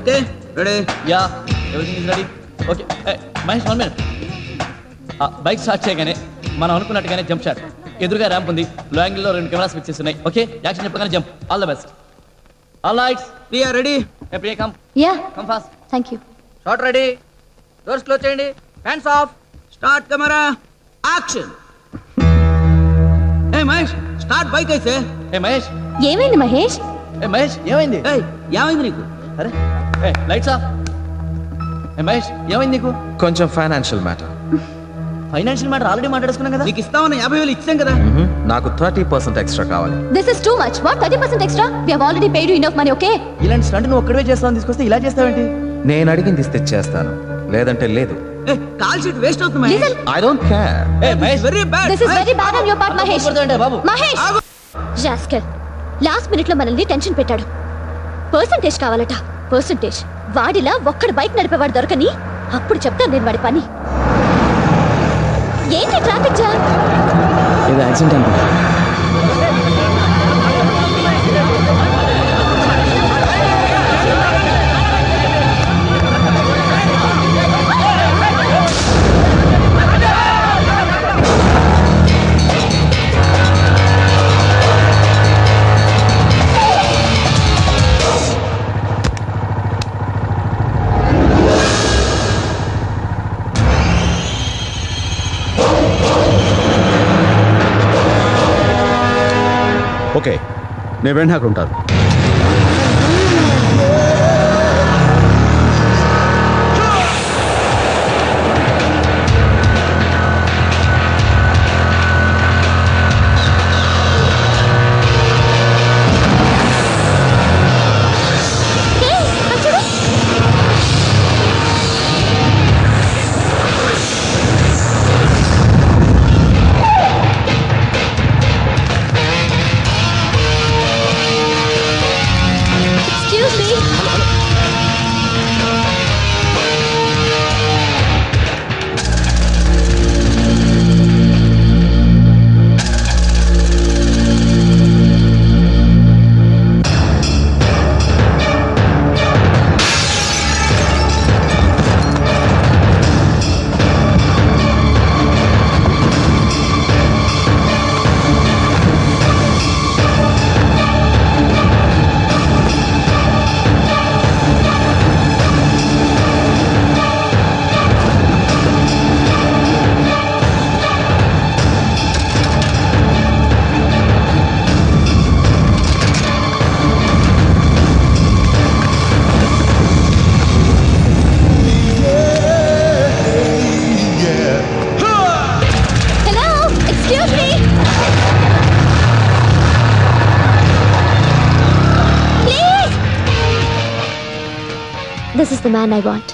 Okay ready ya everything is ready okay Mahesh one minute bike start చేయగానే మనం అనుకున్నట్టుగానే jump shot ఎదురుగా ramp ఉంది లో యాంగిల్లో రెండు కెమెరాస్ ఫిక్స్ చేసి ఉన్నాయి ఓకే యాక్షన్ చెప్పగానే jump all the best all rights we are ready Priya come ya come fast thank you shot ready doors close చేయండి hands off start camera action ఏ మహేష్ స్టార్ట్ బైక్ అయితే ఏ మహేష్ ఏమైంది మహేష్ ఏ మహేష్ ఏమైంది ఏయ్ ఏమైంది నీకు అరే ఏ లైట్స్ ఆఫ్ ఏ మహేష్ ఏమైంది నీకు కొంచెం financial matter financial matter already మాట్లాడేసుకున్నాం కదా నీకు ఇస్తామని యాభై వేలు ఇచ్చాం కదా నాకు థర్టీ పర్సెంట్ ఎక్స్ట్రా కావాలి this is too much what thirty percent extra we have already paid you enough money okay ఇలాంటి స్టంట్ నువ్వు ఒక్కడే చేస్తావని తీసుకొస్తే ఇలా చేస్తావేంటి నేను అడిగింది ఇస్తే చేస్తాను లేదంటే లేదు ఏ కాల్ షీట్ వేస్ట్ అవుతుంది Mahesh listen I don't care ఏ Mahesh very bad this is very bad on your part Mahesh కొడతావంటే బాబు మహేష్ జాస్కర్ లాస్ట్ మినిట్ లో మనల్ని టెన్షన్ పెట్టాడు పర్సంటేజ్ కావాలట పర్సంటేజ్ వాడిలా ఒక్కడు బైక్ నడిపేవాడు దొరకని అప్పుడు చెప్తాను నేను వాడి పని ఏంటి ట్రాఫిక్ జామ్ ఇది యాక్సిడెంట్ అనుకో ఓకే నేను వెంటనే అక్కడ ఉంటాను excuse me hello excuse me please this is the man I want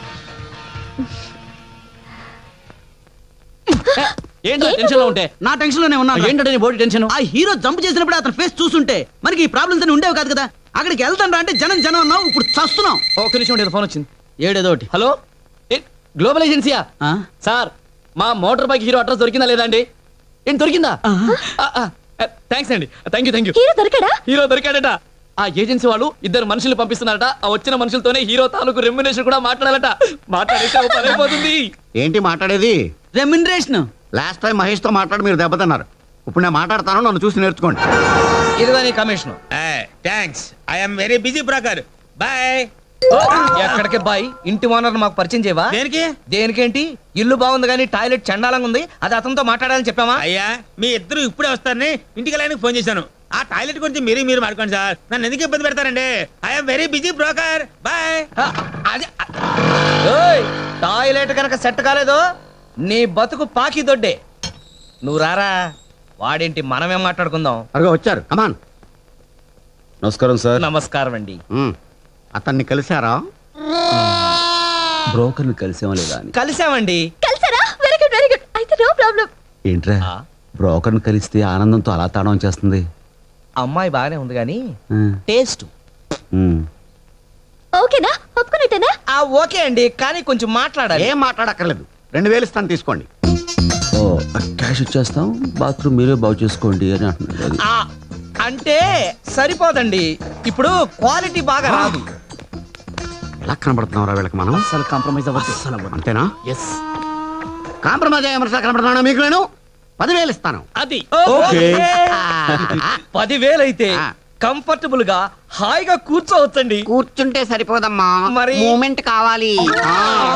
ఏంటో టెన్షన్ లో ఉంటే నా టెన్షన్ లోనే ఉన్నాను ఏంటంటే నీ బాడీ టెన్షన్ ఆ హీరో జంప్ చేసినప్పుడు అతని ఫేస్ చూస్తుంటే మనకి ఈ ప్రాబ్లమ్స్ అని ఉండేవి కాదు కదా అక్కడికి వెళ్తాం అంటే జనం జనం ఉన్నాం ఇప్పుడు చస్తున్నాం ఒక్క నిమిషం ఉండేది ఫోన్ వచ్చింది ఏడేదో ఒకటి హలో గ్లోబల్ ఏజెన్సీయా ఆ? సార్ మా మోటార్ బైక్ హీరో అడ్రస్ దొరికిందా లేదా అండి ఏంటి దొరికిందా థ్యాంక్స్ అండి thank you thank you hero దొరికాడా హీరో దొరికాడట ఆ ఏజెన్సీ వాళ్ళు ఇద్దరు మనుషులు పంపిస్తున్నారట ఆ వచ్చిన మనుషులతోనే హీరో తాలూకు రెమ్యునేషన్ కూడా మాట్లాడాలట మాట్లాడితే ఓ పని అయిపోతుంది ఏంటి మాట్లాడేది రెమ్యునరేషన్ లాస్ట్ టైం మహేష్ తో మాట్లాడి మీరు దెబ్బతిన్నారు ఇప్పుడు నేను మాట్లాడతాను నన్ను చూసి నేర్చుకోండి ఇదిగో నీ commission thanks I'm very busy broker boy ఎక్కడికి బాయ్ ఇంటి ఓనర్ మాకు పరిచయం చేయవా దేనికి దేనికేంటి ఇల్లు బాగుంది కానీ టాయిలెట్ చండాలంగా ఉంది అది అతనితో మాట్లాడాలని చెప్పామా అయ్యా మీ ఇద్దరు ఇప్పుడే వస్తారని ఇంటికి వెళ్ళడానికి ఫోన్ చేశాను ఆ టాయిలెట్ గురించి మీరు మీరు మాట్లాడుకోండి సార్ నన్ను ఎందుకు ఇబ్బంది పెడతారండి I'm very busy broker boy ఆ, అది ఓయ్, టాయిలెట్ కనుక సెట్ కాలేదో నీ బతుకు పాకి దొడ్డే నువ్వు రారా వాడేంటి మనమేం మాట్లాడుకుందాం అరగా వచ్చారు కమాన్ నమస్కారం సార్ నమస్కారం అండి అతన్ని కలిశారా బ్రోకర్ని కలిసేమో లేదా అని కలిసామండి కలిసారా వెరీ గుడ్ వెరీ గుడ్ అయితే నో ప్రాబ్లం ఏంట్రా ఆ, బ్రోకర్ని కలిస్తే ఆనందంతో అలా తాడం చేస్తుంది అమ్మాయి బాగానే ఉంది కానీ ఆ, టేస్ట్ ఉమ్. ఓకేనా ఒప్పుకున్నట్టేనా ఆ ఓకే అండి కానీ కొంచెం మాట్లాడాలి ఏం మాట్లాడక్కర్లేదు రెండు వేలు ఇస్తాను తీసుకోండి ఓ క్యాష్ ఇచ్చేస్తాం బాత్రూమ్ మీరే బాగు చేసుకోండి అని అంటున్నాడు అది ఆ, అంటే సరిపోదండి ఇప్పుడు క్వాలిటీ బాగా రాదు ఎలా కనబడుతున్నారా వీళ్ళకి మనం అసలు కాంప్రమైజ్ అవ్వద్దు అంతేనా ఎస్ కాంప్రమైజ్ అయ్యే మనుషులు కనబడుతున్నా మీకు నేను పదివేలు ఇస్తాను అది ఓకే పదివేలైతే ఆ. కంఫర్టబుల్ గా హాయిగా కూర్చోవచ్చండి కూర్చుంటే సరిపోదమ్మా మరి- మూమెంట్ కావాలి ఆ.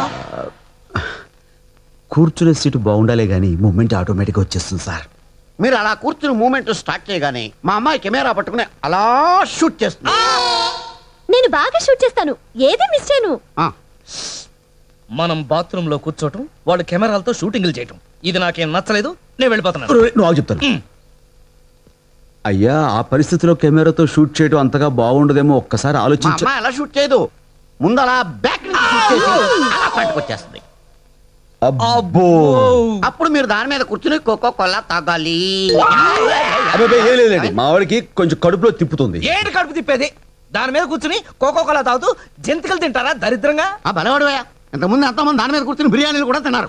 కూర్చునే సీటు బాగుండాలే గానీ మూమెంట్ ఆటోమేటిక్గా వచ్చేస్తుంది సార్ మీరు అలా కూర్చుని మూమెంట్ స్టార్ట్ చేయగానే మా అమ్మాయి కెమెరా పట్టుకుని అలా షూట్ చేస్తుంది నేను బాగా షూట్ చేస్తాను ఏది మిస్ చేయను ఆ, మనం బాత్రూమ్ లో కూర్చోటం వాళ్ళు కెమెరాలతో షూటింగ్లు చేయటం ఇది నాకేం నచ్చలేదు నేను వెళ్ళిపోతున్నాను నువ్వు ఆగు చెప్తాను అయ్యా ఆ పరిస్థితిలో కెమెరాతో షూట్ చేయడం అంతగా బాగుండదేమో ఒక్కసారి మా ఆలోచించ అమ్మాయి అలా షూట్ చేయదు ముందు అలా బ్యాక్ నుంచి షూట్ చేసి అలా ఫ్రంట్కి వచ్చేస్తుంది అబ్బో అప్పుడు మీరు దాని మీద కూర్చుని కోకో కొల్లా తాగాలి అబ్బాయి ఏం లేదండి మా వాడికి కొంచెం కడుపులో తిప్పుతుంది ఏంటి కడుపు తిప్పేది దాని మీద కూర్చుని కోకో కోలా తాగుతూ జంతికలు తింటారా దరిద్రంగా ఆ బలవాడువయ్యా ఇంతకుముందు ఎంతమంది దాని మీద కూర్చుని బిర్యానీలు కూడా తిన్నారు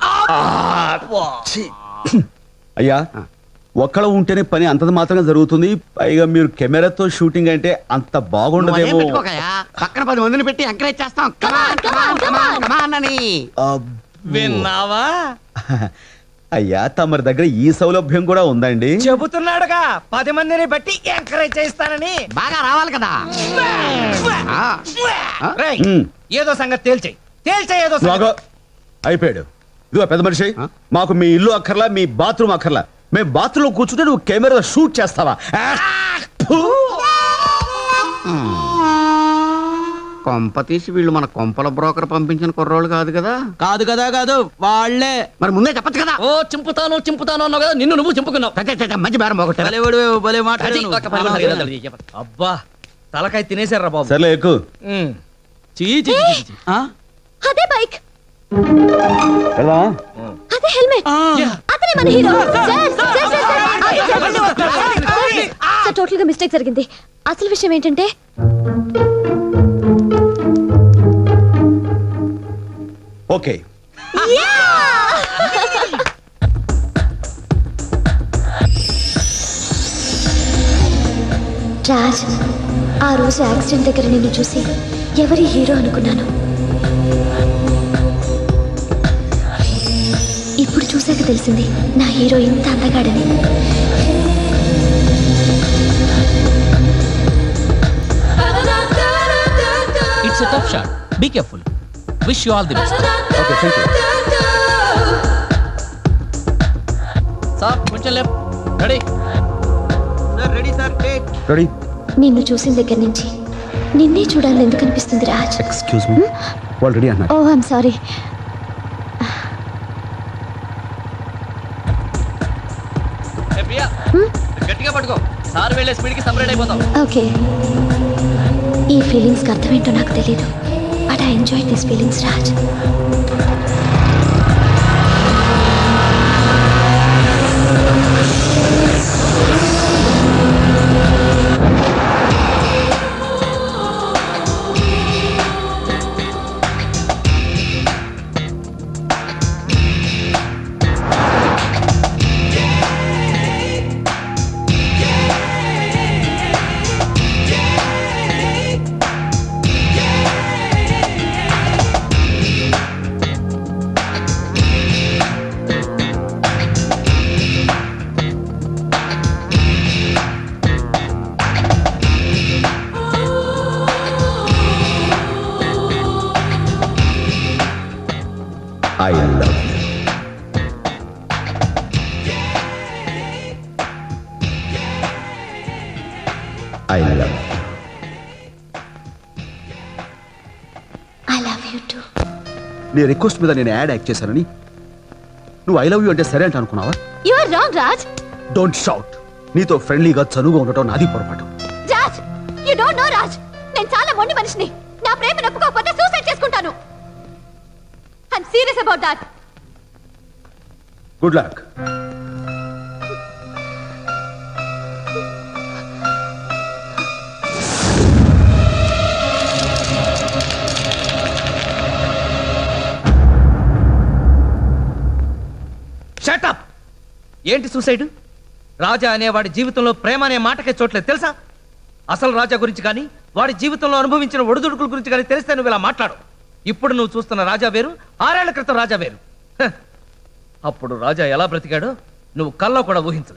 అయ్యా ఒక్కడ ఉంటేనే పని అంతది మాత్రమే జరుగుతుంది పైగా మీరు కెమెరాతో షూటింగ్ అంటే అంత నువ్వు అదేం బాగుండదేమో పెట్టుకోకయ్యా పక్కన పది మందిని పెట్టి ఎంకరేజ్ చేస్తాం కమాన్ కమాన్ కమాన్ కమాన్ అని అబ్బో. విన్నావా అయ్యా తమరి దగ్గర ఈ సౌలభ్యం కూడా ఉందండి చెబుతున్నాడుగా పది మందిని బట్టి ఎంకరేజ్ చేస్తానని బాగా రావాలి కదా ఆ, ఆ? రేయ్, ఉమ్. ఏదో సంగతి తేల్చేయి తేల్చేయి ఏదో నువ్వు ఆగు. సంగతి. అయిపోయాడు ఇదిగో పెద్ద మనిషి ఆ? మాకు మీ ఇల్లు అక్కర్లా మీ బాత్రూమ్ అక్కర్లా మేము బాత్రూమ్ కూర్చుంటే నువ్వు కెమెరా షూట్ చేస్తావా ఆ! ఫు! కొంప తీసి వీళ్ళు మన కొంపల బ్రోకర్ పంపించిన కుర్రోళ్ళు కాదు కదా కాదు కదా కాదు వాళ్ళే మరి ముందే చెప్పచ్చు కదా ఓ చింపుతాను చింపుతాను అన్నావు కదా నిన్ను నువ్వు చింపుకున్నావు చచ్చ, చచ్చ, మంచి బేరం పోగొట్టారు భలే వాడివే, భలే అది మాట్లాడావు ఒక పది మంది దగ్గర తెలియదు. అబ్బా తలకాయ తినేశారా బాబు సర్లే ఎక్కువ ఉమ్. చీ, చీ, చీ, చీ, చీ. ఆ? అదే బైక్ వెళ్దామా అదే హెల్మెట్ ఆ. అతనే మన hero sir, sir, sir, sir, అది చెప్పండి. సార్, సార్ టోటల్ గా మిస్టేక్ జరిగింది అసలు విషయం ఏంటంటే ఓకే రాజ్ ఆ రోజు యాక్సిడెంట్ దగ్గర నిన్ను చూసి ఎవరి హీరో అనుకున్నాను ఇప్పుడు చూశాక తెలిసింది నా హీరో ఇంత అందగాడని It's a tough shot. Be careful. Wish you all the best. Okay thank you sir కొంచెం లేపు ready sir ready sir take ready నిన్ను చూసిన దగ్గర నుంచి నిన్నే చూడాలని ఎందుకు అనిపిస్తుంది రాజ్ ఎక్స్క్యూజ్ మీ వాళ్ళు రెడీ అన్నారు ఓ ఐమ్ సారీ ఏ ప్రియా గట్టిగా పట్టుకో సార్ వెళ్ళే స్పీడ్ కి సపరేట్ అయిపోతాం ఓకే ఈ ఫీలింగ్స్కి అర్థమేంటో నాకు తెలీదు but I enjoy this feelings Raj I love I love I love you too నీ రిక్వెస్ట్ మీద నేను యాడ్ యాక్ట్ చేశానని నువ్వు ఐ లవ్ యూ అంటే సరే అంటే అనుకున్నావా you are wrong Raj don't shout నీతో ఫ్రెండ్లీగా చనువుగా ఉండటం నాది పొరపాటు Raj you don't know Raj నేను చాలా మొండి మనిషిని నా ప్రేమ నొప్పుకోకపోతే సూసైడ్ చేసుకుంటాను I'm serious about that good luck shut up ఏంటి సూసైడ్ రాజా అనేవాడి జీవితంలో ప్రేమ అనే మాటకే చోట్లేదు తెలుసా అసలు రాజా గురించి కానీ వాడి జీవితంలో అనుభవించిన ఒడిదుడుకుల గురించి కానీ తెలిస్తే నువ్వు ఇలా మాట్లాడు ఇప్పుడు నువ్వు చూస్తున్న రాజా వేరు ఆరేళ్ల క్రితం రాజా వేరు హ. అప్పుడు రాజా ఎలా బ్రతికాడో నువ్వు కల్లో కూడా ఊహించలేవు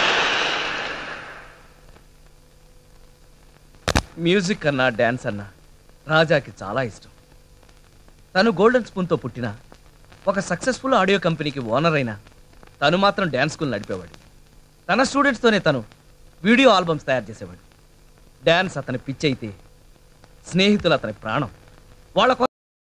మ్యూజిక్ అన్నా డ్యాన్స్ అన్నా రాజాకి చాలా ఇష్టం తను గోల్డెన్ స్పూన్తో పుట్టిన ఒక సక్సెస్ఫుల్ ఆడియో కంపెనీకి ఓనర్ అయినా తను మాత్రం డ్యాన్స్ స్కూల్ నడిపేవాడు తన స్టూడెంట్స్తోనే తను వీడియో ఆల్బమ్స్ తయారు చేసేవాడు డ్యాన్స్ అతని పిచ్చి అయితే స్నేహితులు అతని ప్రాణం వాళ్ళ కొ-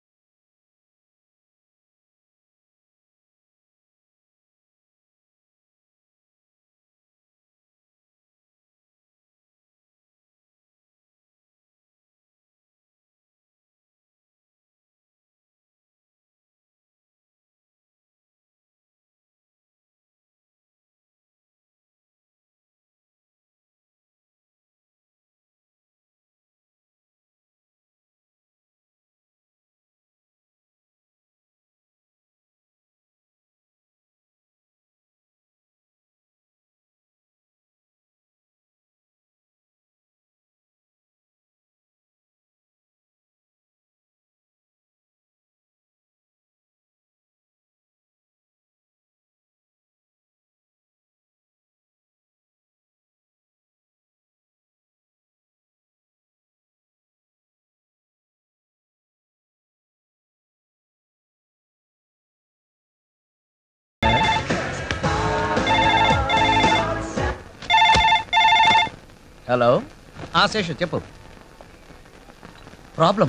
హలో ఆ శేషు చెప్పు ప్రాబ్లమ్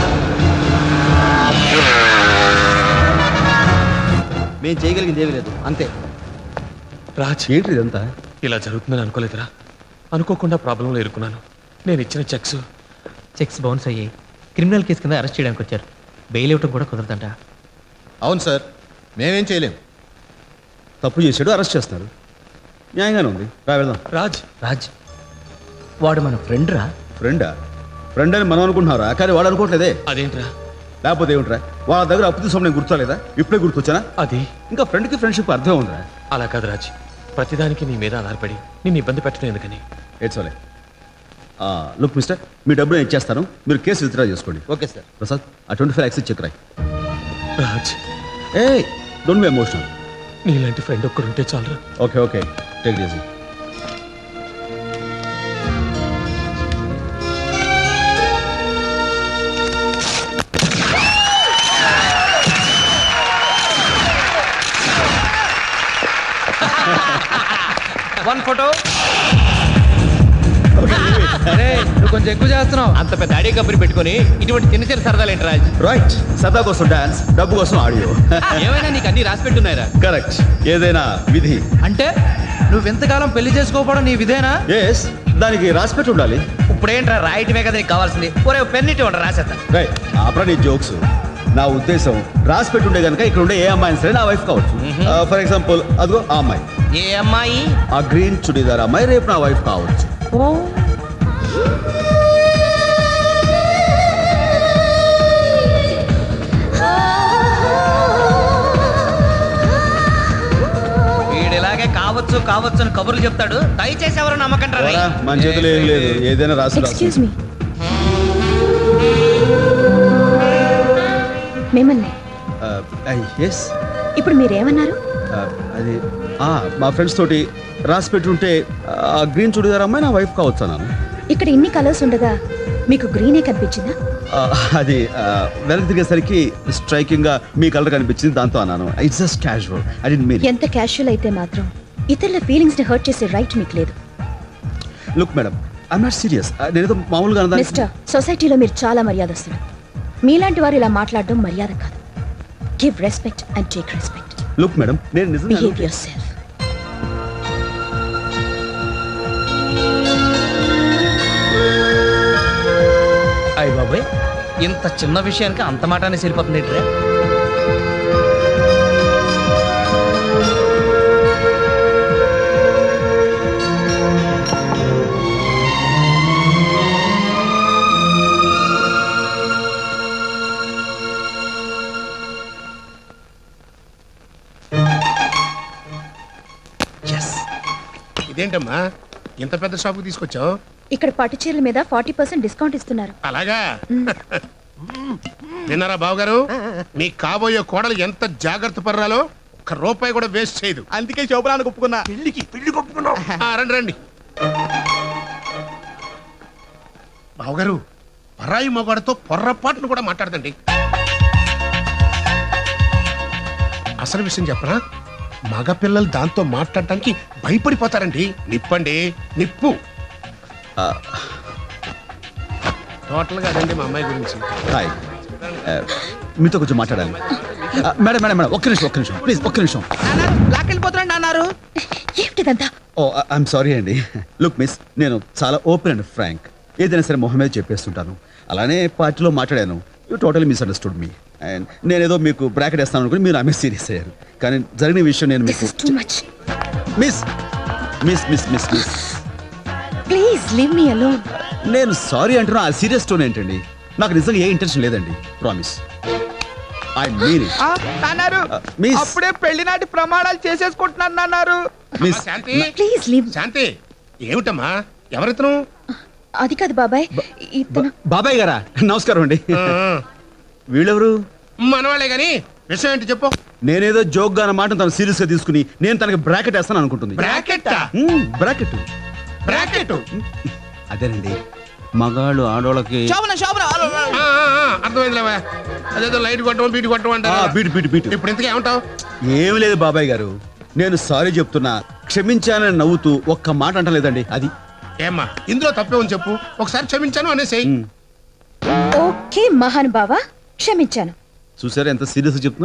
మేము చేయగలిగింది ఏమీ లేదు అంతే రాజ్ ఏంటి ఇదంతా ఇలా జరుగుతుందని అనుకోలేదురా అనుకోకుండా ప్రాబ్లంలో ఇరుక్కున్నాను నేను ఇచ్చిన చెక్స్ చెక్స్ బౌన్స్ అయ్యాయి క్రిమినల్ కేసు కింద అరెస్ట్ చేయడానికి వచ్చారు బెయిల్ ఇవ్వటం కూడా కుదరదంట అవును సార్ మేమేం చేయలేం తప్పు చేశాడు అరెస్ట్ చేస్తున్నారు న్యాయంగానే ఉంది రా వెళ్దాం రాజ్ రాజ్ వాడు మన ఫ్రెండ్ రా ఫ్రెండా ఫ్రెండ్ అని మనం అనుకుంటున్నారా కానీ వాడు అనుకోవట్లేదే అదేంట్రా లేకపోతే ఏమిట్రా వాళ్ళ దగ్గర అప్పు తీసుకోవడం నేను గుర్తులేదా ఇప్పుడే గుర్తొచ్చానా అది ఇంకా ఫ్రెండ్కి ఫ్రెండ్షిప్ అర్థం ఉందిరా అలా కాదు రాజ్ ప్రతిదానికి నీ మీద ఆధారపడి నిన్ను ఇబ్బంది పెట్టడం ఎందుకని ఏడ్చోలే లుక్ మిస్టర్ మీ డబ్బు నేను ఇచ్చేస్తాను మీరు కేసు విత్డ్రా చేసుకోండి ఓకే సార్ ప్రసాద్ ఆ ట్వంటీ ఫైవ్ యాక్సెస్ చెక్ రాయి రాజ్ ఏ డోంట్ బి ఎమోషనల్ నీలాంటి ఫ్రెండ్ ఒక్కరుంటే చాలరా okay okay take easy one photo నువ్వు కొంచెం ఎక్కువ చేస్తున్నావు అంత పెద్ద ఆడియో కంపెనీ పెట్టుకొని ఇటువంటి చిన్న చిన్న సరదాలు ఏంటి రాజ్ రైట్ సరదా కోసం డాన్స్ డబ్బు కోసం ఆడియో ఏమైనా నీకు అన్ని రాసి పెట్టున్నారా కరెక్ట్ ఏదైనా విధి అంటే నువ్వు ఎంతకాలం పెళ్లి చేసుకోకపోవడం నీ విధేనా ఎస్ దానికి రాసి పెట్టి ఉండాలి ఇప్పుడేంట్రా రాయటమే కదా నీకు కావాల్సింది ఒరే పెన్నిటి ఉండరా రాసేస్తా రైట్ ఆపరా నీ జోక్స్ నా ఉద్దేశం రాసి పెట్టుంటే కనుక ఇక్కడ ఉండే ఏ అమ్మాయి సరే నా వైఫ్ కావచ్చు ఫర్ ఎగ్జాంపుల్ అదిగో ఆ అమ్మాయి ఏ అమ్మాయి ఆ గ్రీన్ చుడీదార్ అమ్మాయి రేపు నా వైఫ్ కావచ్చు వీడు ఇలాగే కావచ్చు కావచ్చు అని కబుర్లు చెప్తాడు దయచేసి ఎవరు నమ్మకండి రా పోరా, మన చేతిలో ఏం లేదు ఏదైనా రాసి రాసి ఎక్స్క్యూజ్ మీ మిమ్మల్ని ఎస్ ఇప్పుడు మీరేమన్నారు అది ఆ, మా ఫ్రెండ్స్ తోటి రాసి పెట్టుంటే ఆ గ్రీన్ చుడీదార్ అమ్మాయి నా వైఫ్ కావచ్చు అన్నాను ఇక్కడ ఇన్ని కలర్స్ ఉండగా మీకు గ్రీనే కనిపించిందా ఆ, అది ఆ, వెనక్కి తిరిగేసరికి స్ట్రైకింగ్ గా మీ కలర్ కనిపించింది దాంతో అన్నాను ఇట్స్ జస్ట్ క్యాజువల్ ఐ డి మీన్ ఎంత క్యాషువల్ అయితే మాత్రం ఇతరుల ఫీలింగ్స్ ని హర్ట్ చేసే రైట్ మీకు లేదు look madam I'm not serious నేనేదో మామూలుగా అన్నదానికి- మిస్టర్ సొసైటీలో మీరు చాలా మర్యాదస్తులు మీలాంటి వారు ఇలా మాట్లాడడం మర్యాద కాదు give respect and take respect look madam నేను నిజంగా బిహేవ్ యువర్ సెల్ఫ్ అయ్య బాబాయ్ ఇంత చిన్న విషయానికి అంత మాటనే సరిపోతుంది ఏంట్రా ఇదేంటమ్మా ఇంత పెద్ద షాపుకి తీసుకొచ్చావు ఇక్కడ పట్టు చీరల మీద ఫార్టీ పర్సెంట్ డిస్కౌంట్ ఇస్తున్నారు అలాగా విన్నారా బావగారు మీ కాబోయే కోడలు ఎంత జాగ్రత్త పర్రాలో ఒక్క రూపాయి కూడా వేస్ట్ చేయదు అందుకే శోభనానికి ఒప్పుకున్నా పెళ్లికి పెళ్లి కొప్పుకున్నాం రండి రండి బావగారు పరాయి మగాడితో పొర్రపాటును కూడా మాట్లాడదండి అసలు విషయం చెప్పనా మగపిల్లలు దాంతో మాట్లాడటానికి భయపడిపోతారండి నిప్పండి నిప్పు టోటల్గా అదండి మా అమ్మాయి గురించి హాయ్ ఆ, మీతో కొంచెం మాట్లాడాలి ఆ, మేడం మేడం మేడం ఒక్క నిమిషం ఒక్క నిమిషం ప్లీజ్ ఒక్క నిమిషం లాకెళ్ళిపోతున్నాడు అన్నారు ఏమిటిదంతా ఓ ఐఎమ్ సారీ అండి లుక్ మిస్ నేను చాలా ఓపెన్ అండ్ ఫ్రాంక్ ఏదైనా సరే మొహం మీద చెప్పేస్తుంటాను అలానే పార్టీలో మాట్లాడాను you totally misunderstood me and నేనేదో మీకు బ్రాకెట్ వేస్తాను అనుకుని మీరు ఆమె సీరియస్ అయ్యారు కానీ జరిగిన విషయం నేను దిస్ మీకు is too much miss miss miss miss miss please leave me alone నేను సారీ అంటున్నా ఆ సీరియస్ టోన్ ఏంటండి నాకు నిజంగా ఏ ఇంటెన్షన్ లేదండి ప్రామిస్ ఐ మీన్ ఇట్ అన్నారు మిస్. అప్పుడే పెళ్లి నాటి ప్రమాణాలు చేసేసుకుంటున్నాను అన్నారు miss Shanti please leave Shanti ఏమిటమ్మా ఎవరితను అది కాదు బాబాయ్ ఇతను బాబాయ్ గారా నమస్కారం అండి ఆ, వీళ్ళెవరు మనవాళ్ళే గాని విషయం ఏంటి చెప్పు నేనేదో జోక్ గా మాట తను సీరియస్ గా తీసుకుని నేను తనకి బ్రాకెట్ వేస్తాను అనుకుంటుంది బ్రాకెట్ బ్రాకెట్ బ్రాకెట్ అదేనండి మగాళ్ళు ఆడోళ్ళకి శోభన శోభన అర్థమైందిలేవా అదేదో లైట్ కొట్టడం బీట్ కొట్టడం ఆ, అంటారు బీటు బీటు బీటు ఇప్పుడు ఇంతకీ ఏమంటావు ఏమి లేదు బాబాయ్ గారు నేను సారీ చెప్తున్నా క్షమించానని నవ్వుతూ ఒక్క మాట అంటలేదండి అది ఏమ్మా ఇందులో తప్పే ఉంది చెప్పు ఒకసారి క్షమించాను అనేసేయ్ మ్. ఓకే మహానుభావ క్షమించాను చూసారా ఎంత సీరియస్ చెప్తున్నా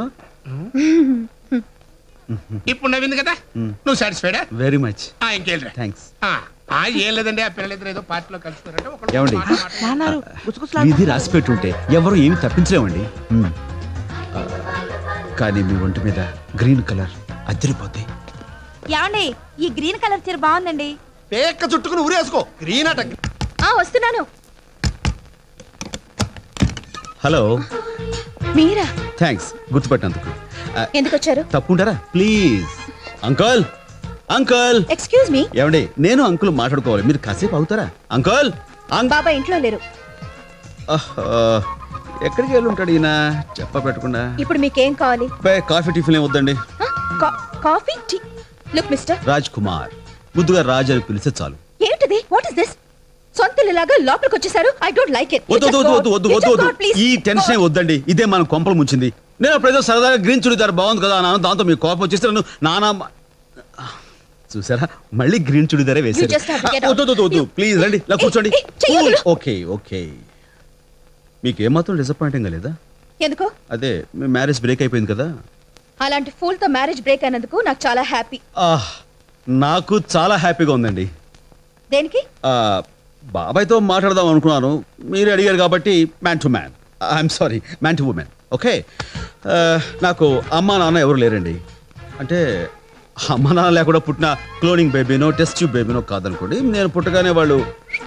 ఇప్పుడు నవ్వింది కదా నువ్వు సాటిస్ఫైడా వెరీ మచ్ ఇంకేళ్ళరా థ్యాంక్స్ ఆ ఏం లేదండి ఆ పిల్లలిద్దరు ఏదో పార్టీలో కలుసుకున్నారంటే ఒకళ్ళు ఏమండి? మాట మాట్లాడుతున్నారు. అన్నారు గుసగుసలాడు. విధి రాసి పెట్టుంటే ఎవరు ఏమి తప్పించలేమండి మ్. ఆ, కానీ మీ ఒంటి మీద గ్రీన్ కలర్ అద్దరిపోతాయి ఏమండి ఈ గ్రీన్ కలర్ చీర బాగుందండి పేక్క చుట్టుకుని ఊరేసుకో గ్రీన్ అట ఆ వస్తున్నాను హలో మీరా థ్యాంక్స్ గుర్తుపట్టినందుకు ఆ, ఎందుకు వచ్చారు తప్పుంటారా please uncle uncle excuse me ఏమండి నేను అంకుల్ మాట్లాడుకోవాలి మీరు కాసేపు అవుతారా అంకల్ అంక్ బాబా ఇంట్లో లేరు ఆహ్, ఎక్కడికి వెళ్ళి ఉంటాడు ఈయన చెప్ప పెట్టకుండా ఇప్పుడు మీకేం కావాలి పే, కాఫీ టిఫిన్ ఏం వద్దండి ఆ, కా- coffee tea look mister Raj Kumar ముద్దుగా రాజ్ అని పిలిస్తే చాలు ఏంటిది వాట్ ఇస్ దిస్ సొంత ఇల్లులాగా లోపలికి వచ్చేసారు ఐ డోంట్ లైక్ ఇట్ వద్దు వద్దు వద్దు వద్దు వద్దు వద్దు ఈ టెన్షన్ వద్దండి ఇదే మనం కొంపలు ముంచింది నేను అప్పుడేదో సరదాగా గ్రీన్ చుడిదార్ బాగుంది కదా నాన్న దాంతో మీకు కోపం వచ్చేస్తే నన్ను నానా చూసారా మళ్ళీ గ్రీన్ చుడిదారే వేసారు just have to get out. వద్దు వద్దు వద్దు You- ప్లీజ్ రండి ఇలా ఏ, కూర్చోండి ఏ, చెయ్యి వదలు. ఓకే ఓకే మీకు ఏమాత్రం డిసప్పాయింటింగ్ లేదా ఎందుకు అదే మీ మ్యారేజ్ బ్రేక్ అయిపోయింది కదా అలాంటి ఫూల్ తో మ్యారేజ్ బ్రేక్ అయినందుకు నాకు చాలా హ్యాపీ ఆహ్, నాకు చాలా హ్యాపీగా ఉందండి దేనికి ఆ, బాబాయ్తో మాట్లాడదాం అనుకున్నాను మీరు అడిగారు కాబట్టి man to man I'm sorry man to woman okay నాకు అమ్మా నాన్న ఎవరు లేరండి అంటే అమ్మ నాన్న లేకుండా పుట్టిన క్లోనింగ్ బేబీనో టెస్ట్ ట్యూబ్ బేబీనో కాదనుకోండి నేను పుట్టగానే వాళ్ళు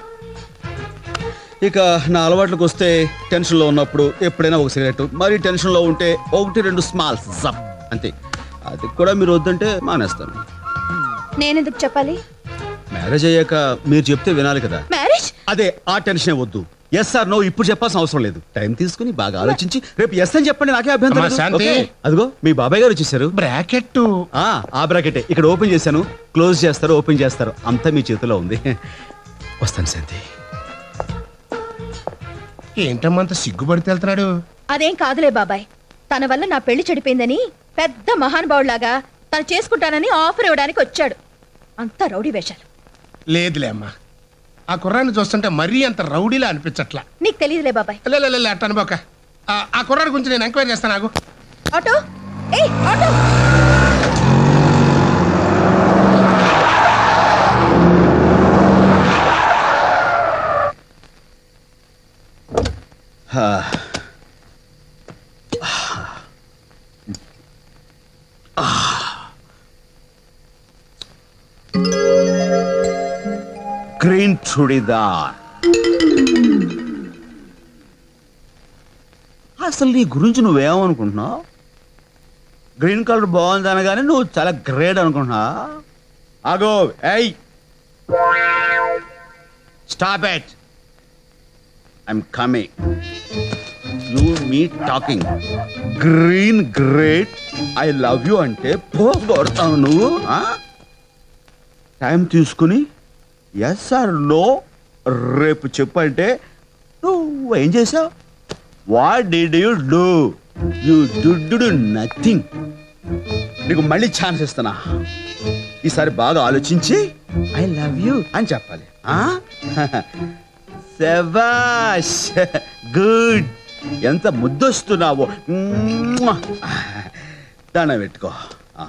ఇక నా అలవాట్లకు వస్తే టెన్షన్లో ఉన్నప్పుడు ఎప్పుడైనా ఒక సిగరెట్ మరి టెన్షన్లో ఉంటే ఒకటి రెండు స్మాల్స్ జప్ అంతే అది కూడా మీరు వద్దంటే మానేస్తాను నేనెందుకు చెప్పాలి మ్యారేజ్ అయ్యాక మీరు చెప్తే వినాలి కదా మ్యారేజ్ అదే ఆ టెన్షన్ వద్దు ఎస్ ఆర్ నో ఇప్పుడు చెప్పాల్సిన అవసరం లేదు టైం తీసుకుని బాగా ఆలోచించి రేపు ఎస్ అని చెప్పండి నాకే అభ్యంతరం అమ్మా, లేదు. శాంతి. ఓకే? అదిగో మీ బాబాయ్ గారు వచ్చేసారు బ్రాకెట్ ఆ ఆ బ్రాకెటే ఇక్కడ ఓపెన్ చేశాను క్లోజ్ చేస్తారు ఓపెన్ చేస్తారు అంతా మీ చేతిలో ఉంది వస్తాను శాంతి ఏంటమ్మా అంత సిగ్గుపడితే వెళ్తున్నాడు అదేం కాదులే బాబాయ్ తన వల్ల నా పెళ్లి చెడిపోయిందని పెద్ద మహానుభావులాగా తను చేసుకుంటానని ఆఫర్ ఇవ్వడానికి వచ్చాడు అంతా రౌడీ వేషాలు లేదులే అమ్మా ఆ కుర్రాన్ని చూస్తుంటే మరీ అంత రౌడీలా అనిపించట్లా నీకు తెలియదులే బాబాయ్ లే లే, లే, లే అట్ట అనుకోక ఆ, ఆ కుర్రాడి గురించి నేను ఎంక్వైరీ చేస్తాను నాకు ఆటో ఏ ఆటో గ్రీన్ చుడిదార్ అసలు నీ గురించి నువ్వేమనుకుంటున్నావు గ్రీన్ కలర్ బాగుంది అనగానే నువ్వు చాలా గ్రేట్ అనుకుంటున్నా ఆగో ఏయ్ stop at I'm coming me talking green great I love you అంటే పోగొడతావు నువ్వు టైం తీసుకుని ఎస్ ఆర్ నో రేపు చెప్పంటే నువ్వు ఏం చేసావు what did you do you do nothing నీకు మళ్ళీ ఛాన్స్ ఇస్తున్నా ఈసారి బాగా ఆలోచించి ఐ లవ్ యూ అని చెప్పాలి శబాష్ గుడ్ ఎంత ముద్దొస్తున్నావో దాన పెట్టుకో ఆ.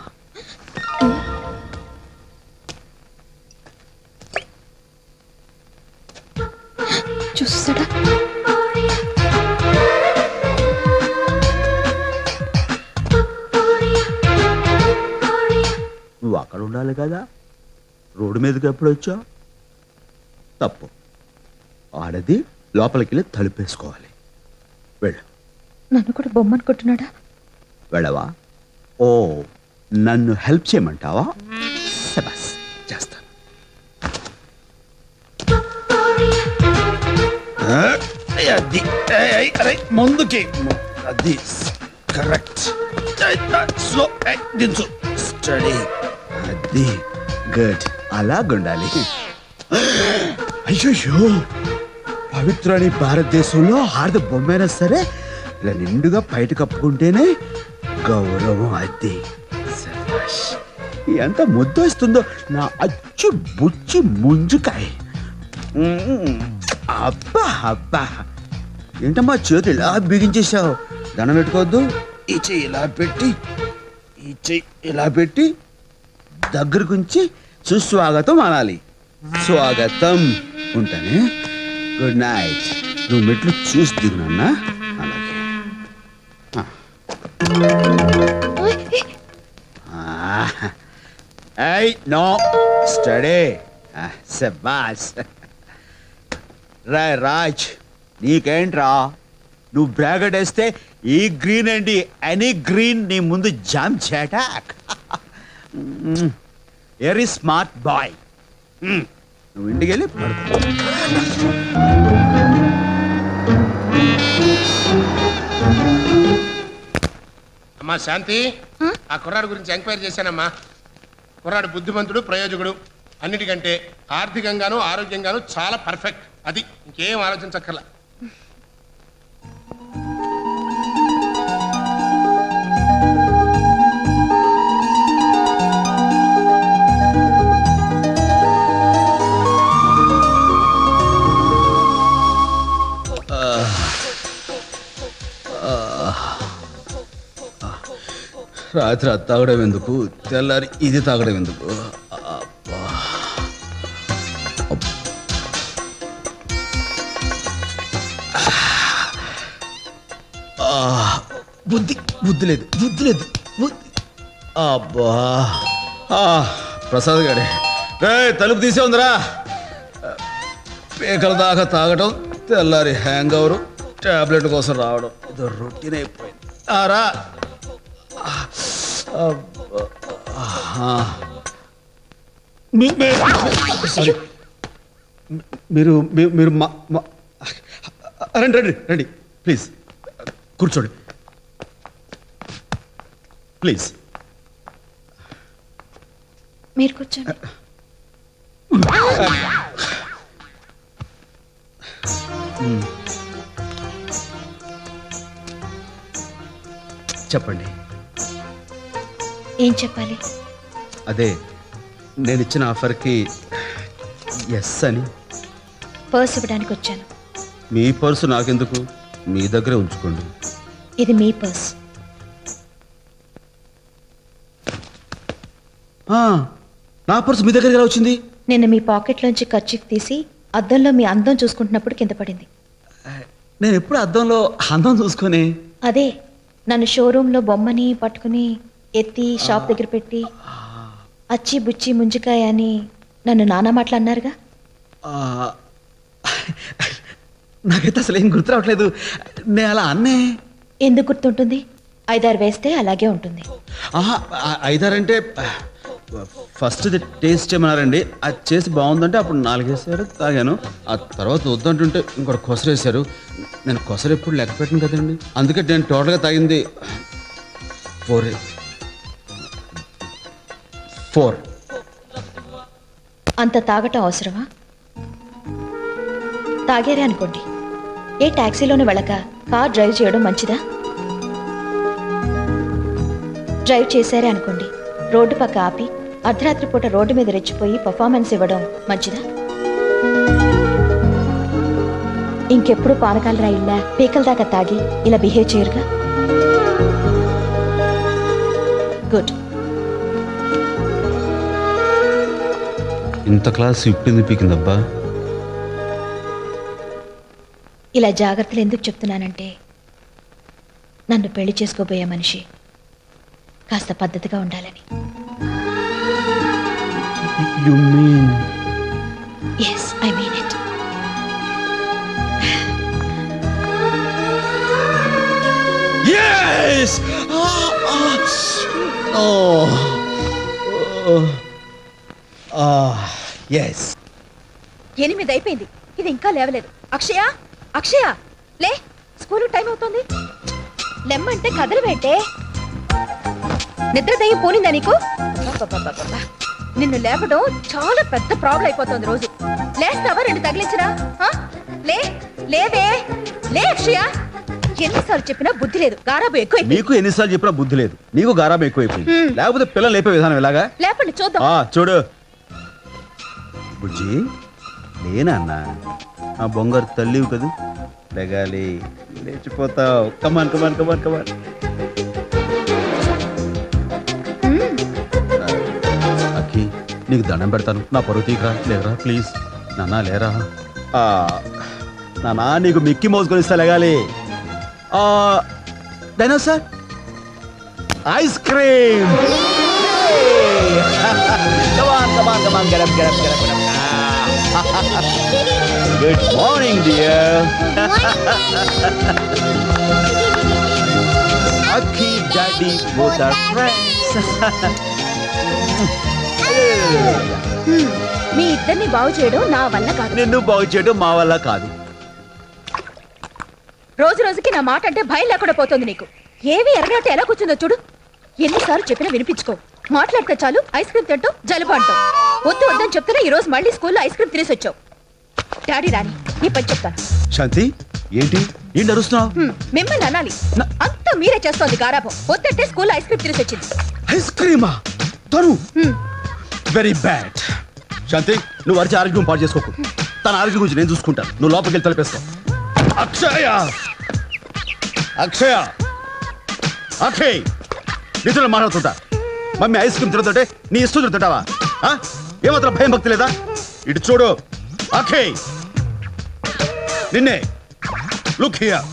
చూసాడా నువ్వు అక్కడ ఉండాలి కదా రోడ్డు మీదకి ఎప్పుడు వచ్చావు తప్పు ఆడది లోపలికి వెళ్ళి తలుపేసుకోవాలి వెళ్ళు నన్ను కూడా బొమ్మ అనుకుంటున్నాడా వెళ్ళవా ఓ నన్ను హెల్ప్ చేయమంటావా శబాస్ చేస్తాను ఆ, అది ఏయ్, అరే, ముందుకి అది కరెక్ట్ స్లో దించు స్టడీ అది గుడ్ అలాగుండాలి అయ్యో పవిత్రని భారతదేశంలో ఆడద బొమ్మైనా సరే ఇలా నిండుగా బయట కప్పుకుంటేనే గౌరవం అది శభాష్. ఎంత ముద్ద వస్తుందో నా అచ్చు బుచ్చి ముంజుకాయ మ్మ్. అబ్బా అబ్బా ఏంటమ్మా చేతి ఇలా బిగించేశావు దండం పెట్టుకోవద్దు ఈ చెయ్యి ఇలా పెట్టి ఈ చెయ్యి ఇలా పెట్టి దగ్గరకు ఉంచి సుస్వాగతం అనాలి స్వాగతం ఉంటానే గుడ్ నైట్ నువ్వు మెట్లు చూసి దిగునన్నా అలాగే ఐ నో స్టడీ శబాస్ రాయ్ రాజ్ నీకేంట్రా నువ్వు బ్రాకెట్ వేస్తే ఈ గ్రీన్ ఏంటి ఎనీ గ్రీన్ నీ ముందు జామ్ చేటాక్ వెరీ స్మార్ట్ బాయ్ నువ్వు ఇంటికి వెళ్ళి పడుకో అమ్మా శాంతి ఆ కుర్రాడు గురించి ఎంక్వైరీ చేశానమ్మా కుర్రాడు బుద్ధిమంతుడు ప్రయోజకుడు అన్నిటికంటే ఆర్థికంగాను ఆరోగ్యంగాను చాలా పర్ఫెక్ట్ అది ఇంకేం ఆలోచించక్కర్లా రాత్రి అది తాగడం ఎందుకు తెల్లారి ఇది తాగడం ఎందుకు అబ్బా. అబ్బ్. ఆ, బుద్ధి బుద్ధి లేదు బుద్ధి లేదు బుద్ధి అబ్బా ఆ, ప్రసాద్ గారే రే తలుపు తీసే ఉందిరా పేకల దాకా తాగటం తెల్లారి హ్యాంగ్ అవరు టాబ్లెట్ కోసం రావడం ఇది రొటీన్ అయిపోయింది ఆరా అబ్బా. ఆ. మీ- మీ- సారీ. మీరు మీ- మీరు మా మా- రండి రండి రండి ప్లీజ్ కూర్చోండి ప్లీజ్ మీరు కూర్చోండి చెప్పండి ఏం చెప్పాలి అదే నేను ఇచ్చిన ఆఫర్కి ఎస్ అని పర్స్ ఇవ్వడానికి వచ్చాను మీ పర్సు నాకెందుకు మీ దగ్గరే ఉంచుకోండి ఇది మీ పర్స్ ఆ, నా పర్సు మీ దగ్గరికి ఎలా వచ్చింది నిన్న మీ పాకెట్లోంచి ఖర్చీఫ్ తీసి అద్దంలో మీ అందం చూసుకుంటున్నప్పుడు కింద పడింది నేను ఎప్పుడు అద్దంలో అందం చూసుకొని అదే నన్ను షోరూంలో బొమ్మని పట్టుకుని ఎత్తి షాప్ దగ్గర పెట్టి అచ్చి బుచ్చి ముంజికాయ అని నన్ను నానా మాటలు అన్నారుగా ఆ, నాకైతే అసలు ఏం గుర్తు రావట్లేదు నేను అలా అన్నే ఎందుకు గుర్తుంటుంది ఐదారు వేస్తే అలాగే ఉంటుంది ఆహా, ఆ- ఐదారంటే ఫస్ట్ ఇది టేస్ట్ చేయమన్నారండి అది చేసి బాగుందంటే అప్పుడు నాలుగేసారు తాగాను ఆ తర్వాత వద్దంటుంటే ఇంకోటి కొసరేసారు నేను కొసరు ఎప్పుడు లెక్క పెట్టను కదండి అందుకే నేను టోటల్గా తాగింది ఫోర్ ఫోర్ అంత తాగటం అవసరమా తాగారే అనుకోండి ఏ టాక్సీలోనే వెళ్ళక కార్ డ్రైవ్ చేయడం మంచిదా డ్రైవ్ చేశారే అనుకోండి రోడ్డు పక్క ఆపి అర్ధరాత్రి పూట రోడ్డు మీద రెచ్చిపోయి పర్ఫార్మెన్స్ ఇవ్వడం మంచిదా ఇంకెప్పుడు పానకాల రాయిల్లా పీకల దాకా తాగి ఇలా బిహేవ్ చేయరుగా గుడ్ ఇంత క్లాస్ ఇప్పింది పీకిందబ్బా ఇలా జాగ్రత్తలు ఎందుకు చెప్తున్నానంటే నన్ను పెళ్లి చేసుకోబోయే మనిషి కాస్త పద్ధతిగా ఉండాలని you mean yes I mean it Yes! Oh. Yes ఎనిమిది అయిపోయింది ఇది ఇంకా లేవలేదు అక్షయ అక్షయ లే స్కూల్ టైం అవుతుంది లెమ్మంటే కథలు పెట్టే నిద్ర దయ్యం పోనిందా నీకు అబ్బబ్బబ్బబ్బబ్బ. నిన్ను లేపడం చాలా పెద్ద ప్రాబ్లం అయిపోతుంది రోజు లేస్తావా రెండు తగిలించరా ఆ? లే లేవే లే అక్షయ ఎన్నిసార్లు చెప్పినా బుద్ధి లేదు గారాబు ఎక్కువ నీకు ఎన్నిసార్లు చెప్పినా బుద్ధి లేదు నీకు గారాబం ఎక్కువైపోయింది హ్మ్. లేకపోతే పిల్లలు లేపే విధానం ఎలాగా లేపండి చూద్దాం ఆ చూడు బుజ్జి లేనా అన్న ఆ బొంగారు తల్లివి కదూ లెగాలి లేచిపోతావు కమాన్ కమాన్ కమాన్ కమాన్ అక్కి నీకు దండం పెడతాను నా పరువు తీకరా లేరా ప్లీజ్ నాన్న లేరా ఆ, నాన్నా నీకు మిక్కీ మౌస్ కొనిస్తా లేగాలి ఆ, dinosaur ice cream come on, come on, come on, get up, get up, get up, get up. Good morning, dear. Aki, daddy, both are friends. మీ ఇద్దరిని బాగు చేయడం నా వల్ల కాదు నిన్ను బాగు చేయడం మా వల్ల కాదు రోజు రోజుకి నా మాట అంటే భయం లేకుండా పోతుంది నీకు ఏవి ఎరగనట్టు ఎలా కూర్చుందో చూడు ఎన్నిసార్లు చెప్పినా వినిపించుకో మాట్లాడితే చాలు ఐస్ క్రీమ్ తింటూ జలుబు అంటావు వద్దు వద్దని చెప్తున్నా ఈ రోజు మళ్ళీ స్కూల్లో ఐస్ క్రీమ్ తినేసి వచ్చావు డాడీ రాని నీ పని చెప్తాను శాంతి ఏంటి ఏంటి అరుస్తున్నావు హ్మ్, మిమ్మల్ని అనాలి అంతా మీరే చేస్తోంది గారాబం వద్దంటే స్కూల్లో ఐస్ క్రీమ్ తినేసి వచ్చింది ఐస్ క్రీమా తను వెరీ బ్యాడ్ శాంతి నువ్వు అరిచి ఆరోగ్యం పాటు చేసుకోకు తన ఆరోగ్యం గురించి నేను చూసుకుంటాను నువ్వు లోపలికి వెళ్ళి తలపేసుకో అక్షయ అక్షయ అక్షయ్ నీతో మాట్లాడుతుంటా మమ్మీ ఐస్ క్రీమ్ తిరుగుతుంటే నీ ఇష్టం తింటావా ఏమాత్రం భయం భక్తి లేదా ఇటు చూడు అక్షయ్ నిన్నే లుక్ హియర్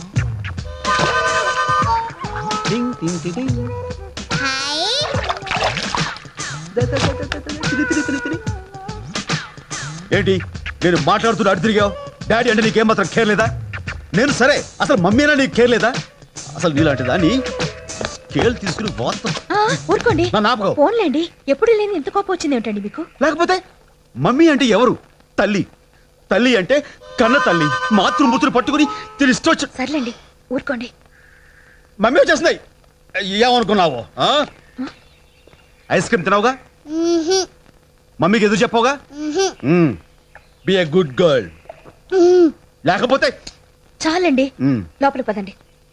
ఏంటి నేను మాట్లాడుతున్నా అటు తిరిగావు డాడీ అంటే నీకేం మాత్రం కేర్ లేదా నేను సరే అసలు మమ్మీ అయినా నీకు కేర్ లేదా అసలు నీలాంటిదా నీ కేర్ తీసుకుని వాస్తం ఆ, ఊరుకోండి నా నాపకం. ఫోన్లేండి ఎప్పుడు లేని ఎంత కోపం వచ్చింది ఏమిటండి మీకు లేకపోతే మమ్మీ అంటే ఎవరు తల్లి తల్లి అంటే కన్న తల్లి మాతృమూతులు పట్టుకుని తిని ఇష్టం వచ్చి సర్లేండి ఊరుకోండి మమ్మీ వచ్చేస్తున్నాయి ఏమనుకున్నావు ఆ? ఐస్ క్రీమ్ తినవుగా మమ్మీకి ఎదురు చెప్పవుగా బి ఏ గుడ్ గర్ల్ లేకపోతే చాలండి మ్మ్. లోపలికి పదండి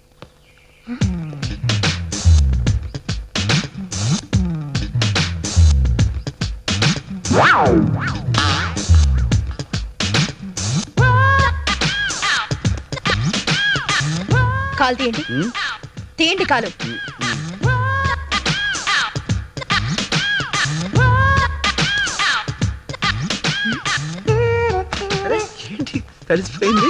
కాలు తీయండి మ్మ్. తీయండి కాలు ఏంటి తడిసిపోయింది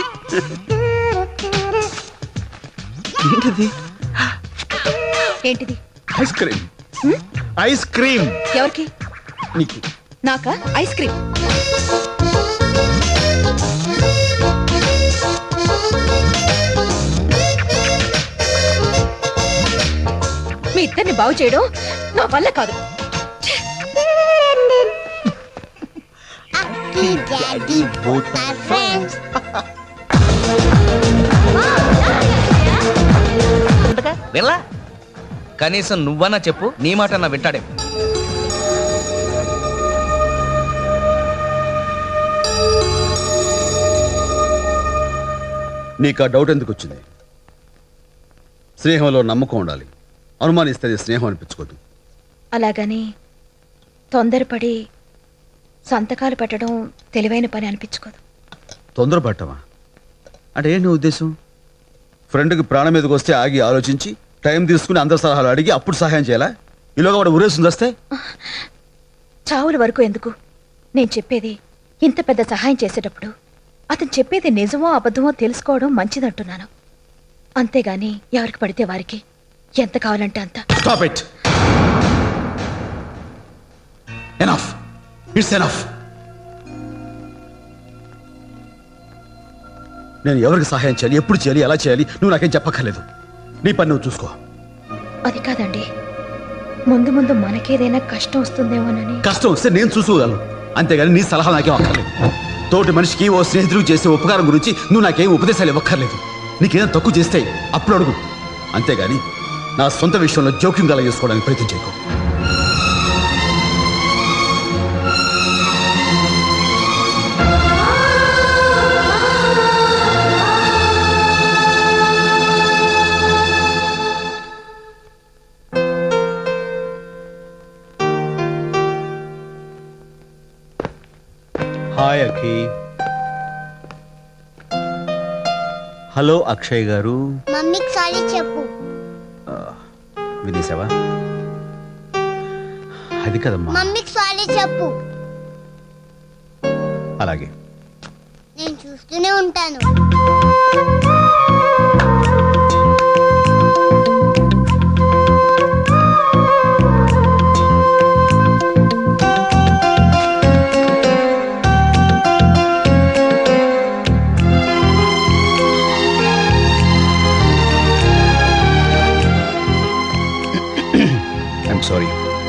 ఏంటిది ఏంటిది ఐస్ క్రీమ్ ఐస్ క్రీమ్ ఎవరికి నీకు నాకా ఐస్ క్రీమ్ మీ ఇద్దరిని బాగు చేయడం నా వల్ల కాదు mommy, daddy, both are friends. వెళ్ళా కనీసం నువ్వన్నా చెప్పు నీ మాట నా వింటాడే నీకు ఆ డౌట్ ఎందుకు వచ్చింది స్నేహంలో నమ్మకం ఉండాలి అనుమానిస్తే అది స్నేహం అనిపించుకోదు అలాగని తొందరపడి సంతకాలు పెట్టడం తెలివైన పని అనిపించుకోదు తొందరపడ్డావా అంటే ఏంటి నీ ఉద్దేశం ఫ్రెండ్కి ప్రాణం మీదకి వస్తే ఆగి ఆలోచించి టైం తీసుకుని అందరి సలహాలు అడిగి అప్పుడు సహాయం చేయాలా ఈలోగా వాడు ఉరేసింది వస్తే చావుల వరకు ఎందుకు నేను చెప్పేది ఇంత పెద్ద సహాయం చేసేటప్పుడు అతను చెప్పేది నిజమో అబద్ధమో తెలుసుకోవడం మంచిదంటున్నాను అంతేగాని ఎవరికి పడితే వారికి ఎంత కావాలంటే అంత stop it enough it's enough నేను ఎవరికి సహాయం చేయాలి ఎప్పుడు చేయాలి ఎలా చేయాలి నువ్వు నాకేం చెప్పక్కర్లేదు నీ పని నువ్వు చూసుకో అది కాదండి ముందు ముందు మనకేదైనా కష్టం వస్తుందేమోనని కష్టం వస్తే నేను చూసుకోగలను అంతేగాని నీ సలహా నాకేం అక్కర్లేదు తోటి మనిషికి ఓ స్నేహితుడికి చేసే ఉపకారం గురించి నువ్వు నాకేం ఉపదేశాలు ఇవ్వక్కర్లేదు నీకేదైనా తక్కువ చేస్తే అప్పుడు అడుగు అంతేగాని నా సొంత విషయంలో జోక్యం కల చేసుకోవడానికి ప్రయత్నం చేయకు హాయ్ అఖి హలో అక్షయ్ గారు మమ్మీకి సారీ చెప్పు వినేసావా అది కదమ్మా మమ్మీకి సారీ చెప్పు అలాగే నేను చూస్తూనే ఉంటాను I'm sorry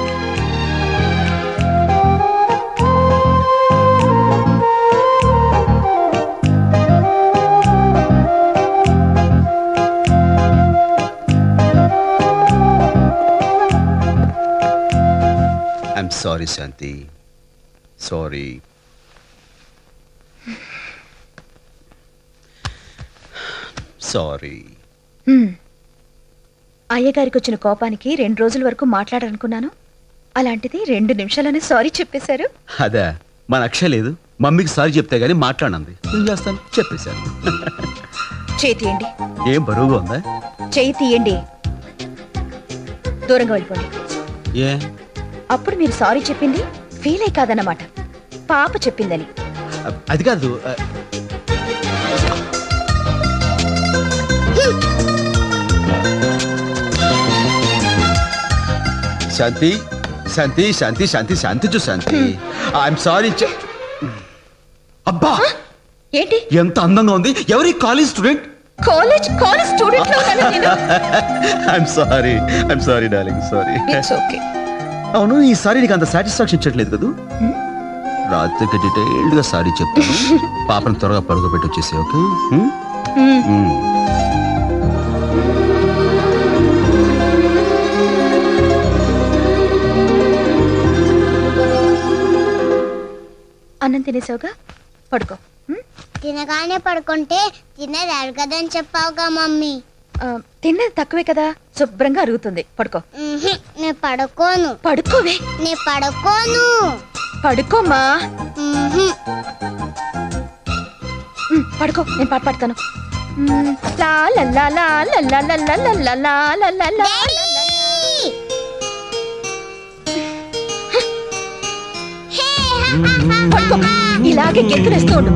I'm sorry Shanti sorry sorry హ్మ్. అయ్యగారికి వచ్చిన కోపానికి రెండు రోజుల వరకు మాట్లాడాలనుకున్నాను అలాంటిది రెండు నిమిషాలని సారీ చెప్పేశారు అదే మన అక్షయ లేదు మమ్మీకి సారీ చెప్తే గానీ మాట్లాడంది ఏం చేస్తాను చెప్పేశాను చేయి తీయండి ఏం బరువుగా ఉందా చేయి తీయండి దూరంగా వెళ్ళిపోండి ఏ అప్పుడు మీరు సారీ చెప్పింది ఫీల్ అయి కాదన్నమాట పాప చెప్పిందని అది కాదు ఆ, శాంతి శాంతి శాంతి శాంతి శాంతి చూ శాంతి ఐఎమ్ సారీ అబ్బా ఏంటి ఎంత అందంగా ఉంది ఎవరి college student college college student లో ఉన్నాను నేను I'm sorry I'm sorry darling sorry it's okay అవును ఈ సారీ నీకు అంత సాటిస్ఫాక్షన్ ఇచ్చట్లేదు కదా రాత్రికి డీటెయిల్డ్ గా సారీ చెప్తాను పాపను త్వరగా పడుకోబెట్టి వచ్చేసి ఓకే మ్మ్. అన్నం తినేసావుగా పడుకో తినగానే పడుకుంటే తినేది అరగదని చెప్పావుగా మమ్మీ ఆ, తిన్నది తక్కువే కదా శుభ్రంగా అరుగుతుంది పడుకో ఉహు, నేను పడుకోను పడుకోవే నేను పడుకోను పడుకోమ్మా ఉహు. ఉమ్, పడుకో నేను పాట పాడతాను ఉమ్, లా లా లా లా లా లా లా లా లా లా లా లా లా లా. పడుకో ఇలాగే గెంతులేస్తూ ఉండు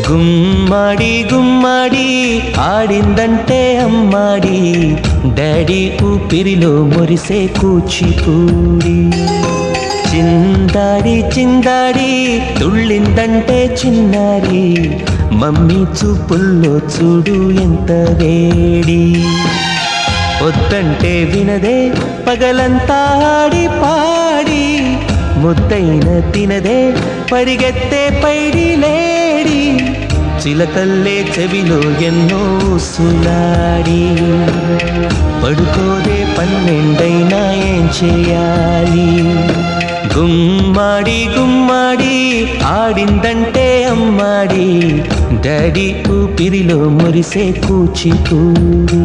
గుమ్మడి గుమ్మడి ఆడిందంటే అమ్మాడి డాడీ ఊపిరిలో మురిసే కూచిపూడి చిందాడి చిందాడి తుళ్ళిందంటే చిన్నారి మమ్మీ చూపుల్లో చూడు ఎంత వేడి వద్దంటే వినదే పగలంతా ఆడి పాడి ముద్దైన తినదే పరిగెత్తే పైడి లేడి చిలకల్లే చెవిలో ఎన్నో సులాడి పడుకోదే పన్నెండైనా ఏం చేయాలి గుమ్మాడి గుమ్మాడి ఆడిందంటే అమ్మాడి డాడీ ఊపిరిలో మురిసే కూచిపూడి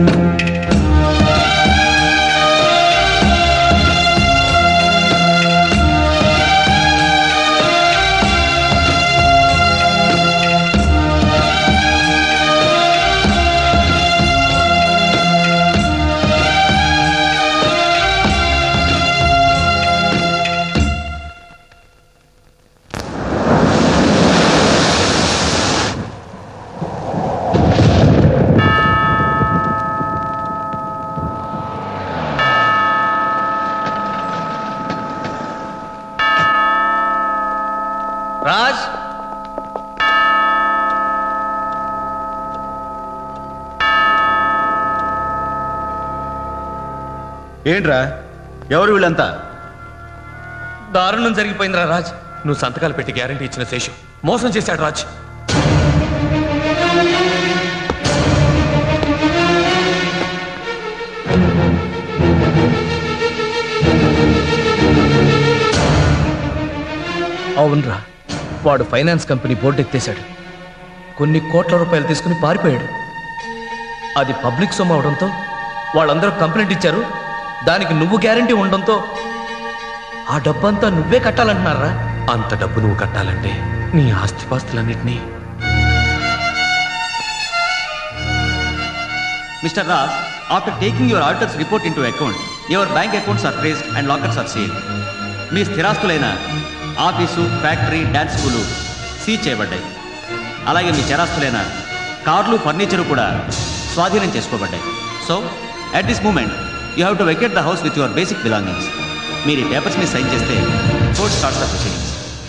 రాజ్ ఏంట్రా ఎవరు వీళ్ళంతా దారుణం జరిగిపోయిందిరా రాజ్ నువ్వు సంతకాలు పెట్టి గ్యారంటీ ఇచ్చిన శేషు మోసం చేశాడు రాజ్ అవునరా వాడు ఫైనాన్స్ కంపెనీ బోర్డు ఎత్తేశాడు కొన్ని కోట్ల రూపాయలు తీసుకుని పారిపోయాడు అది పబ్లిక్ సొమ్ము అవడంతో వాళ్ళందరూ కంప్లైంట్ ఇచ్చారు దానికి నువ్వు గ్యారంటీ ఉండడంతో ఆ డబ్బంతా నువ్వే కట్టాలంటున్నారా అంత డబ్బు నువ్వు కట్టాలంటే నీ ఆస్తిపాస్తులన్నిటినీ Mr. Raj, after taking your auditor's report into account, your bank accounts are traced and lockers are sealed. మీ స్థిరాస్తులైన office factory dance school seize చేయబడ్డాయి అలాగే మీ చరాస్తులైన కార్లు ఫర్నిచరు కూడా స్వాధీనం చేసుకోబడ్డాయి so at this moment you have to vacate the house with your basic belongings మీరు ఈ పేపర్స్ మీద సైన్ చేస్తే court starts the proceedings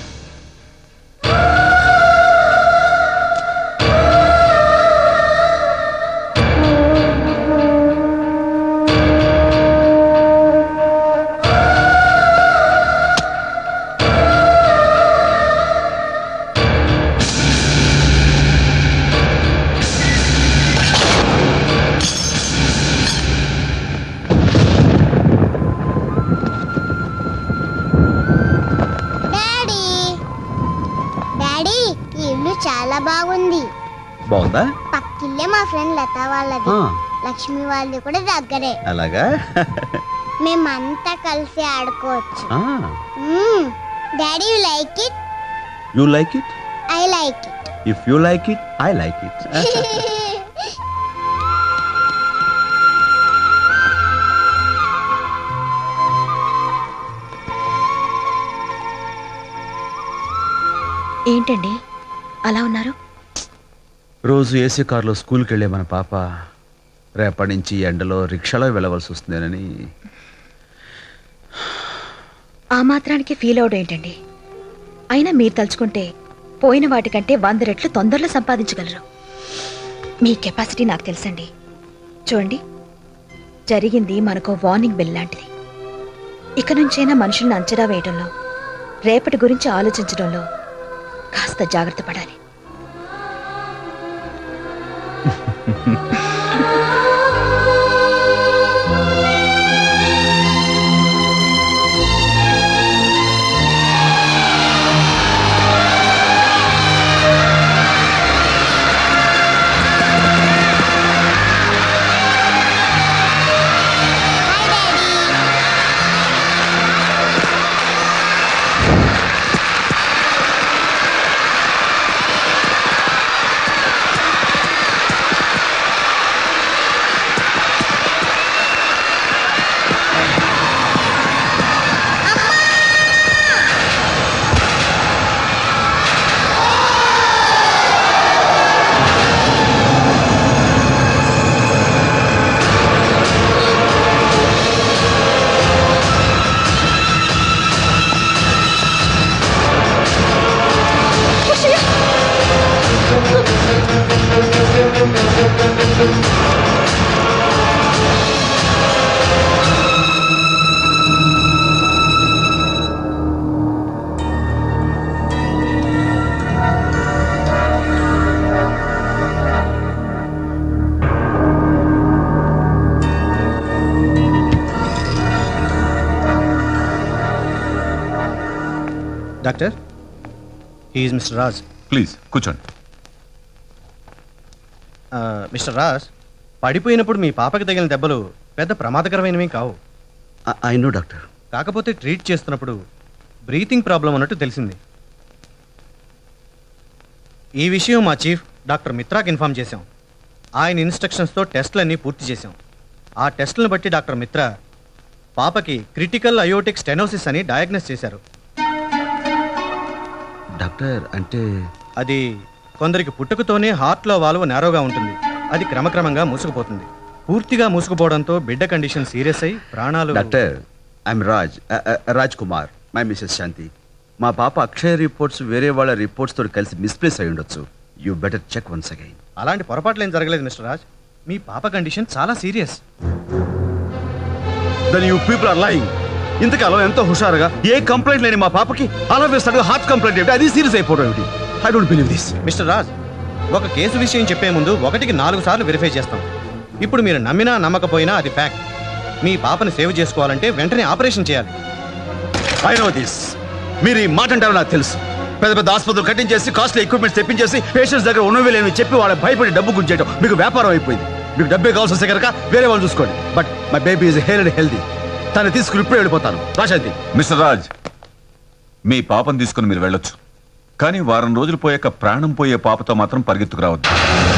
daddy daddy ఈ ఇల్లు చాలా బాగుంది బాగుందా పక్కిల్లే మా ఫ్రెండ్ లత వాళ్ళది ఆ. లక్ష్మి వాళ్ళది కూడా దగ్గరే అలాగా మేమంతా కలిసి ఆడుకోవచ్చు ఆ, daddy you like it you like it I like if you like it I like it it ఏంటండి అలా ఉన్నారు రోజు ఏసీ కారులో స్కూల్కి వెళ్ళే మన పాప రేపటి నుంచి ఎండలో రిక్షాలో వెళ్ళవలసి వస్తుందేనని ఆ మాత్రానికి ఫీల్ అవడం ఏంటండి అయినా మీరు తలుచుకుంటే పోయిన వాటికంటే వంద రెట్లు తొందరలో సంపాదించగలరు మీ కెపాసిటీ నాకు తెలుసండి చూడండి జరిగింది మనకు వార్నింగ్ బెల్ లాంటిది ఇక నుంచైనా మనుషుల్ని అంచనా వేయడంలో రేపటి గురించి ఆలోచించడంలో కాస్త జాగ్రత్త పడాలి doctor he's mister Raj please కూర్చోండి మిస్టర్ రాజ్ పడిపోయినప్పుడు మీ పాపకి తగిలిన దెబ్బలు పెద్ద ప్రమాదకరమైనవి కావు ఐ నో డాక్టర్ కాకపోతే ట్రీట్ చేస్తున్నప్పుడు బ్రీతింగ్ ప్రాబ్లం ఉన్నట్టు తెలిసింది ఈ విషయం మా చీఫ్ డాక్టర్ మిత్రాకి ఇన్ఫామ్ చేశాం ఆయన ఇన్స్ట్రక్షన్స్తో టెస్టులన్నీ పూర్తి చేశాం ఆ టెస్టులను బట్టి డాక్టర్ మిత్ర పాపకి క్రిటికల్ అయోటిక్ స్టెనోసిస్ అని డయాగ్నోస్ చేశారు డాక్టర్ అంటే అది కొందరికి పుట్టుకతోనే హార్ట్లో వాల్వ్ నేరోగా ఉంటుంది అది క్రమక్రమంగా మూసుకుపోతుంది పూర్తిగా మూసుకుపోవడంతో బిడ్డ కండిషన్ సీరియస్ అయి ప్రాణాలు doctor I'm Raj Raj Kumar my missus Shanti మా పాప అక్షయ రిపోర్ట్స్ వేరే వాళ్ళ రిపోర్ట్స్ తోటి కలిసి మిస్ప్లేస్ అయి ఉండొచ్చు you better check once again అలాంటి పొరపాట్లు ఏం జరగలేదు మిస్టర్ రాజ్ మీ పాప కండిషన్ చాలా serious then you people are lying ఇంతకాలం ఎంతో హుషారుగా ఏ కంప్లైంట్ లేని మా పాపకి అలా వేస్తాడు హార్ట్ కంప్లైంట్ ఏమిటి అది సీరియస్ అయిపోవడం ఏమిటి I don't believe this mister Raj ఒక కేసు విషయం చెప్పే ముందు ఒకటికి నాలుగు సార్లు వెరిఫై చేస్తాం ఇప్పుడు మీరు నమ్మినా నమ్మకపోయినా అది ఫ్యాక్ట్ మీ పాపని సేవ్ చేసుకోవాలంటే వెంటనే ఆపరేషన్ చేయాలి ఐ నో దిస్ మీరు ఈ మాట అంటారో నాకు తెలుసు పెద్ద పెద్ద ఆసుపత్రులు కట్టించేసి కాస్ట్లీ ఎక్విప్మెంట్స్ తెప్పించేసి పేషెంట్స్ దగ్గర ఉన్నవి లేని చెప్పి వాళ్ళ భయపడి డబ్బు గుంజేయడం మీకు వ్యాపారం అయిపోయింది మీకు డబ్బే కావాల్సి వస్తే కనుక వేరే వాళ్ళు చూసుకోండి but my baby is hair and healthy తను తీసుకుని ఇప్పుడే వెళ్ళిపోతాను రాశాంతి మిస్టర్ రాజ్ మీ పాపను తీసుకుని మీరు వెళ్ళొచ్చు కానీ వారం రోజులు పోయాక ప్రాణం పోయే పాపతో మాత్రం పరిగెత్తుకు రావద్దు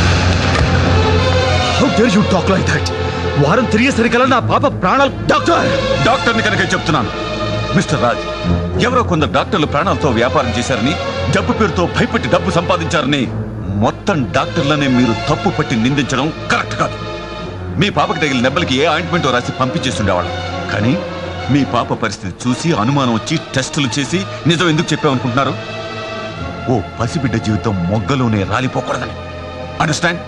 how dare you talk like that వారం తిరిగేసరికల్లా నా పాప ప్రాణాలు డాక్టర్ డాక్టర్ని కనుక చెప్తున్నాను మిస్టర్ రాజ్ ఎవరో కొందరు డాక్టర్లు ప్రాణాలతో వ్యాపారం చేశారని జబ్బు పేరుతో భయపెట్టి డబ్బు సంపాదించారని మొత్తం డాక్టర్లనే మీరు తప్పు పట్టి నిందించడం కరెక్ట్ కాదు మీ పాపకి తగిలిన దెబ్బలకి ఏ ఆయింట్మెంట్ రాసి పంపించేస్తుండేవాళ్ళం కానీ మీ పాప పరిస్థితి చూసి అనుమానం వచ్చి టెస్టులు చేసి నిజం ఎందుకు చెప్పామనుకుంటున్నారు ఓ పసిబిడ్డ జీవితం మొగ్గలోనే రాలిపోకూడదని అండర్స్టాండ్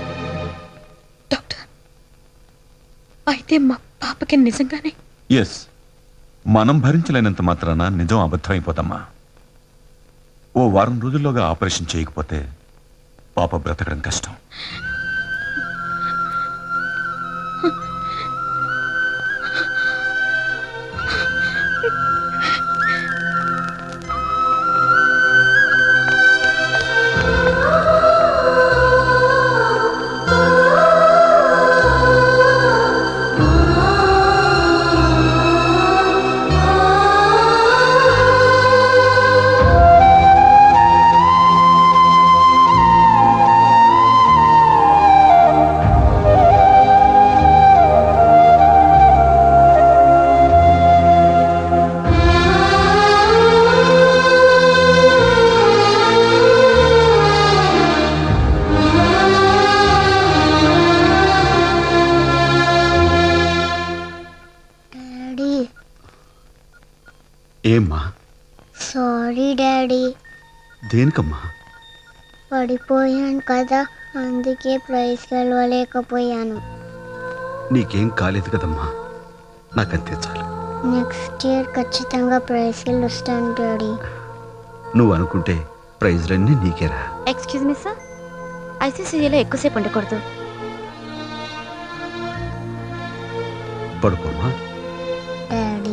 అయితే మా పాపకి నిజంగానే ఎస్ మనం భరించలేనంత మాత్రాన నిజం అబద్ధం అయిపోతమ్మా ఓ వారం రోజుల్లోగా ఆపరేషన్ చేయకపోతే పాప బ్రతకడం కష్టం డాడీ ఏమ్మా సారీ డాడీ దేనికమ్మా పడిపోయాను కదా అందుకే ప్రైజ్ గెలవలేకపోయాను నీకేం కాలేదు కదమ్మా నాకంతే చాలు నెక్స్ట్ ఇయర్ ఖచ్చితంగా ప్రైజ్ గెలుస్తాను డాడీ నువ్వు అనుకుంటే ప్రైజ్లన్నీ నీకేరా ఎక్స్క్యూజ్ మీ సార్ ఐసీసీయూలో ఎక్కువసేపు ఉండకూడదు పడుకోమ్మా డాడీ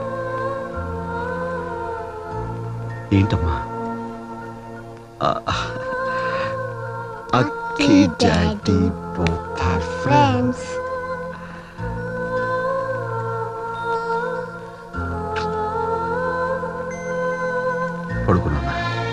ఏంటమ్మా ఆ, అక్కి daddy both are friends. Friends పడుకున్నా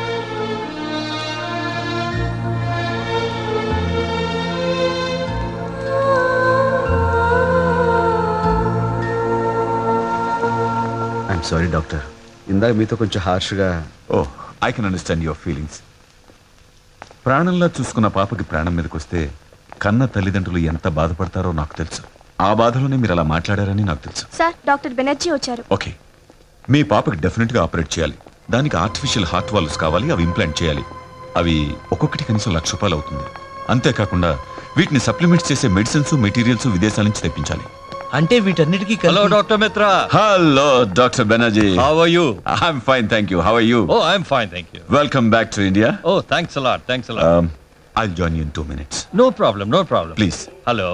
ఐఎమ్ సారీ డాక్టర్ ఇందాక మీతో కొంచెం హార్ష్గా oh I can understand your feelings ప్రాణంలా చూసుకున్న పాపకి ప్రాణం మీదకి వస్తే కన్న తల్లిదండ్రులు ఎంత బాధపడతారో నాకు తెలుసు ఆ బాధలోనే మీరు అలా మాట్లాడారని నాకు తెలుసు సార్ డాక్టర్ బెనర్జీ వచ్చారు ఓకే మీ పాపకి డెఫినెట్గా ఆపరేట్ చేయాలి దానికి ఆర్టిఫిషియల్ హార్ట్ వాల్వ్స్ కావాలి అవి ఇంప్లాంట్ చేయాలి అవి ఒక్కొక్కటి కనీసం లక్ష రూపాయలు అవుతుంది అంతేకాకుండా వీటిని సప్లిమెంట్స్ చేసే మెడిసిన్స్ మెటీరియల్స్ విదేశాల నుంచి తెప్పించాలి అంటే వీటన్నిటికీ hello doctor Mitra hello doctor Banerjee How are you? I'm fine thank you how are you Oh, I'm fine, thank you. Welcome back to India Oh, thanks a lot. Thanks a lot. I join you in two minutes no problem, no problem. Please. Hello.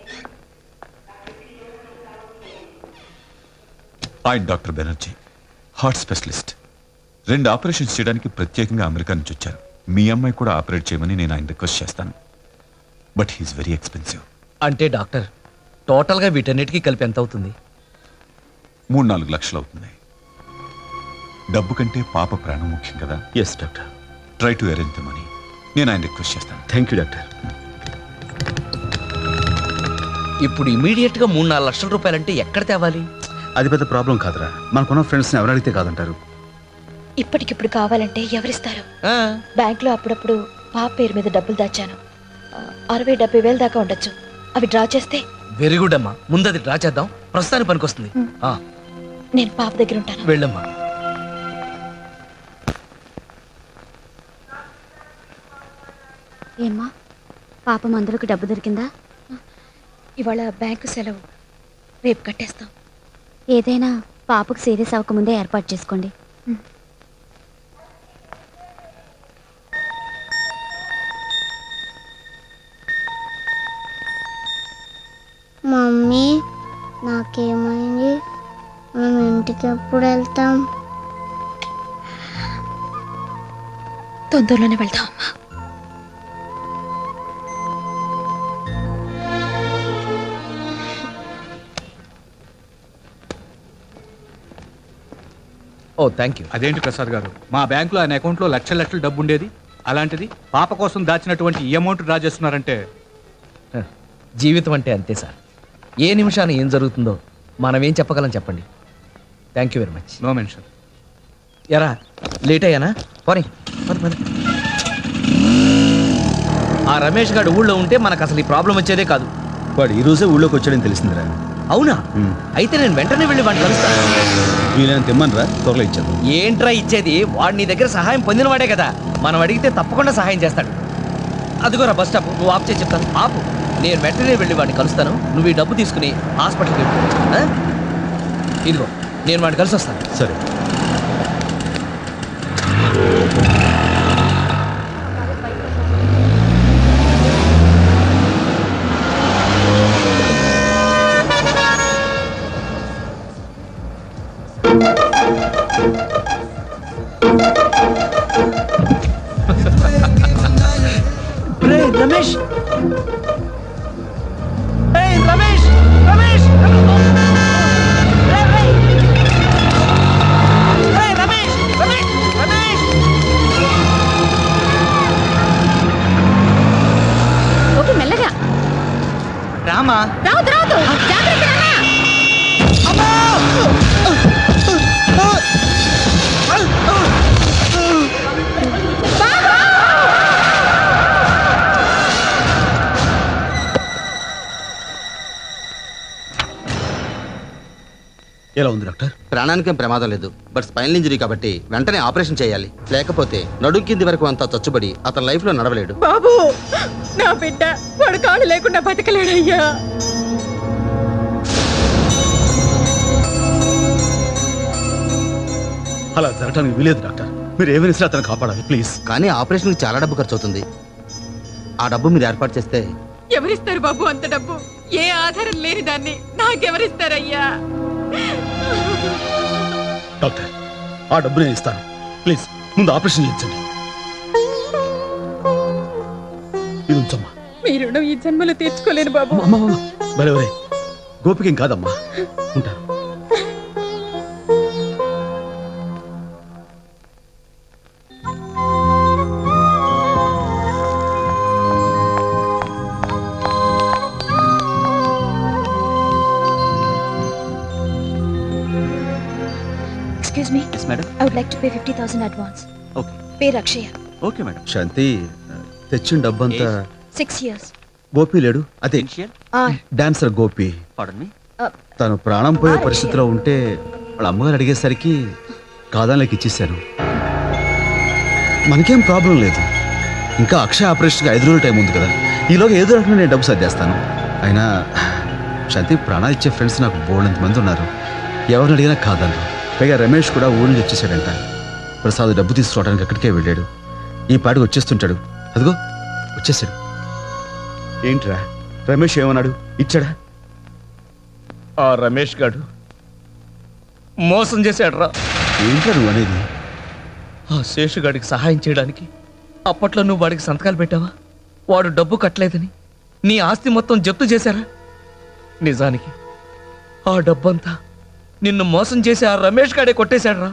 ఆయన doctor Banerjee heart specialist రెండు operations చేయడానికి ప్రత్యేకంగా America నుంచి వచ్చారు మీ అమ్మాయి కూడా operate చేయమని నేను ఆయన రిక్వెస్ట్ చేస్తాను బట్ హీస్ వెరీ ఎక్స్పెన్సివ్ అంటే డాక్టర్ టోటల్గా వీటన్నిటికీ కలిపి ఎంత అవుతుంది మూడు నాలుగు లక్షలు అవుతుంది డబ్బు కంటే పాప ప్రాణం ముఖ్యం కదా yes doctor try to arrange the money నేను ఆయన రిక్వెస్ట్ చేస్తాను థ్యాంక్ యూ డాక్టర్ ఇప్పుడు ఇమీడియట్ గా మూడు నాలుగు లక్షల రూపాయలంటే ఎక్కడ తేవాలి అది పెద్ద ప్రాబ్లం కాదురా మనకున్న ఫ్రెండ్స్ని ఎవరు అడిగితే కాదంటారు ఇప్పటికిప్పుడు కావాలంటే ఎవరిస్తారు బ్యాంక్లో అప్పుడప్పుడు పాప పేరు మీద డబ్బులు దాచాను ఆ, అరవై డెబ్బై వేలు దాకా ఉండొచ్చు అవి డ్రా చేస్తే వెరీ గుడ్ అమ్మా ముందు అది డ్రా చేద్దాం ప్రస్తుతానికి పనికొస్తుంది ఆ, నేను పాప దగ్గర ఉంటాను వెళ్ళమ్మా ఏమ్మా పాప మందులకు డబ్బు దొరికిందా ఇవాళ బ్యాంకు సెలవు రేపు కట్టేస్తాం ఏదైనా పాపకు సీరియస్ అవ్వకముందే ఏర్పాటు చేసుకోండి మమ్మీ నాకేమైంది మనం ఇంటికి ఎప్పుడు వెళ్తాం తొందరలోనే వెళ్తాం అమ్మా ఓ థ్యాంక్ యూ అదేంటి ప్రసాద్ గారు మా బ్యాంకులో ఆయన అకౌంట్లో లక్షల లక్షల డబ్బు ఉండేది అలాంటిది పాప కోసం దాచినటువంటి ఈ అమౌంట్ డ్రా చేస్తున్నారంటే జీవితం అంటే అంతే సార్ ఏ నిమిషాన ఏం జరుగుతుందో మనం ఏం చెప్పగలం చెప్పండి thank you very much no mention ఎరా లేట్ అయ్యానా పోనీ పద, పద. ఆ రమేష్ గారు ఊళ్ళో ఉంటే మనకు అసలు ఈ ప్రాబ్లం వచ్చేదే కాదు వాడు ఈ రోజే ఊళ్ళోకి వచ్చాడని తెలిసిందిరా అవునా అయితే నేను వెంటనే వెళ్ళి వాడిని కలుస్తాను వీళ్ళని తెమ్మనరా త్వరలో ఇచ్చేద్దాం ఏంట్రా ఇచ్చేది వాడు నీ దగ్గర సహాయం పొందినవాడే కదా మనం అడిగితే తప్పకుండా సహాయం చేస్తాడు అదిగోరా బస్ స్టాప్ నువ్వు ఆఫ్ చేసి చెప్తాను ఆపు నేను వెంటనే వెళ్ళి వాడిని కలుస్తాను నువ్వు ఈ డబ్బు తీసుకుని హాస్పిటల్కి వెళ్ళు ఆ? ఇదిగో నేను వాడిని కలిసి వస్తాను సరే రే రమేష్ ఏయ్ రమేష్ రమేష్ రమేష్ రమేష్ రమేష్ ఓకే మెల్లగా రామా రావద్దు రావద్దు జాగ్రత్త నాన్న. ఎలా ఉంది డాక్టర్ ప్రాణానికేం ప్రమాదం లేదు బట్ స్పైనల్ ఇంజరీ కాబట్టి వెంటనే ఆపరేషన్ చేయాలి లేకపోతే నడుం కింది వరకు అంతా చచ్చుబడి అతని లైఫ్ లో నడవలేడు బాబు నా బిడ్డ వాడు కాళ్ళు లేకుండా బతకలేడయ్యా అలా జరగడానికి వీలేదు డాక్టర్ మీరు ఏమైనా సరే అతను కాపాడాలి ప్లీజ్ కానీ ఆపరేషన్కి చాలా డబ్బు ఖర్చు అవుతుంది ఆ డబ్బు మీరు ఏర్పాటు చేస్తే ఎవరిస్తారు బాబు అంత డబ్బు ఏ ఆధారం లేని దాన్ని నాకెవరిస్తారయ్యా డాక్టర్ ఆ డబ్బు నేను ఇస్తాను ప్లీజ్ ముందు ఆపరేషన్ చేయించండి ఇది ఉంచమ్మా మీ రుణం ఈ జన్మలో తీర్చుకోలేను బాబు బరే బరే గోపికేం కాదమ్మా ఉంటాను excuse me yes madam I would like to pay fifty thousand advance okay పేరు అక్షయ ఓకే మేడం శాంతి తెచ్చిన డబ్బంతా సిక్స్ ఇయర్స్ గోపి లేడు అదే డాన్సర్ గోపి పాడన్ మీ తను ప్రాణం పోయే పరిస్థితిలో ఉంటే వాళ్ళ అమ్మగారు అడిగేసరికి కాదానికి ఇచ్చేశాను మనకేం ప్రాబ్లం లేదు ఇంకా అక్షయ ఆపరేషన్కి ఐదు రోజుల టైం ఉంది కదా ఈలోగా ఏదో రకంగా నేను డబ్బు సర్దేస్తాను అయినా శాంతి ప్రాణాలు ఇచ్చే ఫ్రెండ్స్ నాకు బోల్డంత మంది ఉన్నారు ఎవరిని అడిగినా కాదన్నారు పైగా రమేష్ కూడా ఊరి నుంచి వచ్చేసాడంట ప్రసాద్ డబ్బు తీసుకోవడానికి అక్కడికే వెళ్ళాడు ఈ పాటికి వచ్చేస్తుంటాడు అదిగో వచ్చేసాడు ఏంట్రా రమేష్ ఏమన్నాడు ఇచ్చాడా ఆ రమేష్ గాడు మోసం చేశాడు రా ఏంట్రా నువ్వు అనేది ఆ శేషుగాడికి సహాయం చేయడానికి అప్పట్లో నువ్వు వాడికి సంతకాలు పెట్టావా వాడు డబ్బు కట్టలేదని నీ ఆస్తి మొత్తం జప్తు చేశారా నిజానికి ఆ డబ్బంతా నిన్ను మోసం చేసి ఆ రమేష్ గాడే కొట్టేశాడ్రా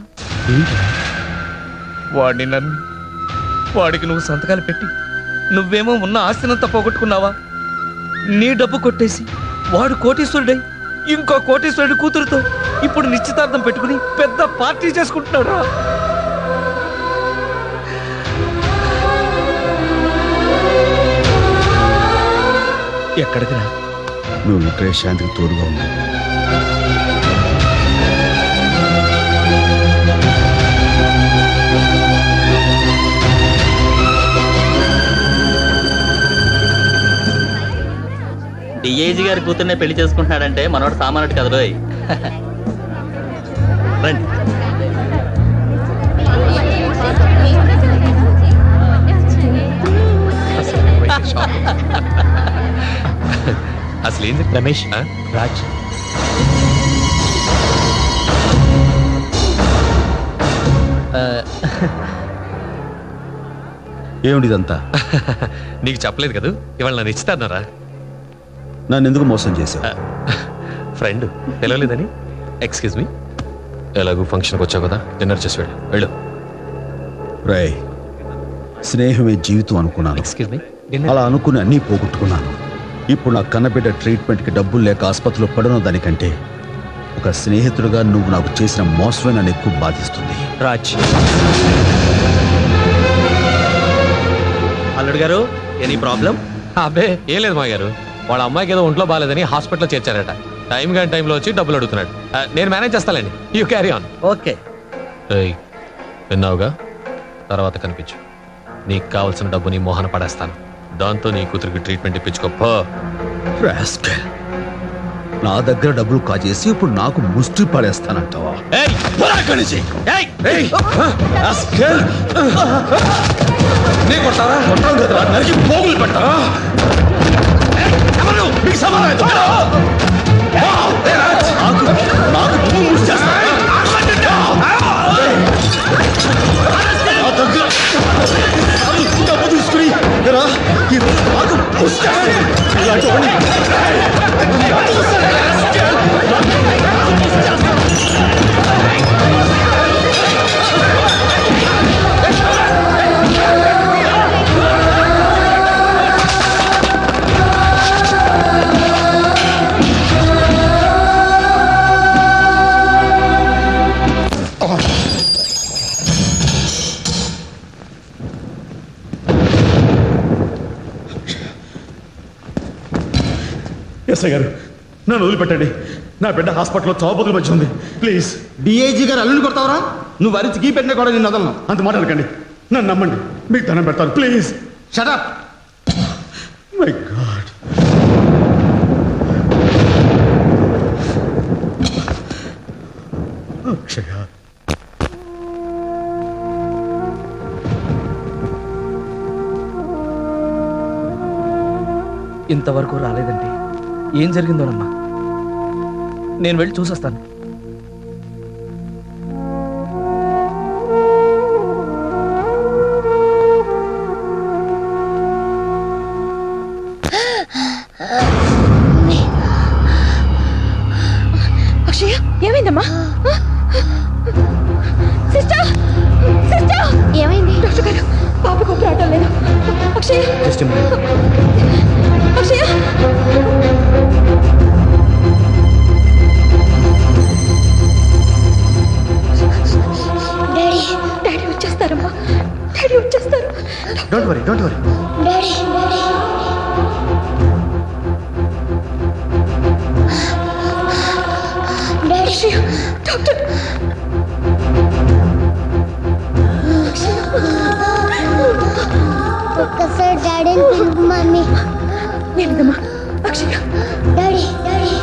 వాడిని నమ్మి వాడికి నువ్వు సంతకాలు పెట్టి నువ్వేమో ఉన్న ఆస్తినంతా పోగొట్టుకున్నావా నీ డబ్బు కొట్టేసి వాడు కోటీశ్వరుడై ఇంకో కోటీశ్వరుడి కూతురుతో ఇప్పుడు నిశ్చితార్థం పెట్టుకుని పెద్ద పార్టీ చేసుకుంటున్నాడు రా ఎక్కడికి రా నువ్వు ఇక్కడే శాంతికి తోడుగా ఉన్నావు డిఐజీ గారి కూతుర్నే పెళ్లి చేసుకుంటున్నాడంటే మనోడు సామాన్యుడు కదా రోయ్ రండి అసలు ఏంది రమేష్ రాజ్ ఏమిటి ఇదంతా నీకు చెప్పలేదు కదా ఇవాళ నన్ను ఇస్తాన్నారా నన్ను ఎందుకు మోసం చేశావు ఫ్రెండ్ తెలవలేదని ఎక్స్క్యూజ్ మీ ఎలాగూ ఫంక్షన్కి వచ్చావు కదా డిన్నర్ చేసి వెళ్ళు వెళ్ళు రై స్నేహమే జీవితం అనుకున్నాను ఎక్స్క్యూజ్ మీ అలా అనుకుని అన్నీ పోగొట్టుకున్నాను ఇప్పుడు నా కన్నబిడ్డ ట్రీట్మెంట్కి డబ్బులు లేక ఆసుపత్రిలో పడను దానికంటే ఒక స్నేహితుడిగా నువ్వు నాకు చేసిన మోసమే నన్ను ఎక్కువ బాధిస్తుంది రాజ్ అల్లుడు గారు ఎనీ ప్రాబ్లం అబ్బే ఏం లేదు మా గారు వాళ్ళ అమ్మాయికి ఏదో ఒంట్లో బాగాలేదని హాస్పిటల్లో చేర్చారట టైం కానీ టైంలో వచ్చి డబ్బులు అడుగుతున్నాడు ఆ, నేను మేనేజ్ చేస్తానండి యూ క్యారీ ఆన్ ఓకే ఏయ్ విన్నావుగా తర్వాత కనిపించు నీకు కావాల్సిన డబ్బు నీ మోహన పడేస్తాను దాంతో నీ కూతురికి ట్రీట్మెంట్ ఇప్పించుకోపో రాస్కెల్. నా దగ్గర డబ్బులు కాజేసి ఇప్పుడు నాకు ముష్టి పడేస్తానంటావా పోరా అక్కడి నుంచి. ఏయ్, రాస్కెల్. నీ కొడతావా? కొట్టడం కదరా, నరికి పోగులు పెట్టరా? ఏయ్, ఎవరు? మీకు సమాధానం చెప్పరా? ఏయ్, రాజ్, నాకు నాకు నువ్వు ముష్టి చేస్తావా? ఏయ్, నా దగ్గర డబ్బు తీసుకుని ఎరా, ఈ రోజు నాకు ముష్టి చేస్తావా? ఇలాంటి వాడిని ఎస్ఐ గారు నన్ను వదిలిపెట్టండి నా బిడ్డ హాస్పిటల్లో చావుబతుల మధ్య ఉంది ప్లీజ్ డిఐజీ గారు అల్లుని కొడతావరా నువ్వు అరిచి గీ పెట్టినా కూడా నేను వదలను అంత మాట్లాడకండి నన్ను నమ్మండి మీకు దండం పెడతాను please shut up my god Akshaya ఇంతవరకు రాలేదంటే ఏం జరిగిందోనమ్మా నేను వెళ్ళి చూసొస్తాను అక్షయ ఏమైందమ్మా సిస్టర్ సిస్టర్ ఏమైంది డాక్టర్ గారు పాపకు ఊపిరి ఆడటం లేదు Akshaya just Akshaya daddy daddy వచ్చేస్తారమ్మా డాడీ వచ్చేస్తారు don't worry don't worry daddy daddy daddy doctor ఒక్కసారి డాడీని పిలుపు మమ్మీ నేనుదమ్మా అక్షయ డాడీ డాడీ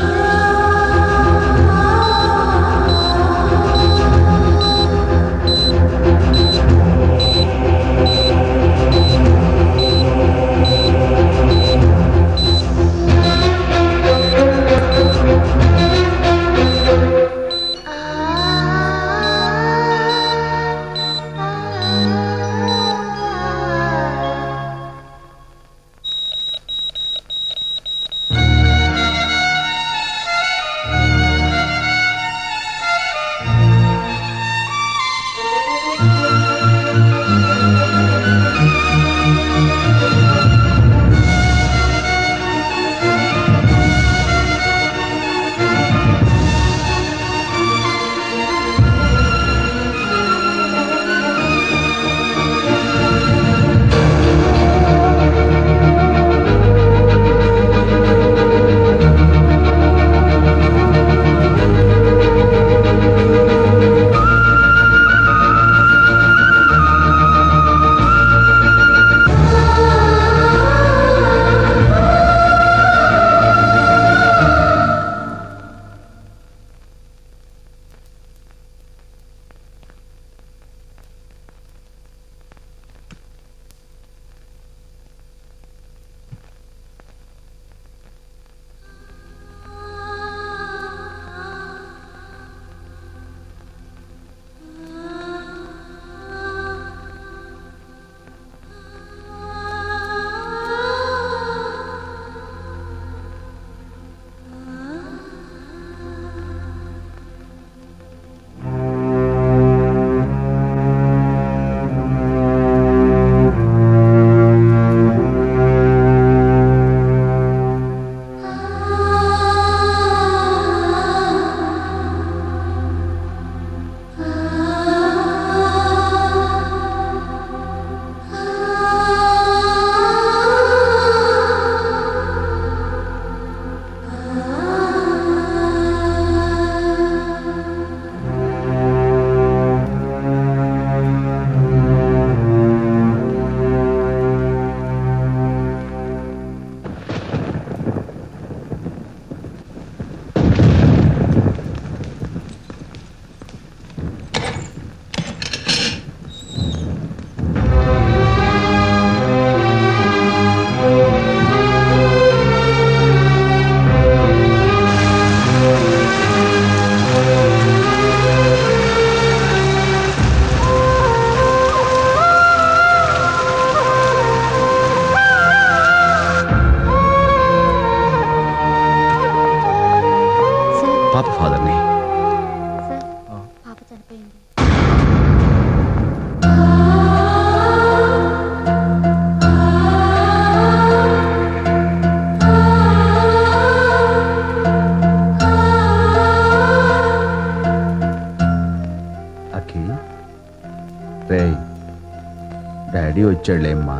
డాడీ వచ్చాడులేమ్మా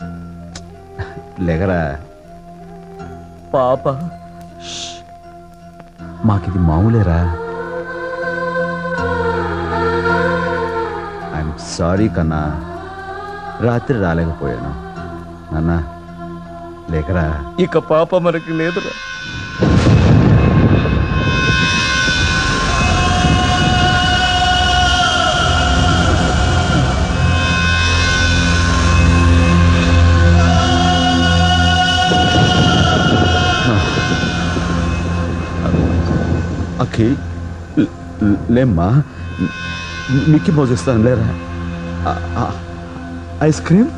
లేగరా పాప మాకిది మామూలేరా ఐఎమ్ సారీ కన్నా రాత్రి రాలేకపోయాను నాన్న లేకరా ఇక పాప మనకి లేదురా అక్కి లే- లేమ్మా మిక్కి మోజిస్తాను లేరా ఆ- ఆ- ఐస్ క్రీమ్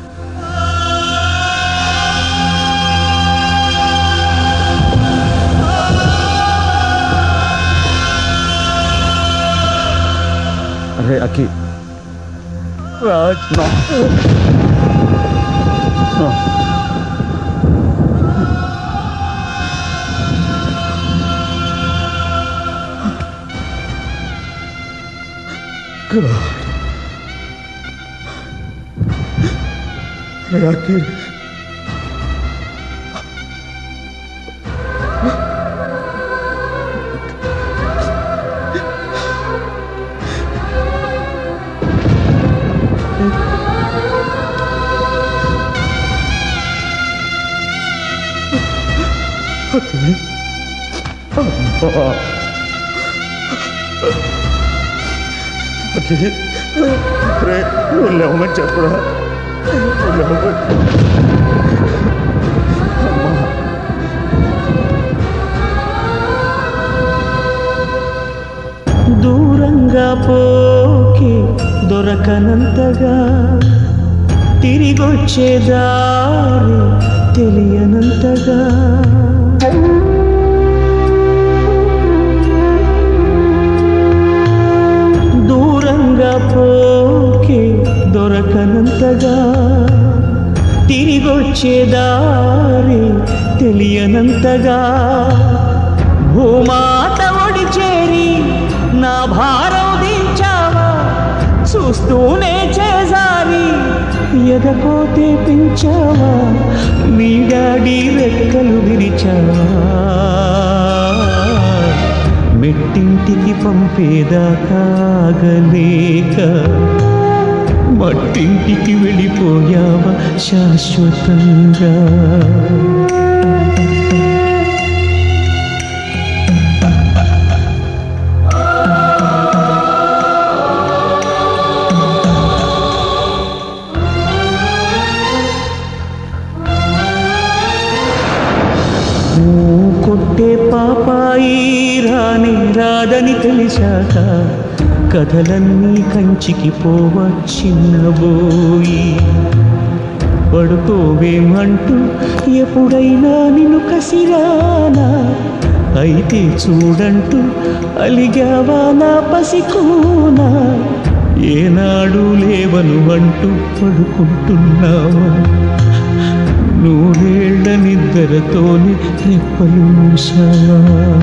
అరే అక్కి రాజ్ No. No. God. అరే అక్కి అక్కి అమ్మా అక్కి రే నువ్వు లేవమని చెప్పురా నువ్వు లేవమని దూరంగా పోకి దొరకనంతగా తిరిగొచ్చే దారి తెలియనంతగా దూరంగా పోకి దొరకనంతగా తిరిగొచ్చే దారి తెలియనంతగా భూమాత ఒడి చేరి నా భారం దించావా చూస్తూనే చేజారి ఎదపోతే పెంచావా నీ డాడీ రెక్కలు విరిచావా మెట్టింటికి పంపేదాకాగలేక మట్టింటికి వెళ్ళిపోయావా శాశ్వతంగా నువ్వు కొట్టే పాపాయి రాని రాదని తెలిసాక కథలన్నీ కంచికి పోవ చిన్నబోయి పడుకోవేమంటూ ఎప్పుడైనా నిన్ను కసిరానా అయితే చూడంటూ అలిగావా నా పసికూనా ఏనాడు లేవను అంటూ పడుకుంటున్నావా నూరేళ్ల నిద్రతోని రెప్పలు మూసావా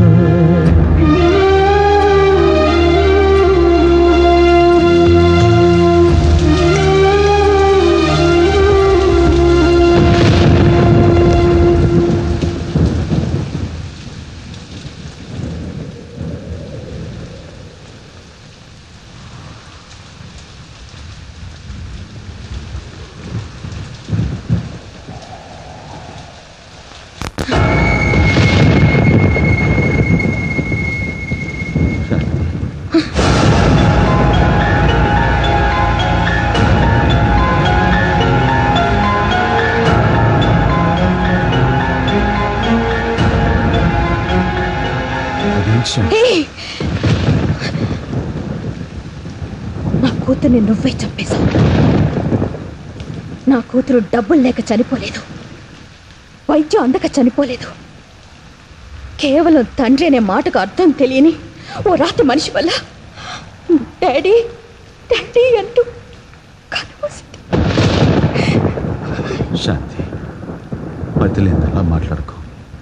ఏయ్! నా కూతుర్ని నువ్వే చంపేశావు నా కూతురు డబ్బులు లేక చనిపోలేదు వైద్యం అందక చనిపోలేదు కేవలం తండ్రి అనే మాటకు అర్థం తెలియని ఓ రాత్రి మనిషి వల్ల డాడీ డాడీ అంటూ కనుమూసింది. శాంతి మధ్యలేదు అలా మాట్లాడుకో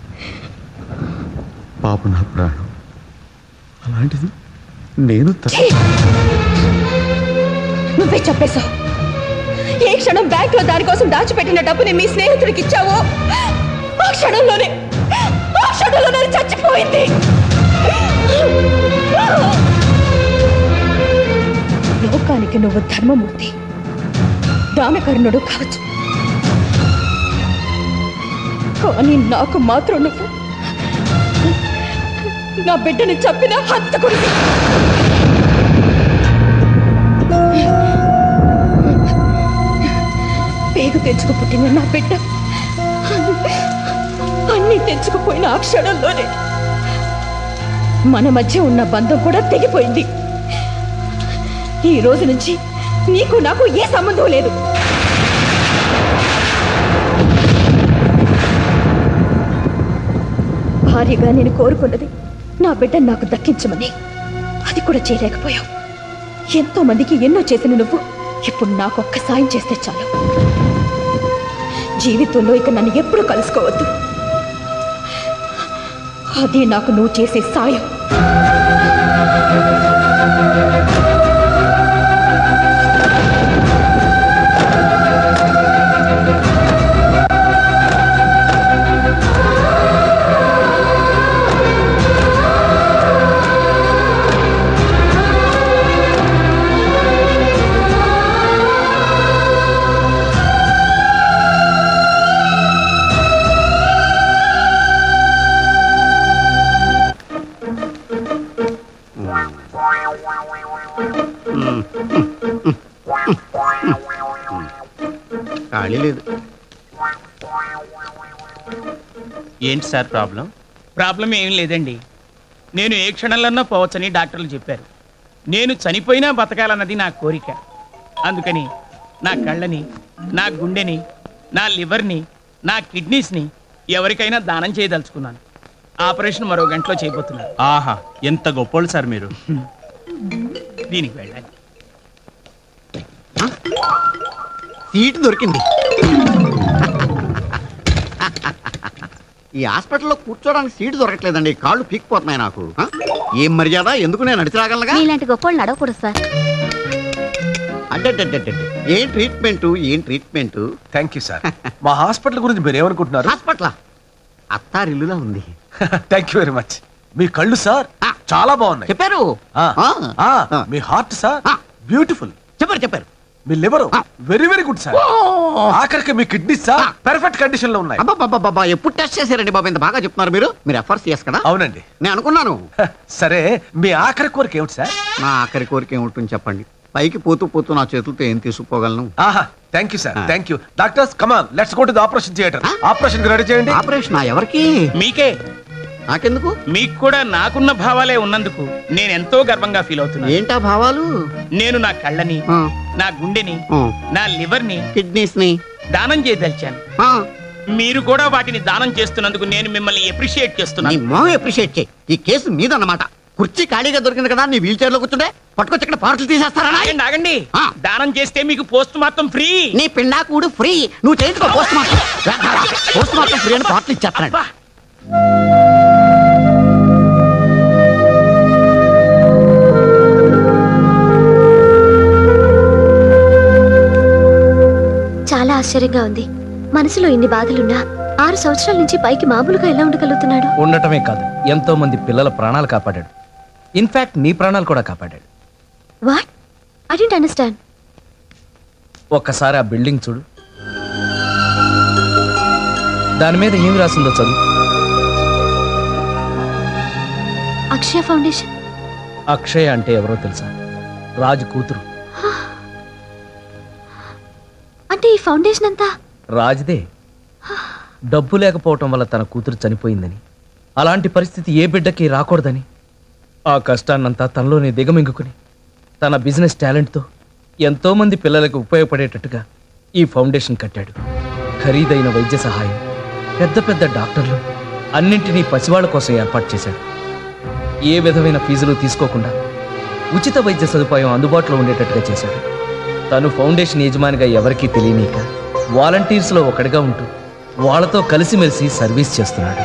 పాప నా ప్రాణం అలాంటిది నేను త- ఛీ! నువ్వే చంపేశావు ఏ క్షణం బ్యాంక్ లో దానికోసం దాచిపెట్టిన డబ్బుని మీ స్నేహితుడికి ఇచ్చావో ఆ క్షణంలోనే ఆ క్షణంలోనే అది చచ్చిపోయింది లోకానికి నువ్వు ధర్మమూర్తి దానకర్ణుడు కావచ్చు కానీ నాకు మాత్రం నువ్వు నా బిడ్డని చంపిన హంతకుడివి పేగు తెచ్చుకు పుట్టిన నా బిడ్డ అన్ని తెచ్చుకుపోయిన ఆ క్షణంలోనే మన మధ్య ఉన్న బంధం కూడా తెగిపోయింది ఈ రోజు నుంచి నీకు నాకు ఏ సంబంధం లేదు భార్యగా నేను కోరుకున్నది నా బిడ్డను నాకు దక్కించమని అది కూడా చేయలేకపోయావు ఎంతో మందికి ఎన్నో చేసిన నువ్వు ఇప్పుడు నాకు ఒక్క సాయం చేస్తే చాలు జీవితంలో ఇక నన్ను ఎప్పుడు కలుసుకోవద్దు అది నాకు నువ్వు చేసే సాయం ఖాళీ లేదు ఏంటి సార్ ప్రాబ్లం ప్రాబ్లం ఏం లేదండి నేను ఏ క్షణంలోనో పోవచ్చని డాక్టర్లు చెప్పారు నేను చనిపోయినా బతకాలన్నది నా కోరిక అందుకని నా కళ్ళని నా గుండెని నా లివర్ని నా కిడ్నీస్ని ఎవరికైనా దానం చేయదలుచుకున్నాను ఆపరేషన్ మరో గంటలో చేయబోతున్నాను ఆహా ఎంత గొప్పోళ్ళు సార్ మీరు దీనికి వెళ్ళాలి సీటు దొరికింది ఈ హాస్పిటల్లో కూర్చోడానికి సీటు దొరకట్లేదండి కాళ్ళు పీక్కిపోతున్నాయి నాకు ఆ? ఏం మర్యాద ఎందుకు నేను నడిచి రాగలగా నీలాంటి గొప్ప నడవకూడదు సార్ అంటే ఏం ట్రీట్మెంట్ ఏం ట్రీట్మెంట్ థ్యాంక్ యూ సార్ మా హాస్పిటల్ గురించి మీరు ఏమనుకుంటున్నారు హాస్పిటల్ అత్తారిల్లులా ఉంది థ్యాంక్ యూ వెరీ మచ్ మీ కళ్ళు సార్ చాలా బాగున్నాయి చెప్పారు మీ హార్ట్ సార్ బ్యూటిఫుల్ చెప్పారు చెప్పారు మీ liver very very good sir ఆఖరికి మీ కిడ్నీ సార్ పర్ఫెక్ట్ కండిషన్ లో ఉన్నాయి అబ్బాబ్బాబ్బా ఎప్పుడు టెస్ట్ చేశారండి బాబు ఇంత బాగా చెప్తున్నారు మీరు మీరు ఎఫర్ట్స్ చేస్ కదా అవునండి నేను అనుకున్నాను సరే మీ ఆఖరి కోరిక ఏమిటి సార్ నా ఆఖరి కోరిక ఏముంటుంది చెప్పండి పైకి పోతూ పోతూ నా చేతులతో ఏం తీసుకుపోగలను ఆహా thank you sir thank you doctors come on let's go to the operation theatre operation ready చేయండి ఆపరేషన్ ఎవరికి మీకే నాకెందుకు మీకు కూడా నాకున్న భావాలే ఉన్నందుకు నేను ఎంతో గర్వంగా ఫీల్ అవుతున్నాను ఏంటా భావాలు నేను నా కళ్ళని నా గుండెని నా లివర్ని కిడ్నీస్ ని దానం చేయదలిచాను మీరు కూడా వాటిని దానం చేస్తున్నందుకు నేను మిమ్మల్ని ఎప్రిషియేట్ నీ చేస్తున్నాను మొహం అప్రిషియేట్ చేయి ఈ కేసు మీద అన్నమాట కుర్చీ ఖాళీగా దొరికింది కదా నీ వీల్ చైర్ లో కూర్చుంటే పట్టుకొచ్చి ఇక్కడ పార్ట్లు తీసేస్తారా ఆగండి ఆగండి దానం చేస్తే మీకు పోస్ట్ మార్టం ఫ్రీ నీ పిండాకుడు ఫ్రీ నువ్వు చేయించుకో post mortem post mortem free అని పార్ట్లు ఇచ్చేస్తాడు చాలా ఆశ్చర్యంగా ఉంది మనసులో ఇన్ని బాధలున్నా ఆరు సంవత్సరాల నుంచి పైకి మామూలుగా ఎలా ఉండగలుగుతున్నాడు ఉండటమే కాదు ఎంతో మంది పిల్లల ప్రాణాలు కాపాడాడు ఇన్ఫాక్ట్ నీ ప్రాణాలు కూడా కాపాడాడు వాట్ ఐ డెంట్ అండర్స్టాండ్ ఒక్కసారి ఆ బిల్డింగ్ చూడు దాని మీద ఏమి రాసిందో చదువు అక్షయ ఫౌండేషన్ అక్షయ అంటే ఎవరో తెలుసా రాజు కూతురు అంటే ఈ ఫౌండేషన్ అంతా రాజుదే డబ్బు లేకపోవటం వల్ల తన కూతురు చనిపోయిందని అలాంటి పరిస్థితి ఏ బిడ్డకి రాకూడదని ఆ కష్టాన్నంతా తనలోనే దిగమింగుకుని తన బిజినెస్ టాలెంట్తో ఎంతో మంది పిల్లలకు ఉపయోగపడేటట్టుగా ఈ ఫౌండేషన్ కట్టాడు ఖరీదైన వైద్య సహాయం పెద్ద పెద్ద డాక్టర్లు అన్నింటినీ పసివాళ్ల కోసం ఏర్పాటు చేశాడు ఏ విధమైన ఫీజులు తీసుకోకుండా ఉచిత వైద్య సదుపాయం అందుబాటులో ఉండేటట్టుగా చేశాడు తను ఫౌండేషన్ యజమానిగా ఎవరికీ తెలియనీక వాలంటీర్స్లో ఒకటిగా ఉంటూ వాళ్ళతో కలిసిమెలిసి సర్వీస్ చేస్తున్నాడు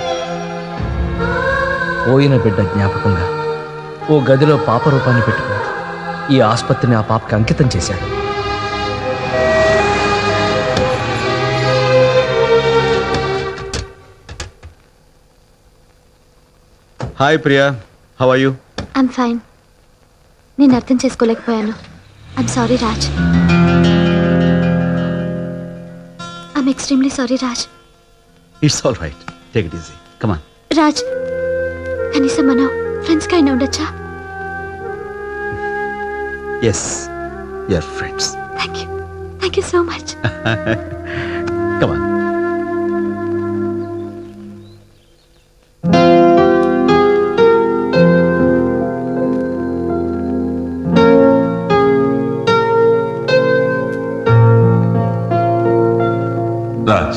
పోయిన బిడ్డ జ్ఞాపకంగా ఓ గదిలో పాప రూపాన్ని పెట్టుకుని ఈ ఆసుపత్రిని ఆ పాపకి అంకితం చేశాడు hi Priya how are you I'm fine నేను అర్థం చేసుకోలేకపోయాను I'm sorry Raj I'm extremely sorry Raj it's all right take it easy come on Raj కనీసం మనం ఫ్రెండ్స్గా అయినా ఉండొచ్చా ఎస్ యర్ friends thank you thank you so much come on Raj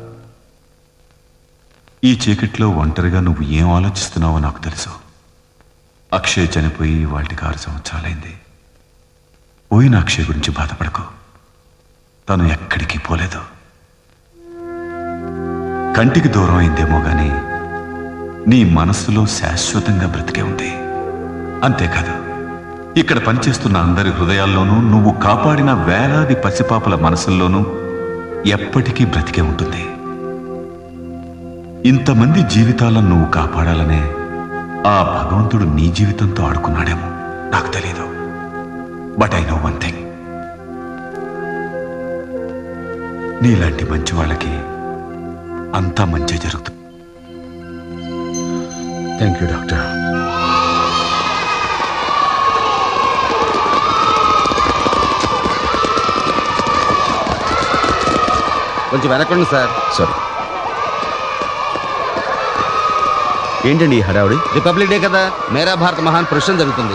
ఈ చీకట్లో ఒంటరిగా నువ్వు ఏం ఆలోచిస్తున్నావో నాకు తెలుసు అక్షయ్ చనిపోయి వాటికి ఆరు సంవత్సరాలైంది పోయిన అక్షయ్ గురించి బాధపడకు తను ఎక్కడికి పోలేదు కంటికి దూరం అయిందేమో గాని నీ మనస్సులో శాశ్వతంగా బ్రతికే ఉంది అంతేకాదు ఇక్కడ పనిచేస్తున్న అందరి హృదయాల్లోనూ నువ్వు కాపాడిన వేలాది పసిపాపల మనసుల్లోనూ ఎప్పటికీ బ్రతికే ఉంటుంది ఇంతమంది జీవితాలను నువ్వు కాపాడాలనే ఆ భగవంతుడు నీ జీవితంతో ఆడుకున్నాడేమో నాకు తెలీదు but I know one thing నీలాంటి మంచి వాళ్ళకి అంతా మంచి జరుగుతుంది థ్యాంక్ యూ డాక్టర్ కొంచెం వెనకండి సార్ సారీ ఏంటండి ఈ హడావుడి రిపబ్లిక్ డే కదా మేరా భారత్ మహాన్ పురుషన్ జరుగుతుంది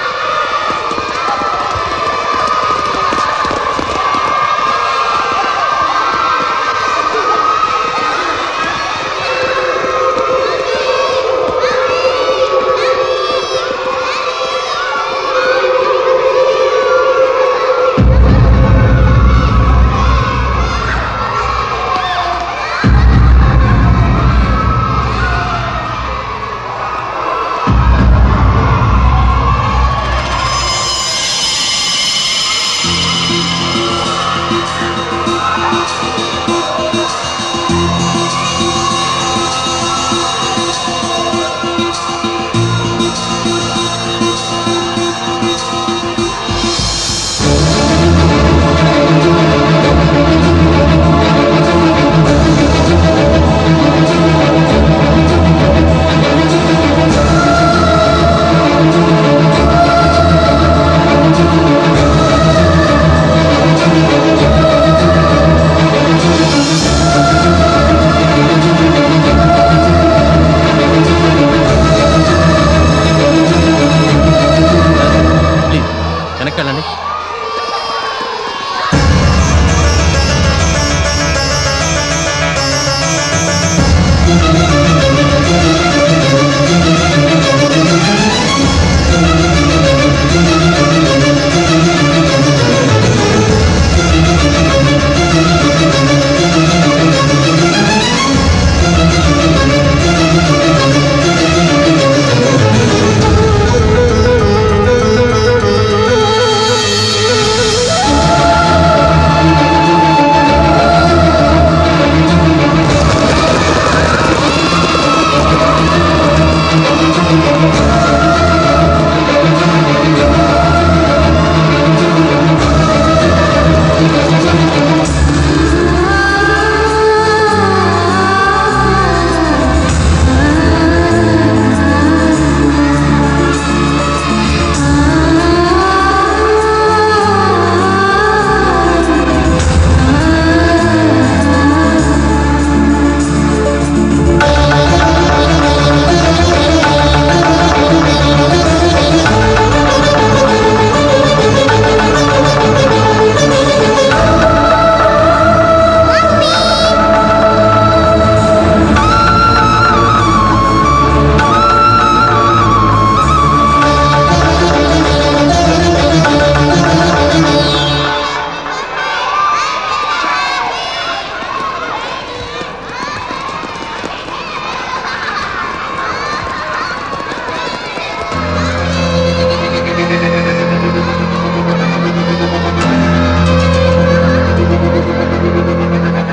ప్లీజ్ వెనక్కి వెళ్ళండి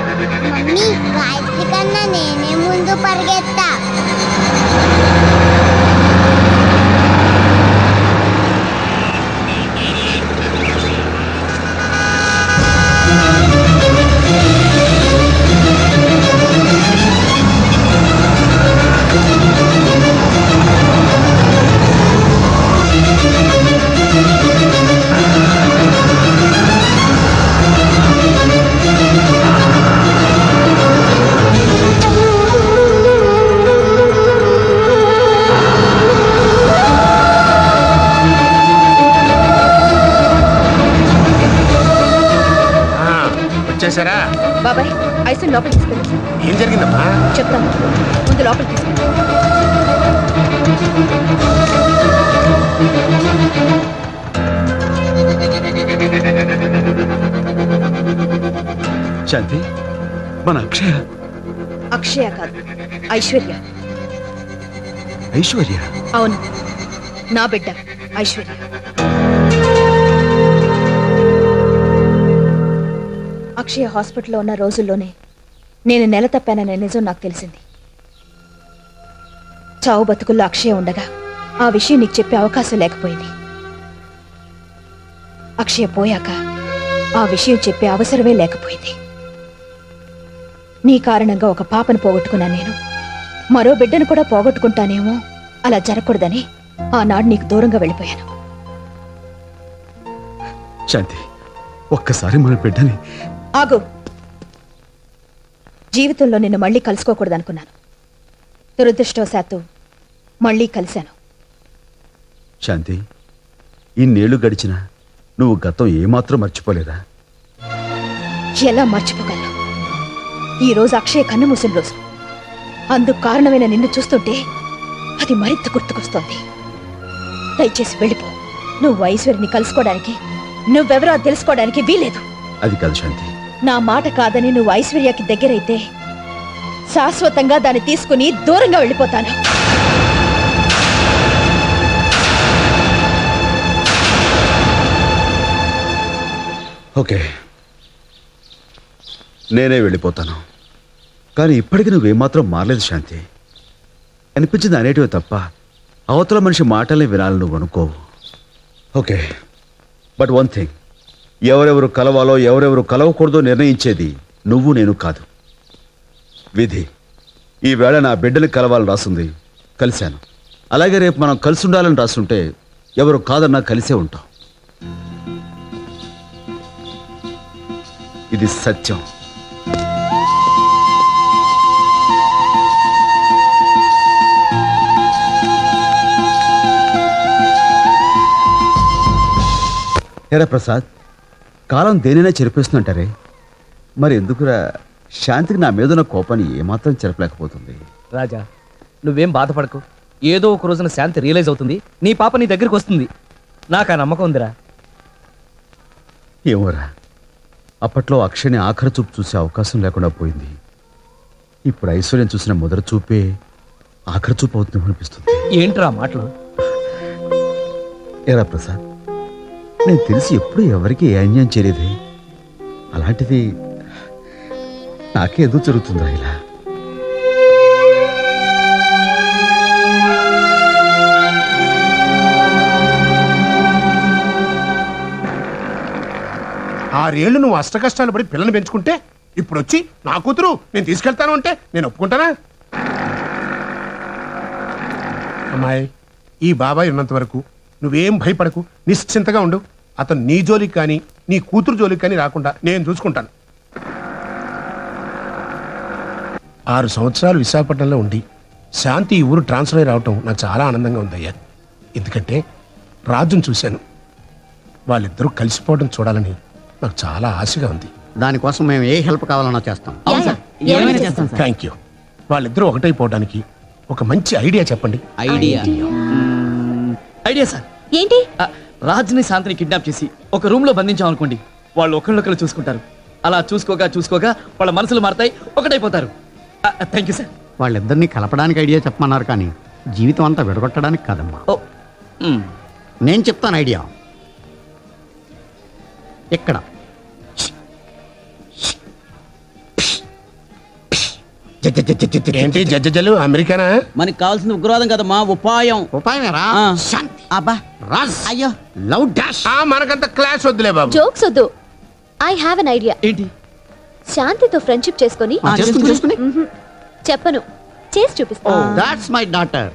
మమ్మీ గాయత్రి కన్నా నేనే ముందు పరిగెత్తా వచ్చేసారా బాబాయ్ ఐసన్ లోపలికి తీసుకెళ్ళి ఏం జరిగిందమ్మా చెప్తాను ముందు లోపలికి తీసుకెళ్ళి శాంతి మన అక్షయ అక్షయ కాదు ఐశ్వర్య ఐశ్వర్య అవును నా బిడ్డ ఐశ్వర్య అక్షయ హాస్పిటల్లో ఉన్న రోజుల్లోనే నేను నెల తప్పాననే నిజం నాకు తెలిసింది చావు బతుకుల్లో అక్షయ ఉండగా ఆ విషయం నీకు చెప్పే అవకాశం లేకపోయింది అక్షయ పోయాక ఆ విషయం చెప్పే అవసరమే లేకపోయింది నీ కారణంగా ఒక పాపను పోగొట్టుకున్నా నేను మరో బిడ్డను కూడా పోగొట్టుకుంటానేమో అలా జరగకూడదని ఆనాడు నీకు దూరంగా వెళ్ళిపోయాను శాంతి ఒక్కసారి మన బిడ్డని ఆగు జీవితంలో నిన్ను మళ్ళీ కలుసుకోకూడదనుకున్నాను దురదృష్టవశాత్తు మళ్ళీ కలిశాను శాంతి ఇన్నేళ్లు గడిచినా నువ్వు గతం ఏమాత్రం మర్చిపోలేదా ఎలా మర్చిపోగలను ఈ రోజు అక్షయ కన్ను మూసిన రోజు అందుకు కారణమైన నిన్ను చూస్తుంటే అది మరింత గుర్తుకొస్తోంది దయచేసి వెళ్ళిపో నువ్వు ఐశ్వర్యని కలుసుకోవడానికి నువ్వెవరో అది తెలుసుకోవడానికి వీలేదు అది కాదు శాంతి నా మాట కాదని నువ్వు ఐశ్వర్యకి దగ్గరైతే శాశ్వతంగా దాన్ని తీసుకుని దూరంగా వెళ్ళిపోతాను ఓకే నేనే వెళ్ళిపోతాను కానీ ఇప్పటికీ నువ్వు ఏమాత్రం మారలేదు శాంతి అనిపించింది అనేటివే తప్ప అవతల మనిషి మాటల్ని వినాలని నువ్వు అనుకోవు ఓకే బట్ వన్ థింగ్ ఎవరెవరు కలవాలో ఎవరెవరు కలవకూడదో నిర్ణయించేది నువ్వు నేను కాదు విధి ఈవేళ నా బిడ్డని కలవాలని రాసుంది కలిశాను అలాగే రేపు మనం కలిసి ఉండాలని రాసుంటే ఎవరు కాదన్నా కలిసే ఉంటాం ఇది సత్యం ఎరా ప్రసాద్ కాలం దేనైనా చెరిపేస్తుందంటారే మరి ఎందుకురా శాంతికి నా మీద ఉన్న కోపాన్ని ఏమాత్రం చెరపలేకపోతుంది రాజా నువ్వేం బాధపడకు ఏదో ఒక రోజున శాంతి రియలైజ్ అవుతుంది నీ పాప నీ దగ్గరికి వస్తుంది నాకు ఆ నమ్మకం ఉందిరా ఏమోరా అప్పట్లో అక్షయని ఆఖరి చూపు చూసే అవకాశం లేకుండా పోయింది ఇప్పుడు ఐశ్వర్యం చూసిన మొదటి చూపే ఆఖరి చూపు అవుతుంది అనిపిస్తుంది ఏంట్రా మాటలు ఏరా ప్రసాద్ నేను తెలిసి ఎప్పుడు ఎవరికి ఏ అన్యాయం చేయలేదే అలాంటిది నాకే ఎందుకు జరుగుతుందా ఇలా ఆరేళ్లు నువ్వు అష్ట కష్టాలు పడి పిల్లని పెంచుకుంటే ఇప్పుడు వచ్చి నా కూతురు నేను తీసుకెళ్తాను అంటే నేను ఒప్పుకుంటానా అమ్మాయి ఈ బాబాయ్ ఉన్నంత వరకు నువ్వేం భయపడకు నిశ్చింతగా ఉండు అతను నీ జోలికి కానీ నీ కూతురు జోలికి కానీ రాకుండా నేను చూసుకుంటాను ఆరు సంవత్సరాలు విశాఖపట్నంలో ఉండి శాంతి ఈ ఊరు ట్రాన్స్ఫర్ అయి రావటం నాకు చాలా ఆనందంగా ఉందయ్యా ఎందుకంటే రాజును చూశాను వాళ్ళిద్దరూ కలిసిపోవడం చూడాలని నాకు చాలా ఆశగా ఉంది దానికోసం మేము ఏ హెల్ప్ కావాలన్నా చేస్తాం ఏమైనా చేస్తాం సార్. థ్యాంక్ యూ వాళ్ళిద్దరూ ఒకటైపోవడానికి ఒక మంచి ఐడియా చెప్పండి ఐడియా ఐడియా సార్ ఏంటి రాజ్ని శాంతిని కిడ్నాప్ చేసి ఒక రూమ్ లో బంధించాం అనుకోండి వాళ్ళు ఒకళ్ళొకళ్ళు చూసుకుంటారు అలా చూసుకోగా చూసుకోగా వాళ్ళ మనసులు మారతాయి ఒకటైపోతారు థ్యాంక్ యూ సార్ వాళ్ళిద్దరినీ కలపడానికి ఐడియా చెప్పమన్నారు కానీ జీవితం అంతా విడగొట్టడానికి కాదమ్మా నేను చెప్తాను ఐడియా ఇక్కడ ఏంటి జడ్జలు అమెరికానా మనకి కావాల్సిన ఉగ్రవాదం కదమ్మా ఉపాయం ఉపాయమేరా అబ్బా రాజ్ అయ్యో లవ్ డాష్ మనకంత క్లాస్ వద్దులే బాబు జోక్స్ వద్దు ఐ హ్యావ్ ఎన్ ఐడియా ఏంటి శాంతితో ఫ్రెండ్షిప్ చేసుకొని ఆ, చేసుకుని, చేసుకుని. మ్హూ. చెప్పను చేసి చూపిస్తా that's my daughter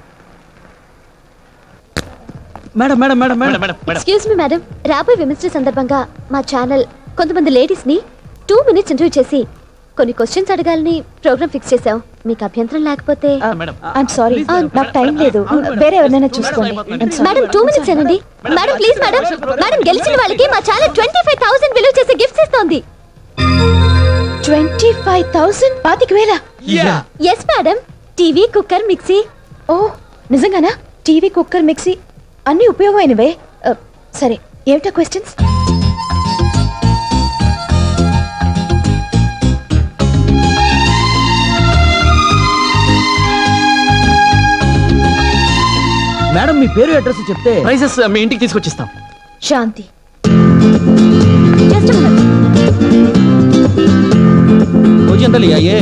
madam madam madam madam madam excuse me madam రాబోయే విమెన్స్ డే సందర్భంగా మా ఛానల్ కొంతమంది లేడీస్ ని టూ మినిట్స్ ఇంటర్వ్యూ చేసి కొన్ని క్వశ్చన్స్ అడగాలని ప్రోగ్రామ్ ఫిక్స్ చేసాం మీకు అభ్యంతరం లేకపోతే ఐఎమ్ సారీ నాకు టైం లేదు వేరే ఎవరినైనా చూసుకోండి I'm sorry. Madam two minutes ఏనండి మేడం ప్లీజ్ మేడం మేడం గెలిచిన వాళ్ళకి మా ఛానల్ ట్వంటీ ఫైవ్ థౌసండ్ విలువ చేసే గిఫ్ట్స్ ఇస్తోంది ట్వంటీ ఫైవ్ థౌసండ్ పాతిక వేల yes madam TV cooker mixie oh నిజంగానా టీవీ కుక్కర్ మిక్సీ అన్ని ఉపయోగమైనవే ఆ, సరే ఏమిటా క్వశ్చన్స్ మేడం మీ పేరు అడ్రస్ చెప్తే ప్రైసెస్ మీ ఇంటికి తీసుకొచ్చిస్తాం శాంతి జస్ట్ मुझे अंदर ले आइए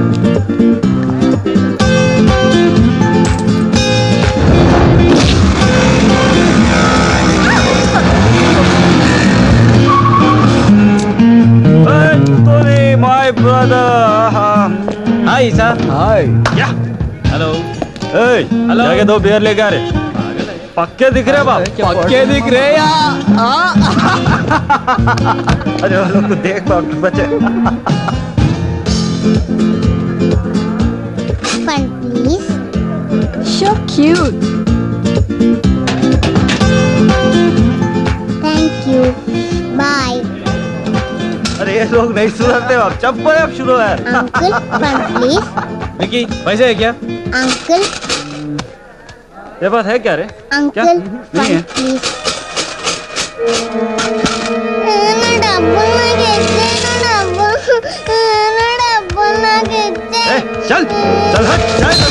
Tony, my brother. Hi, sir. Hi. Yeah. Hello Hey, Hello. जाके दो बियर लेके आ रहे पक्के दिख रहे बाप पक्के दिख रहे अरे वो लोग को देख बाप बच्चे Fun, please. So cute. Thank you. Bye. अरे ये लोग नहीं सुधरते बाप चप्पल अब शुरू है Uncle, fun, please. विकी पैसे है क्या Uncle, ये बात है क्या रे uncle, नहीं है fun, please. నా డబ్బులు నాకు ఇచ్చే నా డబ్బులు నా డబ్బులు నాకు ఇచ్చే ए, चल चल हट चल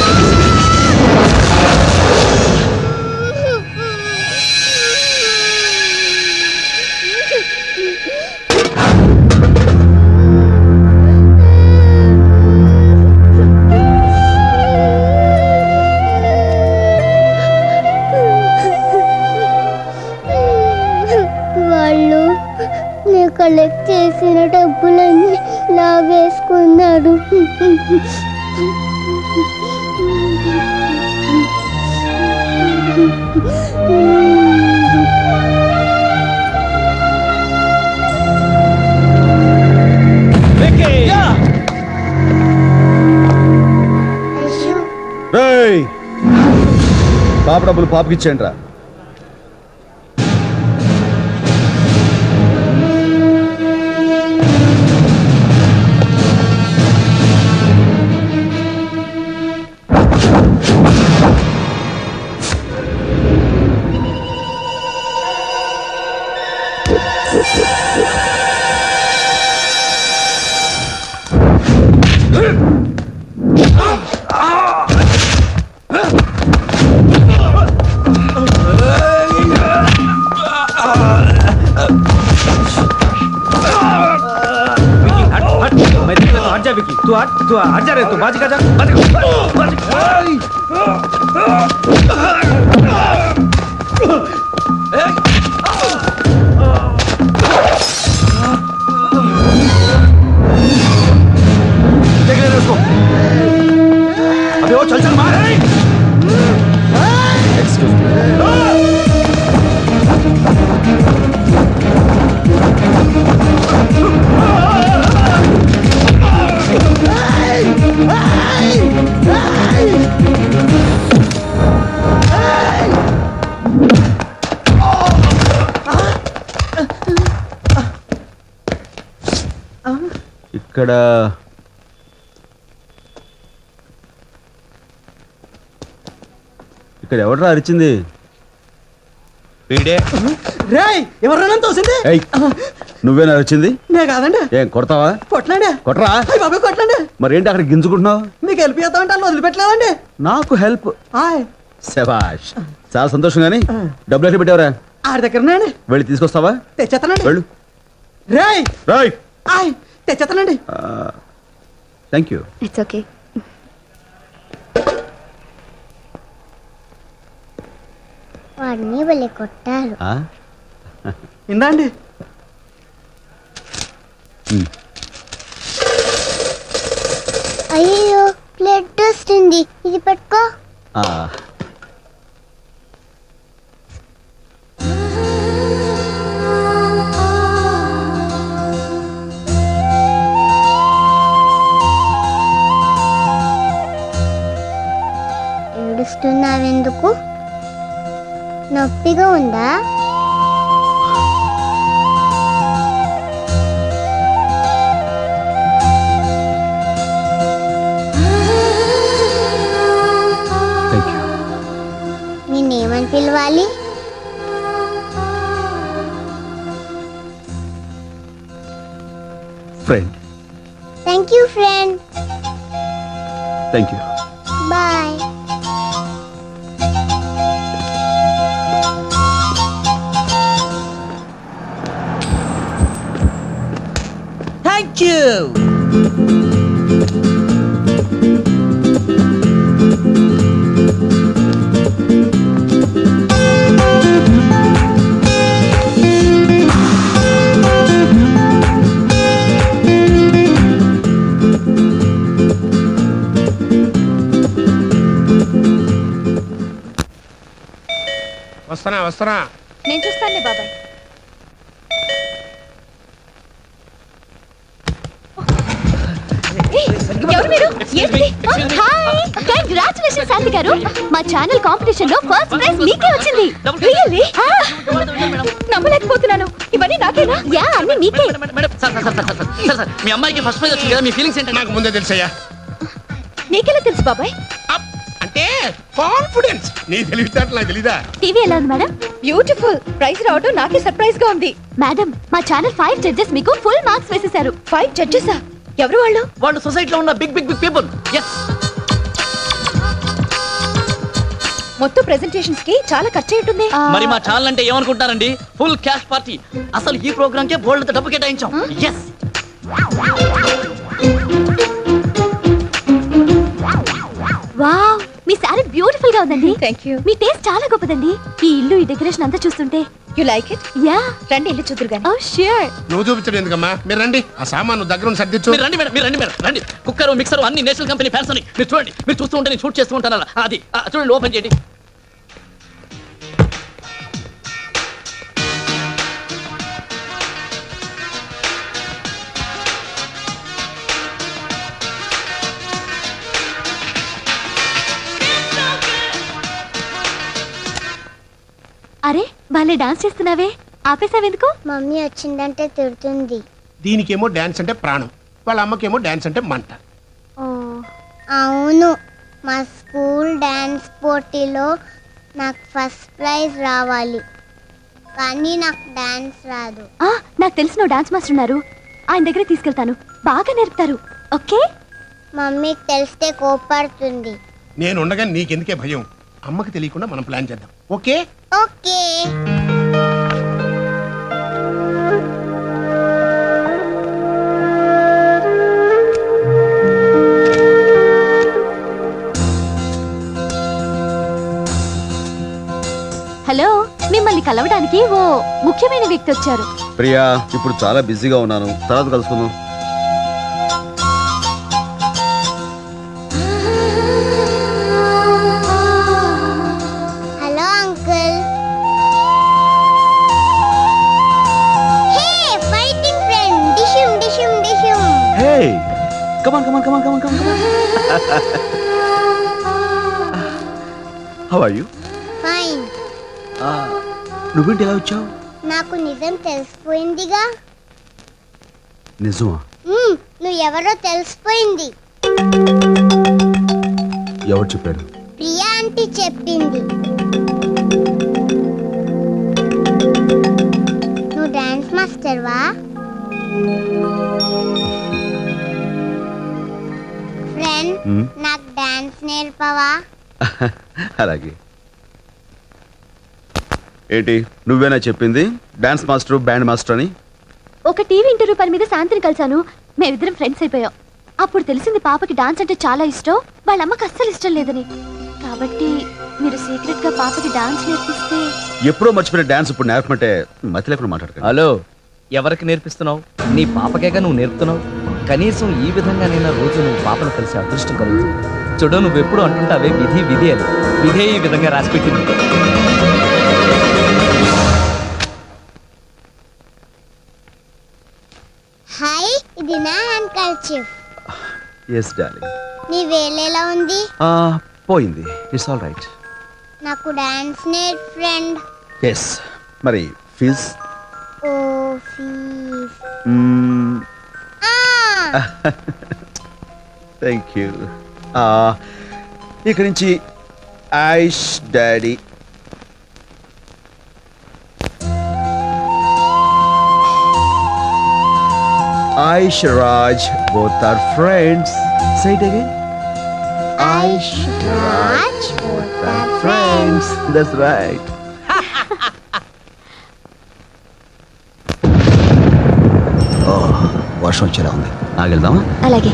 వాళ్ళు నేను కలెక్ట్ చేసిన డబ్బులన్నీ లాగేసుకున్నాడు రేయ్ పాప డబ్బులు పాపకి ఇచ్చేయండి రా हट हट मैं देख लेता हूँ हट जा विकी तू हट तू हट जा रे तू बाजी का जा बाजी बाजी देख ले रे उसको अबे वो चल चल मार ఇక్కడ ఇక్కడ ఎవడరా అరిచింది వీడే రేయ్ ఎవరైనా తోసింది ఏయ్ నువ్వేనా అరిచింది నే కాదండి ఏం కొడతావా కొట్టలేండి కొట్టరా అయ్యి బాబాయ్ కొట్టండి మరేంటి అక్కడ గింజుకుంటున్నావు మీకు హెల్ప్ చేద్దామంటే వాళ్ళు వదిలిపెట్టలేదండి నాకు హెల్ప్ ఆయ్ శబాష్ చాలా సంతోషం కానీ డబ్బులు ఎక్కడ పెట్టావరా ఆడి దగ్గరనండి వెళ్ళి తీసుకొస్తావా తెచ్చేస్తానండి వెళ్ళు రేయ్ రైట్ ఆయ్ తెచ్చేస్తానండి థ్యాంక్ యూ ఇట్స్ ఓకే వాడిని వెళ్ళి కొట్టారు ఇందండి అయ్యో బ్లడ్ వస్తుంది ఇది పట్టుకో ఏడుస్తున్నావెందుకు నొప్పిగా ఉందా friend thank you friend thank you bye thank you వస్తానా వస్తానా నేను చూస్తానులే బాబాయ్ ఏయ్, ఎవరు మీరు ఏంటి హాయ్ కంగ్రాచులేషన్ శాంతి గారు మా ఛానల్ కాంపిటీషన్ లో ఫస్ట్ ప్రైజ్ మీకే వచ్చింది రియల్లీ నమ్మలేకపోతున్నాను ఇవన్నీ నాకేనా యా అన్ని మీకే sir sir sir sir sir sir sir మీ అమ్మాయికి ఫస్ట్ ప్రైజ్ వచ్చింది కదా మీ ఫీలింగ్స్ ఏంటంటే నాకు ముందే తెలుసయ్యా నీకెలా తెలుసు బాబాయ్ అంటే కాన్ఫిడెన్స్ నీ తెలివితేటలు నాకు తెలీదా టీవీ ఎలా ఉంది మేడం బ్యూటిఫుల్ ప్రైజ్ రావడం నాకే సర్ప్రైజ్ గా ఉంది మేడం మా ఛానల్ ఫైవ్ జడ్జెస్ మీకు ఫుల్ మార్క్స్ వేసేశారు ఫైవ్ జడ్జెసా ఎవరు వాళ్ళు వాళ్ళు సొసైటీలో ఉన్న big big big people yes మొత్తం ప్రెజెంటేషన్స్ కి చాలా ఖర్చు ఉంటుంది మరి మా ఛానల్ అంటే ఏమనుకుంటారండి ఫుల్ క్యాష్ పార్టీ అసలు ఈ ప్రోగ్రామ్ కే బోల్డ్ డబ్బు కేటాయించాం ఎస్ వావ్ మీ సారీ బ్యూటిఫుల్ గా ఉందండి థ్యాంక్ యూ మీ టేస్ట్ చాలా గొప్పదండి ఈ ఇల్లు ఈ డెకరేషన్ అంతా చూస్తుంటే యు లైక్ ఇట్ యా రండి ఇల్లు చూద్దరు గాని ఓ ష్యూర్ నువ్వు చూపించడం ఎందుకమ్మా మీరు రండి ఆ సామాను దగ్గర ఉండి సర్దిచ్చు మీరు రండి మేడం మీరు రండి మేడం రండి కుక్కర్ మిక్సర్ అన్ని నేషనల్ కంపెనీ ఫ్యాన్స్ అని మీరు చూడండి మీరు చూస్తూ ఉంటే నేను షూట్ చేస్తూ ఉంటాను అలా. అది ఆ, చూడండి ఓపెన్ చేయండి అరే భలే డాన్స్ చేస్తున్నావే ఆపేసావెందుకు మమ్మీ వచ్చిందంటే తిడుతుంది దీనికేమో డాన్స్ అంటే ప్రాణం వాళ్ళ అమ్మకేమో డాన్స్ అంటే మంట అవును మా స్కూల్ డాన్స్ పోటీలో నాకు ఫస్ట్ ప్రైజ్ రావాలి కానీ నాకు డాన్స్ రాదు ఆ, నాకు తెలిసిన ఓ డాన్స్ మాస్టర్ ఉన్నారు ఆయన దగ్గర తీసుకెళ్తాను బాగా నేర్పుతారు ఓకే మమ్మీకి తెలిస్తే కోపడుతుంది నేను ఉండగా నీకెందుకే భయం అమ్మకి తెలియకుండా మనం ప్లాన్ చేద్దాం ఓకే ఓకే హలో మిమ్మల్ని కలవడానికి ఓ ముఖ్యమైన వ్యక్తి వచ్చారు ప్రియా ఇప్పుడు చాలా బిజీగా ఉన్నాను తర్వాత కలుసుకుందాం hello uncle hey fighting friend డిషుమ్ డిషుమ్ డిషుమ్ hey come on come on come on come on come on how are you fine నువ్వేంటి ఎలా వచ్చావు నాకు నిజం తెలిసిపోయిందిగా నిజమా మ్మ్, నువ్వు ఎవరో తెలిసిపోయింది ఎవరు చెప్పాడు ప్రియా ఆంటీ చెప్పింది నువ్వు డాన్స్ మాస్టర్వా ఫ్రెండ్ మ్మ్. నాకు డాన్స్ నేర్పవా అలాగే ఏంటి నువ్వేనా చెప్పింది డాన్స్ మాస్టర్ బ్యాండ్ మాస్టర్ అని ఒక టీవీ ఇంటర్వ్యూ పని మీద శాంతిని కలిశాను మేమిద్దరం ఫ్రెండ్స్ అయిపోయాం అప్పుడు తెలిసింది పాపకి డాన్స్ అంటే చాలా ఇష్టం వాళ్ళ అమ్మకి అస్సలు ఇష్టం లేదని కాబట్టి మీరు సీక్రెట్ గా పాపకి డాన్స్ నేర్పిస్తే ఎప్పుడో మర్చిపోయిన డాన్స్ ఇప్పుడు నేర్పమంటే మతి లేకుండా మాట్లాడకండి హలో ఎవరికి నేర్పిస్తున్నావు నీ పాపకేగా నువ్వు నేర్పుతున్నావు కనీసం ఈ విధంగానైనా రోజు నువ్వు పాపను కలిసి అదృష్టం కలుగుతుంది చూడు నువ్వు ఎప్పుడు అంటుంటావే విధి విధి అని విధే ఈ విధంగా రాసిపెట్టింది హాయ్ ఇది నా హ్యాండ్ కర్చీఫ్ ఎస్ డార్లింగ్ నీ వేలేలా ఉంది పోయింది ఇట్స్ ఆల్ రైట్ నాకు డాన్స్ నేర్ ఫ్రెండ్ ఎస్ మరి fees oh fees thank you ఇక్కడి నుంచి Aish daddy Aish Raj, both are friends. Say it again. Aish Raj, both are friends. That's right. Oh వర్షం వచ్చేలా ఉంది ఆగెళ్దామా అలాగే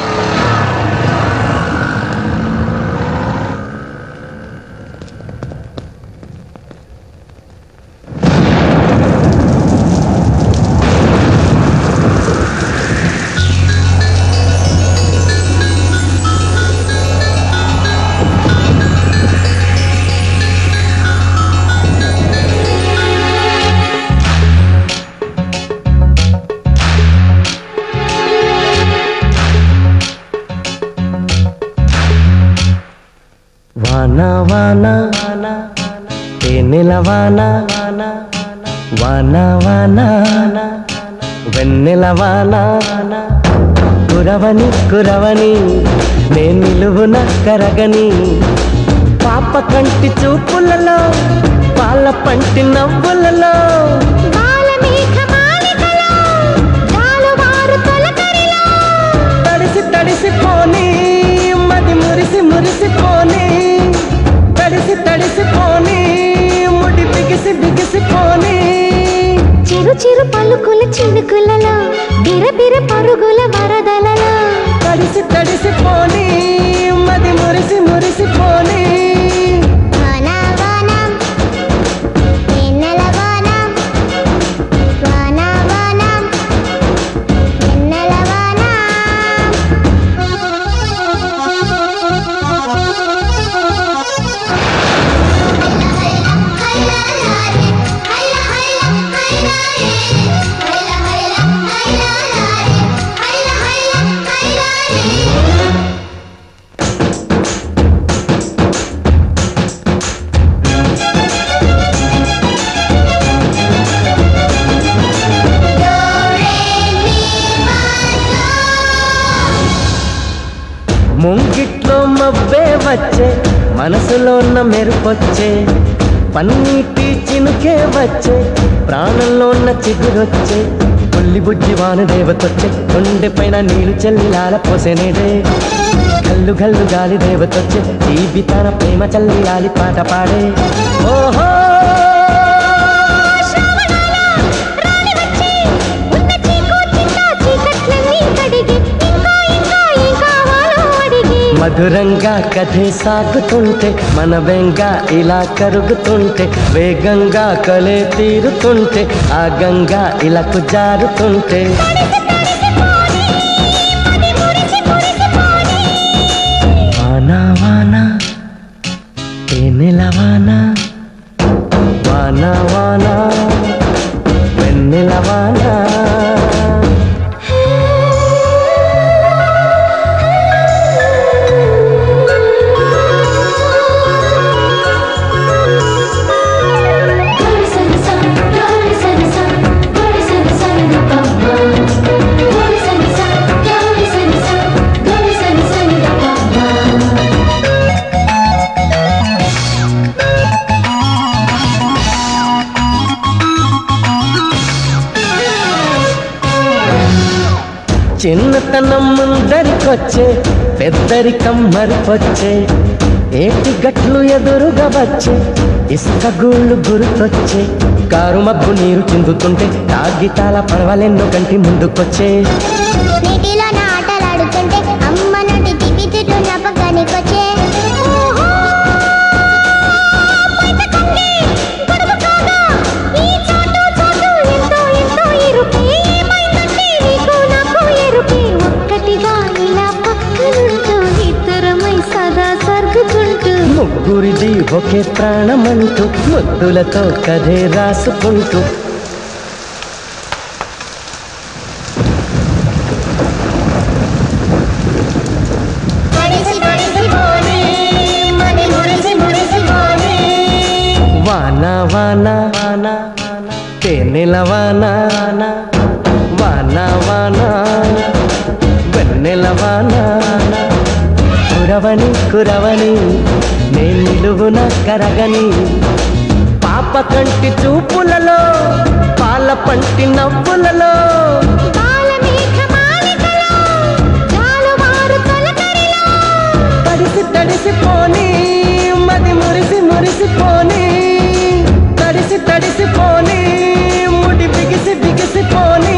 వాన వాన తేనెల వాన వాన వాన వెన్నెల వాన కురవని కురవని నే నిలువున కరగని పాప కంటి చూపులలో పాల పంటి నవ్వులలో తడిసి తడిసి పోనీ మది మురిసి మురిసి పోనీ తడిసి తడిసి పోనీ ముడి బిగిసి బిగిసి పోనీ చిరు చిరు పలుకుల చినుకులలో బిరబిర పరుగుల వరదలలో తడిసి తడిసి పోనీ మది మురిసి మురిసి పోనీ వాన వానం వెన్నెల వానం వాన వానం వెన్నెల ముంగిట్లో మబ్బే వచ్చే మనసులో ఉన్న మెరుపొచ్చే పన్నీటి చినుకే వచ్చే ప్రాణంలో ఉన్న చిగురొచ్చే పుల్లి బుజ్జి వాన దేవతొచ్చే గుండె పైన నీళ్లు చల్లి లాల పోసేనేదే గల్లు గల్లు గాలి దేవతొచ్చే ఈ తన ప్రేమ చల్లి లాలి పాట పాడే ఓహో మధురంగా కథే సాగుతుంటే మన వెంగా ఇలా కరుగుతుంటే వేగంగా కలే తీరుతుంటే ఆ గంగా ఇలాకు జారుతుంటే వానా వానా తేనెల వానా వానా వానా వెన్నెల వానా చిన్నతనం ముందరికొచ్చే పెద్దరికం మరిపొచ్చే ఏటి గట్లు ఎదురుగా వచ్చే ఇసుక గూళ్ళు గుర్తొచ్చే కారు మబ్బు నీరు చిందుతుంటే తాగితాల పడవలెన్నో కంటి ముందుకొచ్చే నీటిలో నా ఆటలాడుతుంటే అమ్మ నటి తిప్పి తిట్టు నపకానికొచ్చే ఒక్కటిగా ఇలా పక్కనుంటూ ఇద్దరమై సదా సర్గుతుంటూ ముగ్గురిది ఒకే ప్రాణమంటూ ముద్దులతో కథే రాసుకుంటూ తడిసి తడిసి పోనీ మది మురిసి మురిసి పోనీ వాన వాన వాన తేనెల వాన వాన వాన వెన్నెల వాన కురవని కురవని నే నిలువున కరగని పాప కంటి చూపులలో పాల పంటి నవ్వులలో బాలమేఘ తడిసి తడిసి పోనీ మది మురిసి మురిసి పోనీ తడిసి తడిసి పోనీ ముడి బిగిసి బిగిసి పోనీ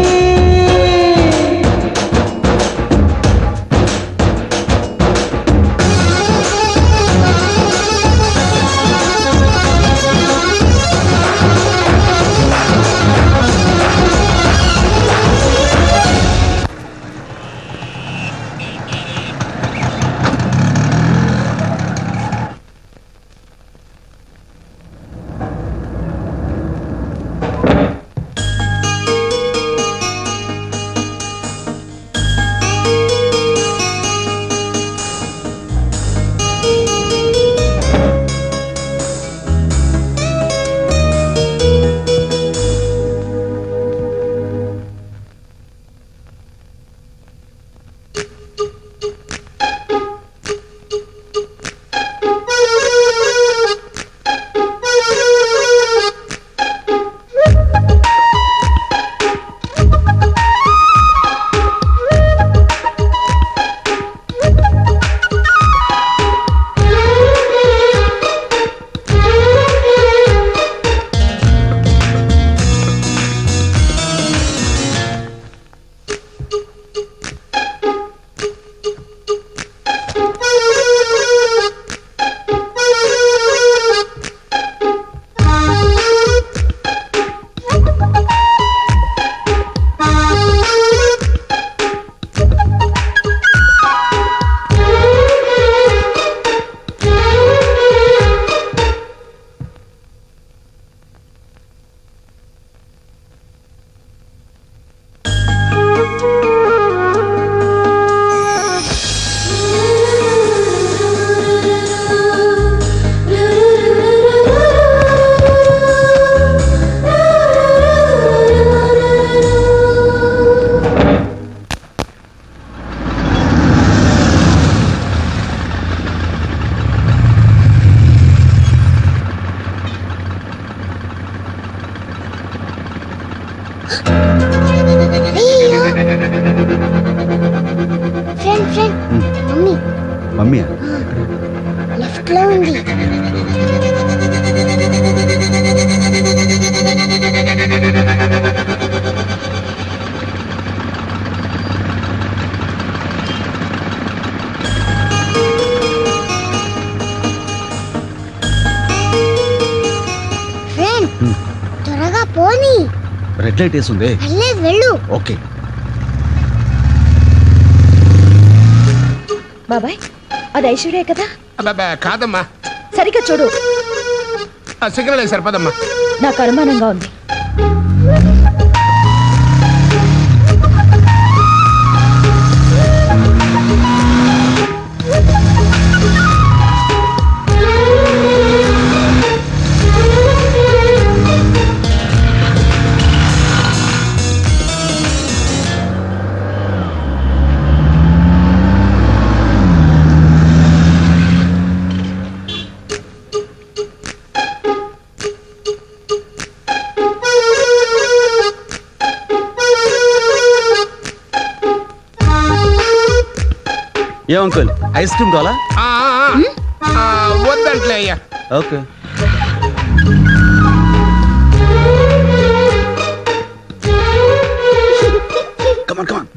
అయ్యో friend friend mummy mummy left లో ఉంది ఫ్రెండ్ త్వరగా పోనీ రెడ్ లైట్ వేసి ఉంది పర్లేదు వెళ్ళు ఓకే బాబాయ్ అది ఐశ్వర్య కదా అబ్బా కాదమ్మా సరిగ్గా చూడు ఆ సిగ్నల్ వేసి సరిపోదమ్మా నాకు అనుమానంగా ఉంది ఏం అంకుల్ ఐస్ క్రీమ్ కావాలా ఆ, ఆ, ఆ, వద్దంట్లే అయ్యా ఓకే కమాన్ కమాన్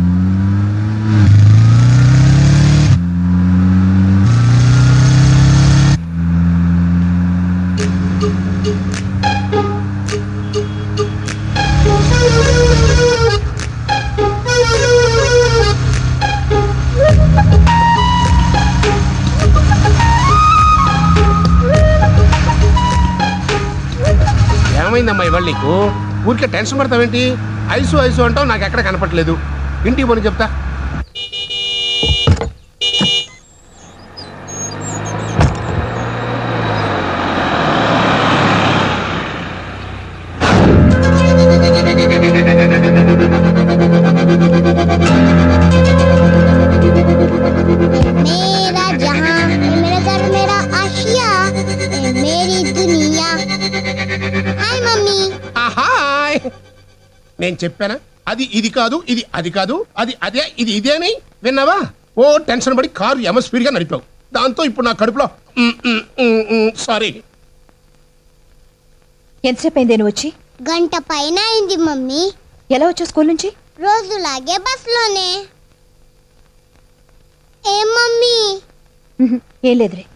ఏమైందమ్మా ఇవాళ నీకు ఊరికే టెన్షన్ పడతావేంటి ఐసు ఐసు అంటావు నాకు ఎక్కడ కనపట్లేదు ఇంటికి పోని చెప్తా मेरा जहां मेरा घर मेरा आशिया ये मेरी दुनिया हाय मम्मी హాయ్ నేను చెప్పానా అది ఇది కాదు ఇది అది కాదు అది అదే ఇది ఇదే అని విన్నావా ఓ టెన్షన్ పడి కారు ఎమ స్పీడ్గా నడిపావు దాంతో ఇప్పుడు నా కడుపులో సారీ ఎంతసేపు అయింది నువ్వు వచ్చి గంట పైన అయింది మమ్మీ ఎలా వచ్చావు స్కూల్ నుంచి రోజులాగే బస్సులోనే ఏం మమ్మీ ఉహు, ఏం లేదురే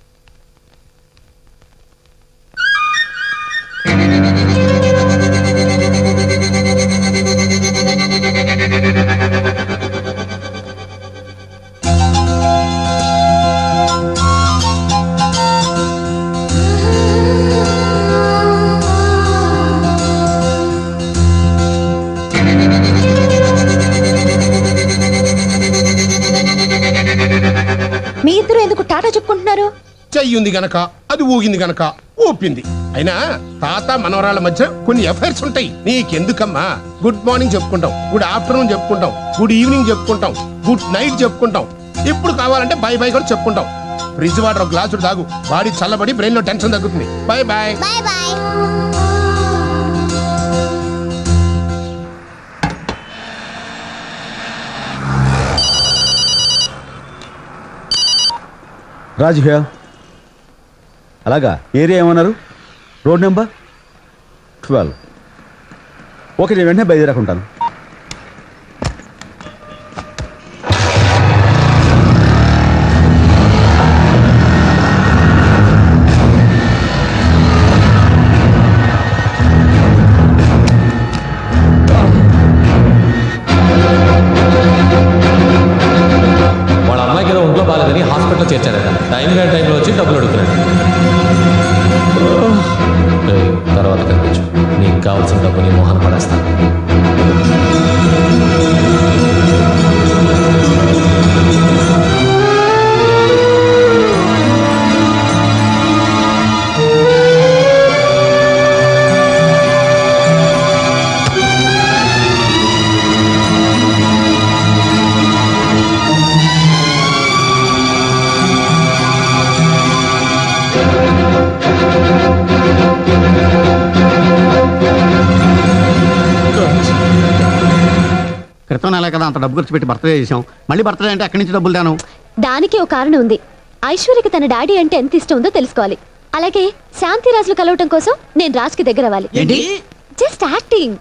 మీ ఇద్దరు ఎందుకు టాటా చెప్పుకుంటున్నారు చెయ్యింది గనక అది ఊగింది గనక ఊపింది అయినా తాత మనవరాళ్ళ మధ్య కొన్ని ఎఫైర్స్ ఉంటాయి నీకెందుకమ్మా గుడ్ మార్నింగ్ చెప్పుకుంటాం గుడ్ ఆఫ్టర్నూన్ చెప్పుకుంటాం గుడ్ ఈవినింగ్ చెప్పుకుంటాం గుడ్ నైట్ చెప్పుకుంటాం ఇప్పుడు కావాలంటే బై బై కూడా చెప్పుకుంటాం ఫ్రిడ్జ్ వాటర్ ఒక గ్లాసు తాగు బాడీ చల్లబడి బ్రెయిన్ లో టెన్షన్ తగ్గుతుంది bye bye bye bye Raju హియా అలాగా ఏరియా ఏమన్నారు రోడ్ నెంబర్ ట్వెల్వ్ ఓకే నేను వెంటనే బయలుదేరకుంటాను వాళ్ళ అమ్మాయికి ఏదో ఒంట్లో బాగాలేదని హాస్పిటల్లో చేర్చారట టైం కాని టైంలో వచ్చి డబ్బులు అడుగుతున్నాడు ఏయ్, తర్వాత కనిపించు నీకు కావాల్సిన డబ్బు నీ మోహన పడేస్తాను క్రితం నెల కదా అంత డబ్బు ఖర్చు పెట్టి బర్త్డే చేసాం మళ్ళీ బర్త్డే అంటే ఎక్కడి నుంచి డబ్బులు దాను దానికి ఓ కారణం ఉంది ఐశ్వర్యకి తన డాడీ అంటే ఎంత ఇష్టం ఉందో తెలుసుకోవాలి అలాగే శాంతిరాజులు కలవటం కోసం నేను రాజ్కి దగ్గర అవ్వాలి ఏంటి? జస్ట్ యాక్టింగ్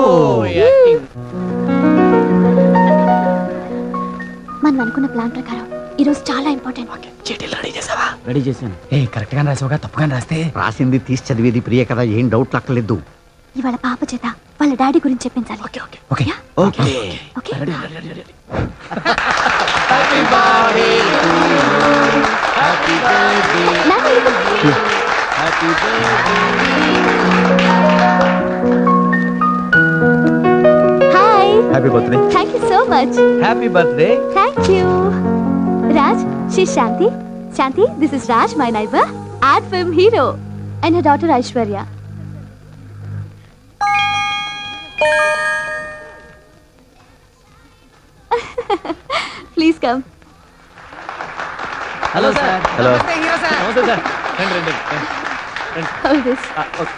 మనం అనుకున్న ప్లాన్ ప్రకారం ఈ రోజు చాలా ఇంపార్టెంట్ రెడీ చేసావా రెడీ చేశాను ఏ కరెక్ట్ గా రాసావుగా తప్పుగా రాస్తే రాసింది తీసి చదివేది ప్రియ కదా ఏం డౌట్ లక్కలేదు ఇవాళ పాప చేత వాళ్ళ డాడీ గురించి చెప్పించాలి okay okay okay okay okay hi happy birthday thank you so much happy birthday thank you Raj she Shanti Shanti this is Raj my neighbour ad film hero and her daughter Aishwarya please come hello sir hello నమస్తే sir రండి రండి రండి. రండి How is this? ఆ, okay.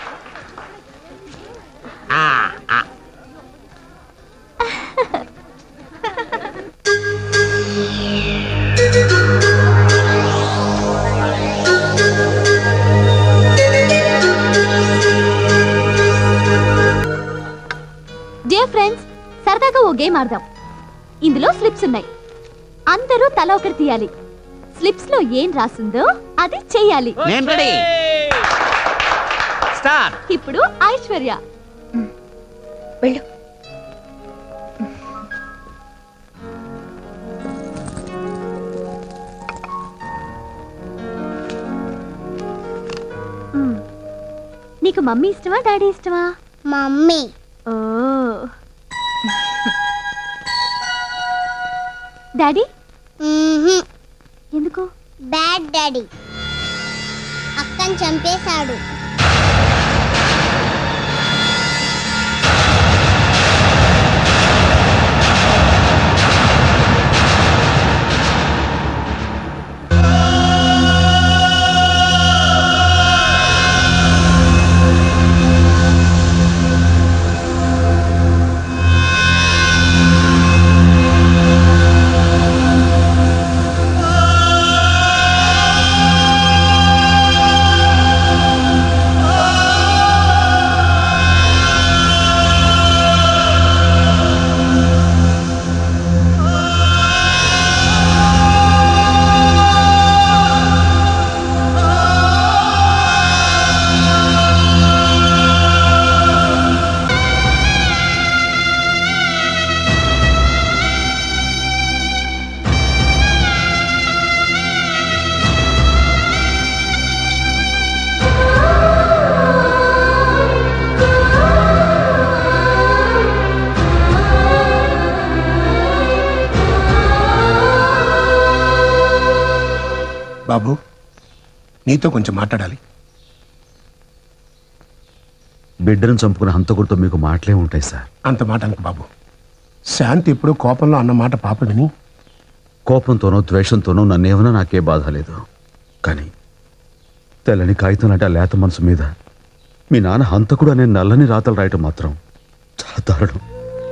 Dear friends సరదాగా ఓ game ఆడదాం ఇందులో స్లిప్స్ ఉన్నాయి అందరూ తల ఒకటి తీయాలి స్లిప్స్ లో ఏం రాసిందో అది చెయ్యాలి నేను రెడీ స్టార్ట్ ఇప్పుడు ఐశ్వర్య వెళ్ళు మ్మ్. నీకు మమ్మీ ఇష్టమా డాడీ ఇష్టమా మమ్మీ ఓ డాడీ ఎందుకు బ్యాడ్ డాడీ అక్కని చంపేశాడు బాబు నీతో కొంచెం మాట్లాడాలి బిడ్డను చంపుకున్న హంతకుడితో మీకు మాటలే ఉంటాయి సార్ అంత మాట అనకు బాబు శాంతి ఎప్పుడు కోపంలో అన్న మాట పాప విని కోపంతోనో ద్వేషంతోనో నన్నేమన్నా నాకే బాధ లేదు కానీ తెల్లని కాగితం లాంటి ఆ లేత మనసు మీద మీ నాన్న హంతకుడు అనే నల్లని రాతలు రాయటం మాత్రం చాలా దారుణం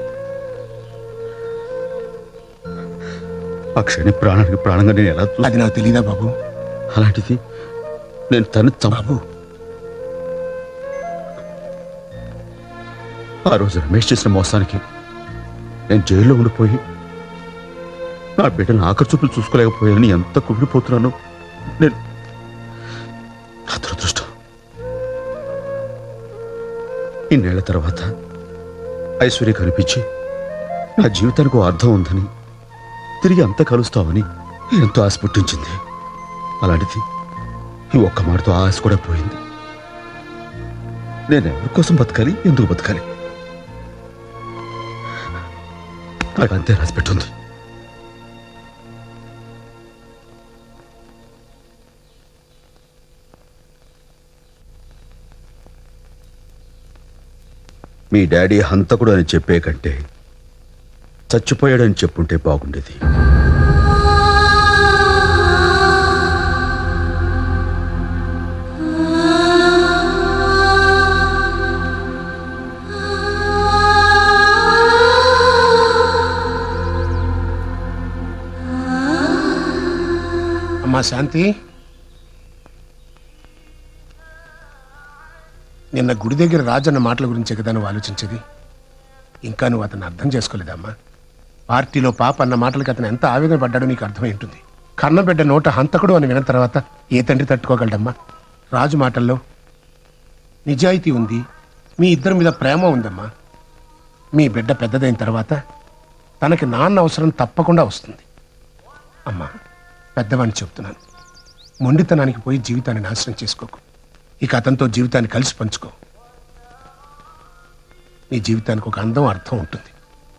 అక్షని ప్రాణానికి ప్రాణంగా నేను ఎలా అది నాకు తెలియదా బాబు అలాంటిది నేను తను చంపు ఆ రోజు రమేష్ చేసిన మోసానికి నేను జైల్లో ఉండిపోయి నా బిడ్డను ఆఖరి చూపులు చూసుకోలేకపోయానని ఎంత కుమిలిపోతున్నానో నేను నా దురదృష్టం ఇన్నేళ్ల తర్వాత ఐశ్వర్య కనిపించి నా జీవితానికి ఓ అర్థం ఉందని తిరిగి అంత కలుస్తామని ఎంతో ఆశ పుట్టించింది అలాంటిది ఈ ఒక్క మాటతో ఆ ఆశ కూడా పోయింది నేను ఎవరి కోసం బతకాలి ఎందుకు బతకాలి నాకు అంతే రాసి పెట్టుంది మీ డాడీ హంతకుడు అని చెప్పే కంటే చచ్చిపోయాడని చెప్పుంటే బాగుండేది అమ్మా శాంతి నిన్న గుడి దగ్గర రాజన్న మాటల గురించే కదా నువ్వు ఆలోచించేది ఇంకా నువ్వు అతను అర్థం చేసుకోలేదమ్మా పార్టీలో పాప అన్న మాటలకి అతను ఎంత ఆవేదన పడ్డాడో నీకు అర్థమై ఉంటుంది కన్నబిడ్డ నోట హంతకుడు అని విన్న తర్వాత ఏ తండ్రి తట్టుకోగలడమ్మా రాజు మాటల్లో నిజాయితీ ఉంది మీ ఇద్దరి మీద ప్రేమ ఉందమ్మా మీ బిడ్డ పెద్దదైన తర్వాత తనకి నాన్న అవసరం తప్పకుండా వస్తుంది అమ్మా పెద్దవాడిని చెప్తున్నాను మొండితనానికి పోయి జీవితాన్ని నాశనం చేసుకోకు ఇక అతనితో జీవితాన్ని కలిసి పంచుకో నీ జీవితానికి ఒక అందం అర్థం ఉంటుంది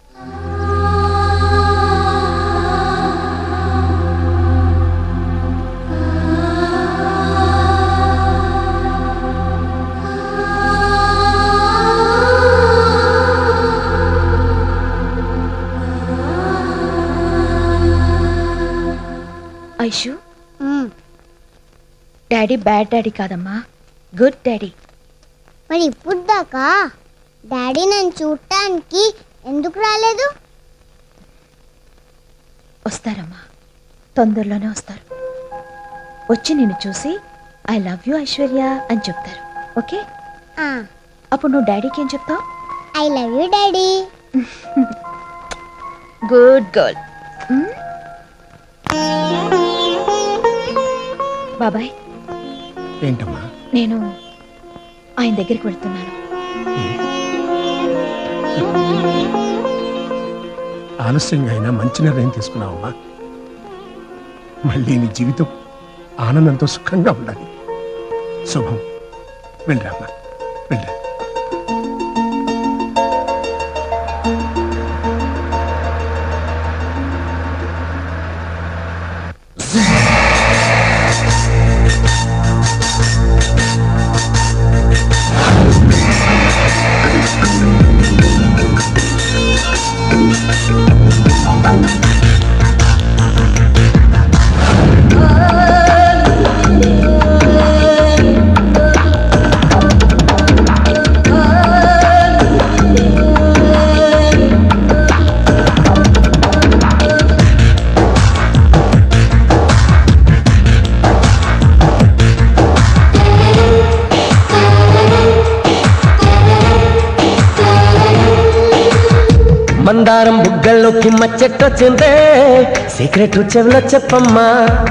ఐషు డాడీ బ్యాడ్ డాడీ కాదమ్మా గుడ్ డాడీ మరి ఇప్పుడు దాకా డాడీ నన్ను చూడటానికి ఎందుకు రాలేదు వస్తారమ్మా తొందరలోనే వస్తారు వచ్చి నిన్ను చూసి ఐ లవ్ యూ ఐశ్వర్య అని చెప్తారు ఓకే అప్పుడు నువ్వు డాడీకి ఏం చెప్తావు I love you daddy good girl బాబాయ్ ఏంటమ్మా నేను ఆయన దగ్గరికి వెళ్తున్నాను ఆలస్యంగా అయినా మంచి నిర్ణయం తీసుకున్నావమ్మా మళ్ళీ నీ జీవితం ఆనందంతో సుఖంగా ఉండాలి శుభం వెళ్ళరామ్మా వెళ్ళరా మందారం బుగ్గల్లోకి మచ్చెట్టొచ్చిందే సీక్రెట్ చెవిలో చెప్పమ్మా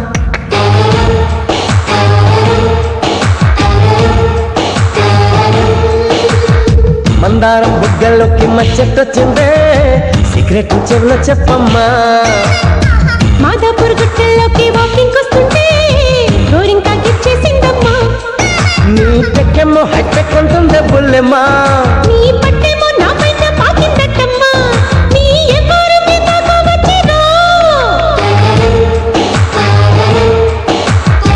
మందారం బుగ్గల్లోకి మచ్చెట్టొచ్చిందే సీక్రెట్ చెవిలో చెప్పమ్మా మాదాపూర్ గుట్టల్లోకి వాకింగ్ వస్తుంటే గోరింకా గిచ్చేసిందమ్మా నీ పెక్కెమ్మో హైటెక్ ఉంటుంది బుల్లెమ్మా నీ పట్టేమో నా పైన పాకిందట్టమ్మా నీ ఎవరు మీద వచ్చిరో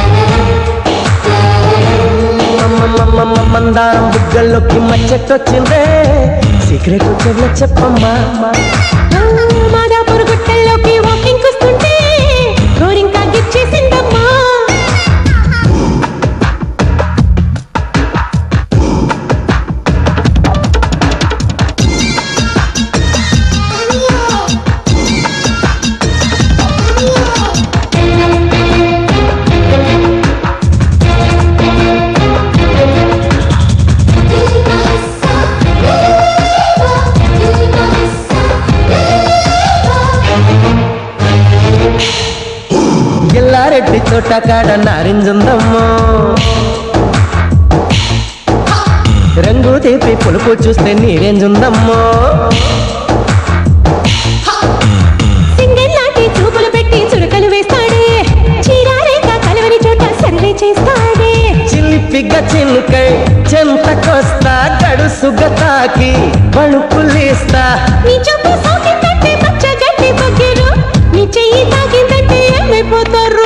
బుగ్గల్లోకి మచ్చటొచ్చిందే సీక్రెట్ చెవుల చెప్పమ్మా మాదాపూర్ గుట్టల్లోకి వాకింగ్ వస్తుంటే గోరింకా గిచ్చేసిందమ్మా ఎల్లారెడ్డి చోట కాడ నారింజుందమ్మో రంగు తీపి పులుపు చూస్తే నీరేంజుందమ్మో సింగిల్ లాంటి చూపులు పెట్టి చురకలు వేస్తాడే చీరారేక కలవని చోట సర్వే చేస్తాడే చిలిపిగ చిలుకై చెంతకొస్తా గడుసుగ తాకి బణుకులేస్తా నీ చూపు సోకిందంటే పచ్చ గడ్డి పగిరు నీ చెయ్యి తాకిందంటే ఏమైపోతారు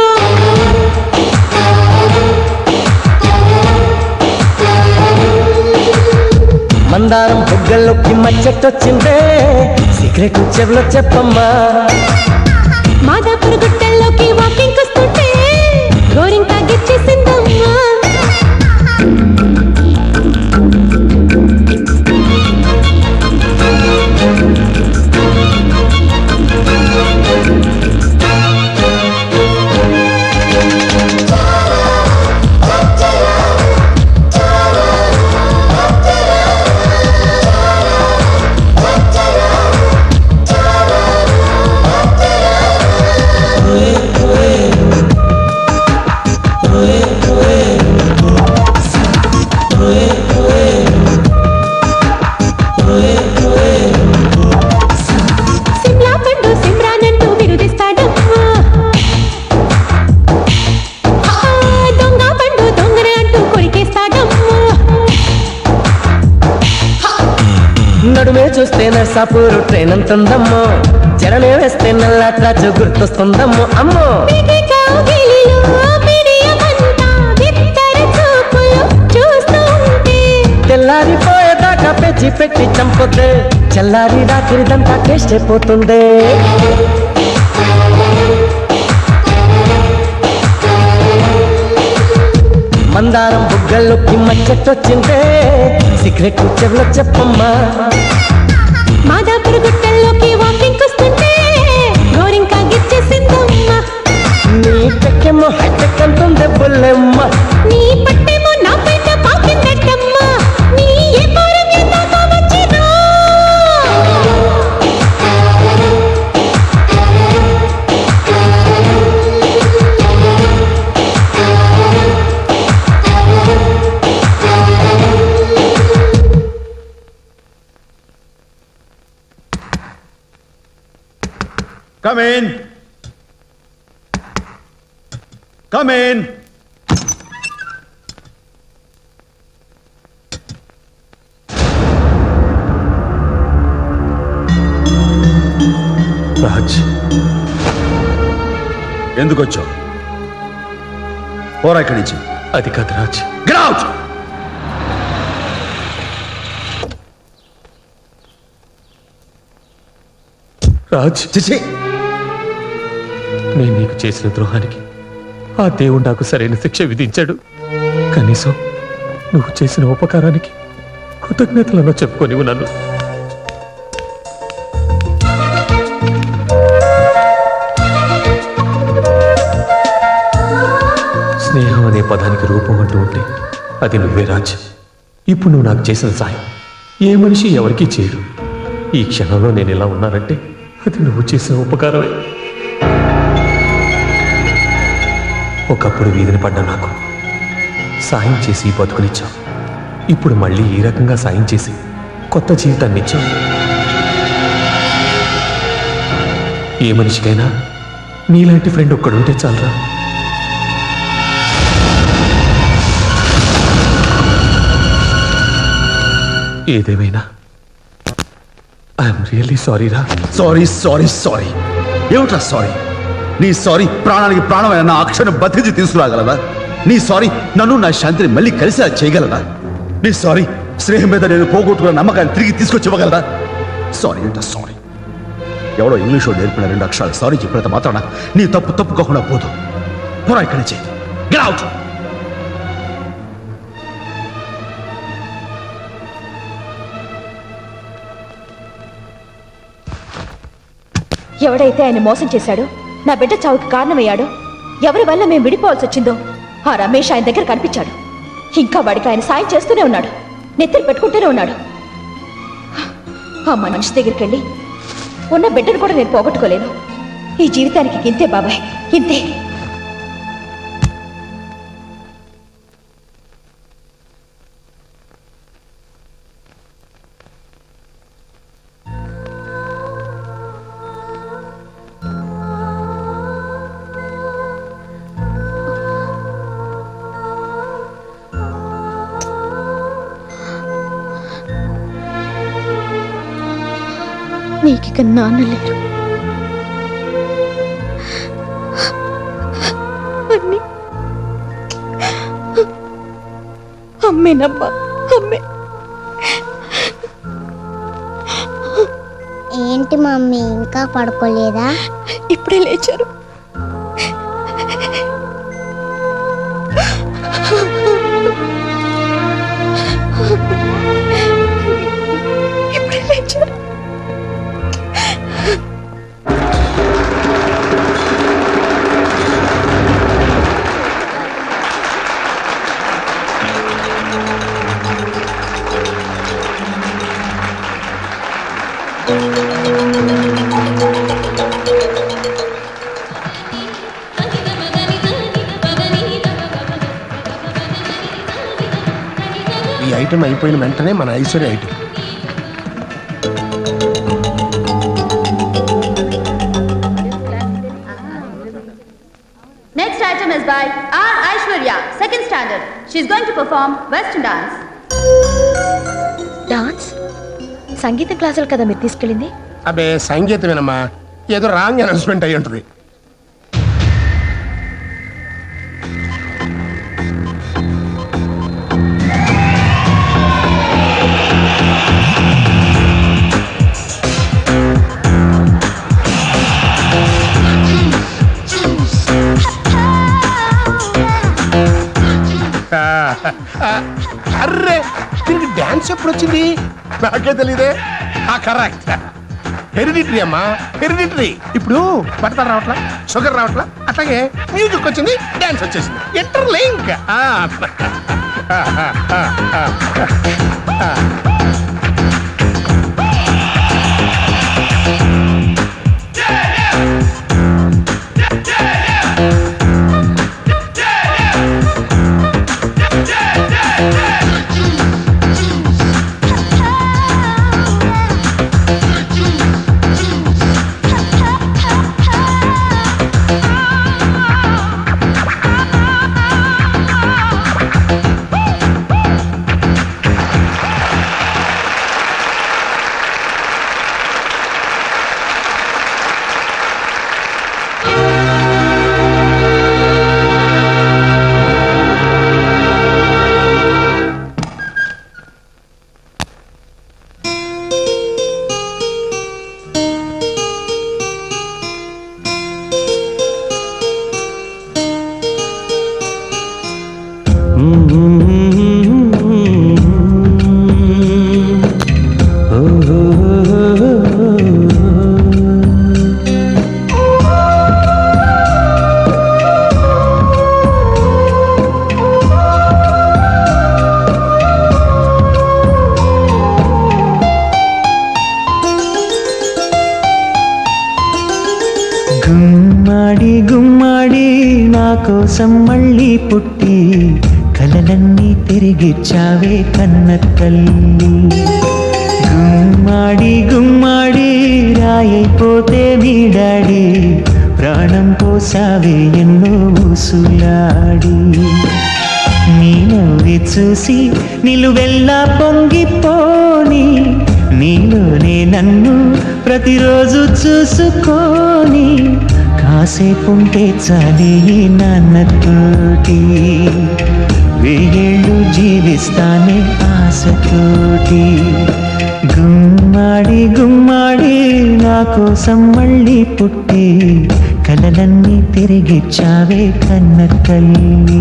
మందారం బుగ్గల్లోకి మచ్చటొచ్చిందే సీక్రెట్ చెవులో చెప్పమ్మా మాదాపూర్ గుట్టల్లోకి వాకింగ్ వస్తుంటే గోరింకా గిచ్చేసిందమ్మా సిమ్లా పండు సిమ్రానంటూ బిరుదిస్తాడమ్మా ఆ, దొంగ పండు దొంగన అంటూ కొరికేస్తాడమ్మా నడుమే చూస్తే నర్సాపూరు ట్రైన్ అంతుందమ్మో జననే వేస్తే నల్లాట్రాజు గుర్తొస్తుందమ్మో అమ్మో పిడి కౌగిలిలో పిడియమంతా బిత్తర చూపులు చూస్తూ ఉంటే తెల్లారిపోయేదాకా పెంచి పెట్టి చంపుతే చల్లారి రాత్రిదంతా టేస్ట్ అయిపోతుంది మందారం బుగ్గల్లోకి మచ్చటొచ్చిందే సీక్రెట్ చెవులో చెప్పమ్మా మాదాపూర్ గుట్టల్లోకి వాకింగ్ వస్తుంటే గోరింకా గిచ్చేసిందమ్మా నీ పెక్కెమ్మో హైటెక్ అంటుంది బుల్లెమ్మ నీ పట్టేమో నా పైన పాకిందట్టమ్మా నీ ఏ పోరం ఎంతో వచ్చినా Come in. Come in. Raj ఎందుకు వచ్చావు పోరా ఇక్కడి నుంచి అది కాదు రాజ్ Get out! రాజ్ నేను నీకు చేసిన ద్రోహానికి ఆ దేవుడు నాకు సరైన శిక్ష విధించాడు కనీసం నువ్వు చేసిన ఉపకారానికి కృతజ్ఞతలను చెప్పుకొని నన్ను స్నేహం అనే పదానికి రూపం అంటూ ఉంటే అది నువ్వే రాజ్ ఇప్పుడు నువ్వు నాకు చేసిన సాయం ఏ మనిషి ఎవరికీ చేయడు ఈ క్షణంలో నేను ఇలా ఉన్నానంటే అది నువ్వు చేసిన ఉపకారమే ఒకప్పుడు వీధిని పడ్డ నాకు సాయం చేసి బతుకునిచ్చావు ఇప్పుడు మళ్ళీ ఈ రకంగా సాయం చేసి కొత్త జీవితాన్ని ఇచ్చావు ఏ మనిషికైనా నీలాంటి ఫ్రెండ్ ఒక్కడుంటే చాలరా ఏదేమైనా ఐఎమ్ రియల్లీ సారీ రా సారీ సారీ సారీ ఏమిట్రా సారీ నీ సారీ ప్రాణానికి ప్రాణమైన నా అక్షరం బతికి తీసుకురాగలదా నీ సారీ నన్ను నా శాంతిని మళ్ళీ కలిసి చేయగలదా నీ సారీ స్నేహం మీద నేను పోగొట్టుకున్న నమ్మకాన్ని తిరిగి తీసుకొచ్చి ఇవ్వగలరా సారీ అంటే సారీ ఎవడో ఇంగ్లీష్లో నేర్పిన రెండు అక్షరాలు సారీ చెప్పినంత మాత్రాన నీ తప్పు తప్పుకోకుండా పోదు పోరా ఇక్కడి నుంచి Get out! ఎవడైతే ఆయన మోసం చేశాడో నా బిడ్డ చావుకి కారణమయ్యాడో ఎవరి వల్ల మేము విడిపోవాల్సి వచ్చిందో ఆ రమేష్ ఆయన దగ్గర కనిపించాడు ఇంకా వాడికి ఆయన సాయం చేస్తూనే ఉన్నాడు నెత్తిని పెట్టుకుంటూనే ఉన్నాడు ఆ మనిషి దగ్గరికి వెళ్ళి ఉన్న బిడ్డను కూడా నేను పోగొట్టుకోలేను ఈ జీవితానికి ఇంతే బాబాయ్ ఇంతే నీకిక నాన్న లేరు అన్ని అమ్మేనమ్మా అమ్మే ఏంటి మమ్మీ ఇంకా పడుకోలేదా ఇప్పుడే లేచారు ఇప్పుడే లేచారు ఈ ఐటెం అయిపోయిన వెంటనే మన Aishwarya item Next item is by R. Aishwarya, second standard. She is going to perform Western dance. Dance సంగీత క్లాసులు కదా మీరు తీసుకెళ్ళింది అబే సంగీతమేనమ్మా ఏదో రాంగ్ అనౌన్స్మెంట్ అయి ఉంటుంది ఆ, ఆ, అర్రే దీనికి డాన్స్ ఎప్పుడు వచ్చింది నాకే తెలియదే ఆ కరెక్ట్ హెరిడిటరీ అమ్మా హెరిడిటరీ ఇప్పుడు బట్టలు రావట్లా షుగర్ రావట్లా అట్లాగే మ్యూజిక్ వచ్చింది డాన్స్ వచ్చేసింది ఎంటర్ లింక్ గుమ్మాడి గుమ్మాడి నా కోసం మళ్ళీ పుట్టి కలలన్నీ తిరిగిచ్చావే కన్న తల్లి గుమ్మాడి గుమ్మాడి రాయైపోతే మీ డాడీ ప్రాణం పోసావే ఎన్నో ఊసులాడి నీ నవ్వి చూసి నిలువెల్లా పొంగిపోని నీలోనే నన్ను ప్రతిరోజు చూసుకొని కాసేపుంటే చాలి ఈ నాన్నతోటి వెయ్యేళ్ళు జీవిస్తానే ఆశతోటి గుమ్మాడి గుమ్మాడి నా కోసం మళ్ళీ పుట్టి కలలన్నీ తిరిగిచ్చావే కన్న తల్లి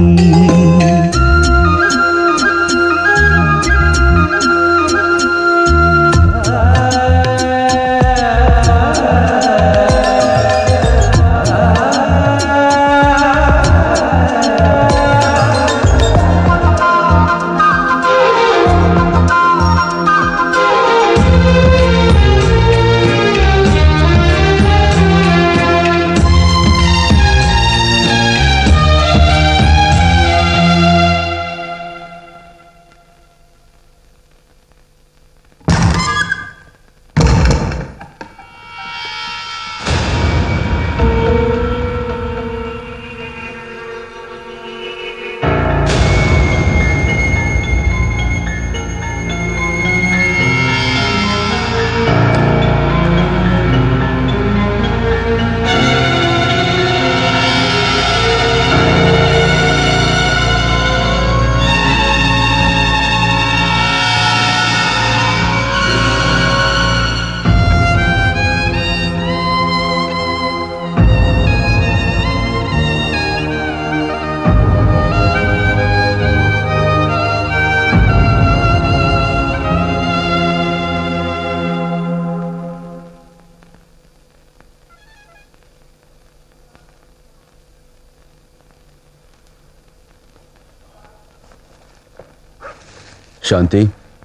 శాంతి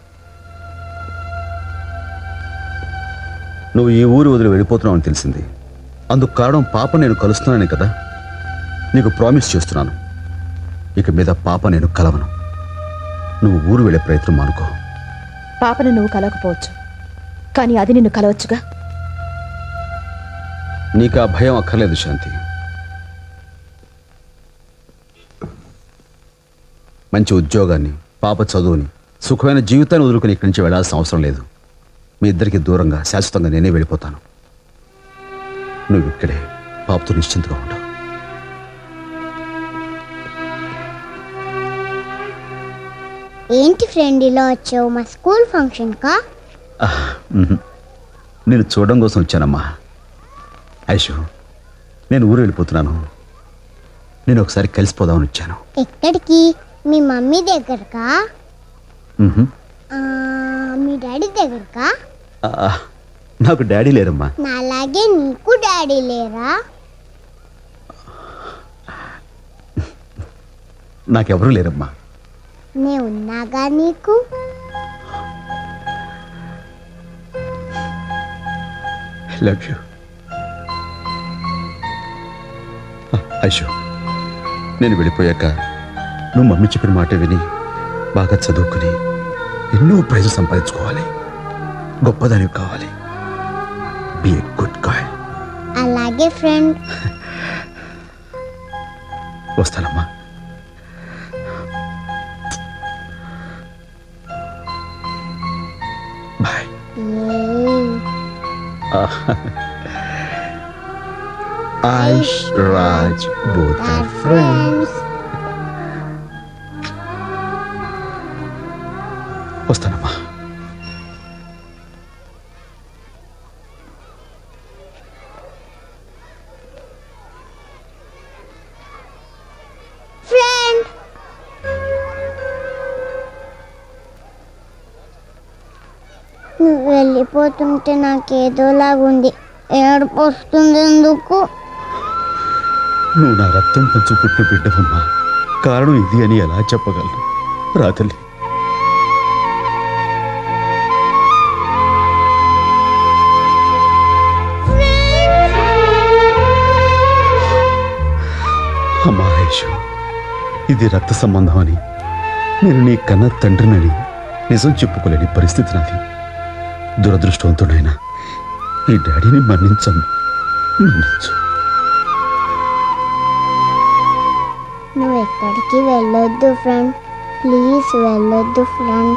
నువ్వు ఈ ఊరు వదిలి వెళ్ళిపోతున్నావు అని తెలిసింది అందుకు కారణం పాప నేను కలుస్తున్నానే కదా నీకు ప్రామిస్ చేస్తున్నాను ఇక మీద పాప నేను కలవను నువ్వు ఊరు వెళ్ళే ప్రయత్నం మానుకో పాపను నువ్వు కలవకపోవచ్చు కానీ అది నిన్ను కలవచ్చుగా నీకు ఆ భయం అక్కర్లేదు శాంతి మంచి ఉద్యోగాన్ని పాప చదువుని సుఖమైన జీవితాన్ని వదులుకుని ఇక్కడి నుంచి వెళ్ళాల్సిన అవసరం లేదు మీ ఇద్దరికి దూరంగా శాశ్వతంగా నేనే వెళ్ళిపోతాను నువ్వు ఇక్కడే పాపతో నిశ్చింతగా ఉంటావు ఏంటి ఫ్రెండ్ ఇలా వచ్చావు మా స్కూల్ ఫంక్షన్ కా మ్మ్. నేను చూడడం కోసం వచ్చానమ్మా ఐషు నేను ఊరు వెళ్ళిపోతున్నాను నేను ఒకసారి కలిసిపోదామని వచ్చాను ఎక్కడికి మీ మమ్మీ దగ్గరకా మ్మ్. ఆ, మీ డాడీ దగ్గరకా ఆ, నాకు డాడీ లేరమ్మా నాలాగే నీకు డాడీ లేరా నాకెవరూ లేరమ్మా నే ఉన్నాగా నీకు లవ్ యూ ఐషు నేను వెళ్ళిపోయాక నువ్వు మమ్మీ చెప్పిన మాట విని బాగా చదువుకుని ఎన్నో ప్రైజులు సంపాదించుకోవాలి గొప్పదానివి కావాలి బి ఏ గుడ్ గాయ్ అలాగే ఫ్రెండ్ వస్తానమ్మా bye Aish Raj both are friends వస్తానమ్మా ఫ్రెండ్ నువ్వు వెళ్ళిపోతుంటే నాకు ఏదోలాగుంది ఏడుపు వస్తుంది ఎందుకు నువ్వు నా రక్తం పంచు పుట్టిన బిడ్డవమ్మా కారణం ఇది అని ఎలా చెప్పగలను రా తల్లి అమ్మా ఆయుష్ ఇది రక్త సంబంధం అని నేను నీ కన్న తండ్రినని నిజం చెప్పుకోలేని పరిస్థితి నాది దురదృష్టవంతుడైనా ఈ డాడీని మన్నించను మన్నించు నువ్వు ఎక్కడికి వెళ్ళొద్దు ఫ్రెండ్ ప్లీజ్ వెళ్ళొద్దు ఫ్రెండ్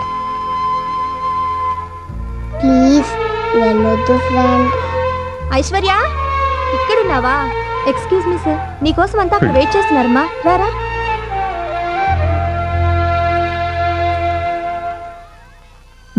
ప్లీజ్ వెళ్ళొద్దు ఫ్రెండ్ ఐశ్వర్య ఇక్కడున్నావా ఎక్స్క్యూజ్ మీ సార్ నీకోసం అంతా అక్కడ వెయిట్ చేస్తున్నారమ్మా రారా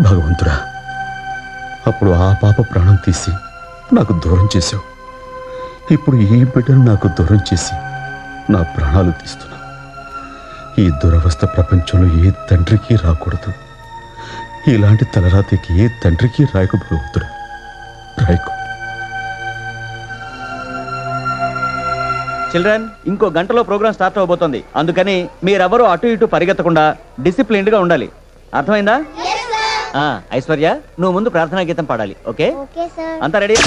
భగవంతుడా అప్పుడు ఆ పాప ప్రాణం తీసి నాకు దూరం చేశావు ఇప్పుడు ఈ బిడ్డను నాకు దూరం చేసి నా ప్రాణాలు తీస్తున్నా ఈ దురవస్థ ప్రపంచంలో ఏ తండ్రికి రాకూడదు ఇలాంటి తలరాతికి ఏ తండ్రికి రాయకు భగవంతుడా రాయకు చిల్డ్రన్ ఇంకో గంటలో ప్రోగ్రామ్ స్టార్ట్ అవబోతోంది అందుకని మీరెవరూ అటు ఇటు పరిగెత్తకుండా డిసిప్లిన్డ్ గా ఉండాలి అర్థమైందా ఆ, ఐశ్వర్య నువ్వు ముందు ప్రార్థనా గీతం పాడాలి ఓకే ఓకే సార్ అంతా రెడీ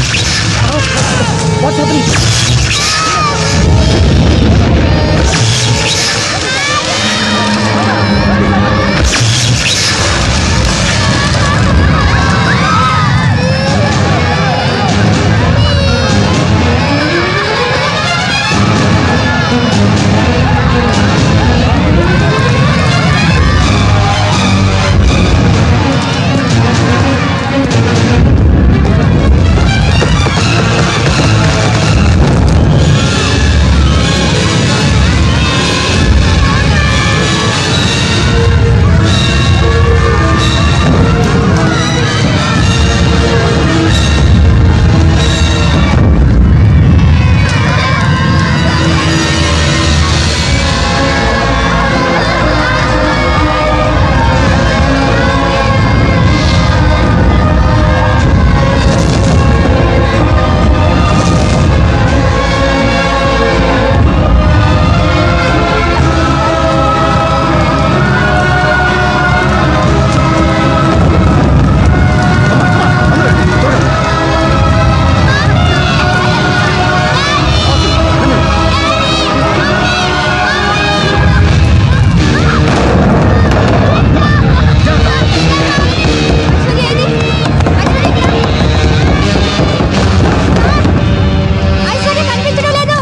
ఐశ్వర్య కనిపించడం లేదు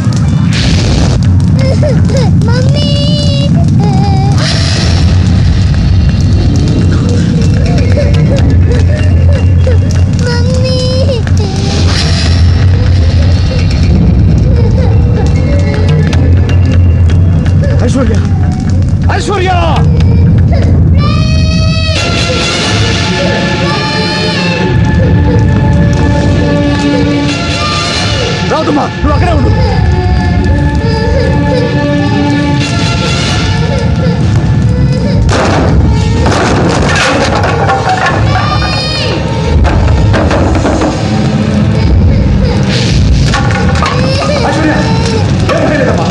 మమ్మీ మమ్మీ ఐశ్వర్య ఐశ్వర్య రావుతమ్మా నువ్వు అక్కడే ఉండు ఐశ్వర్య ఏం భయలేదమ్మా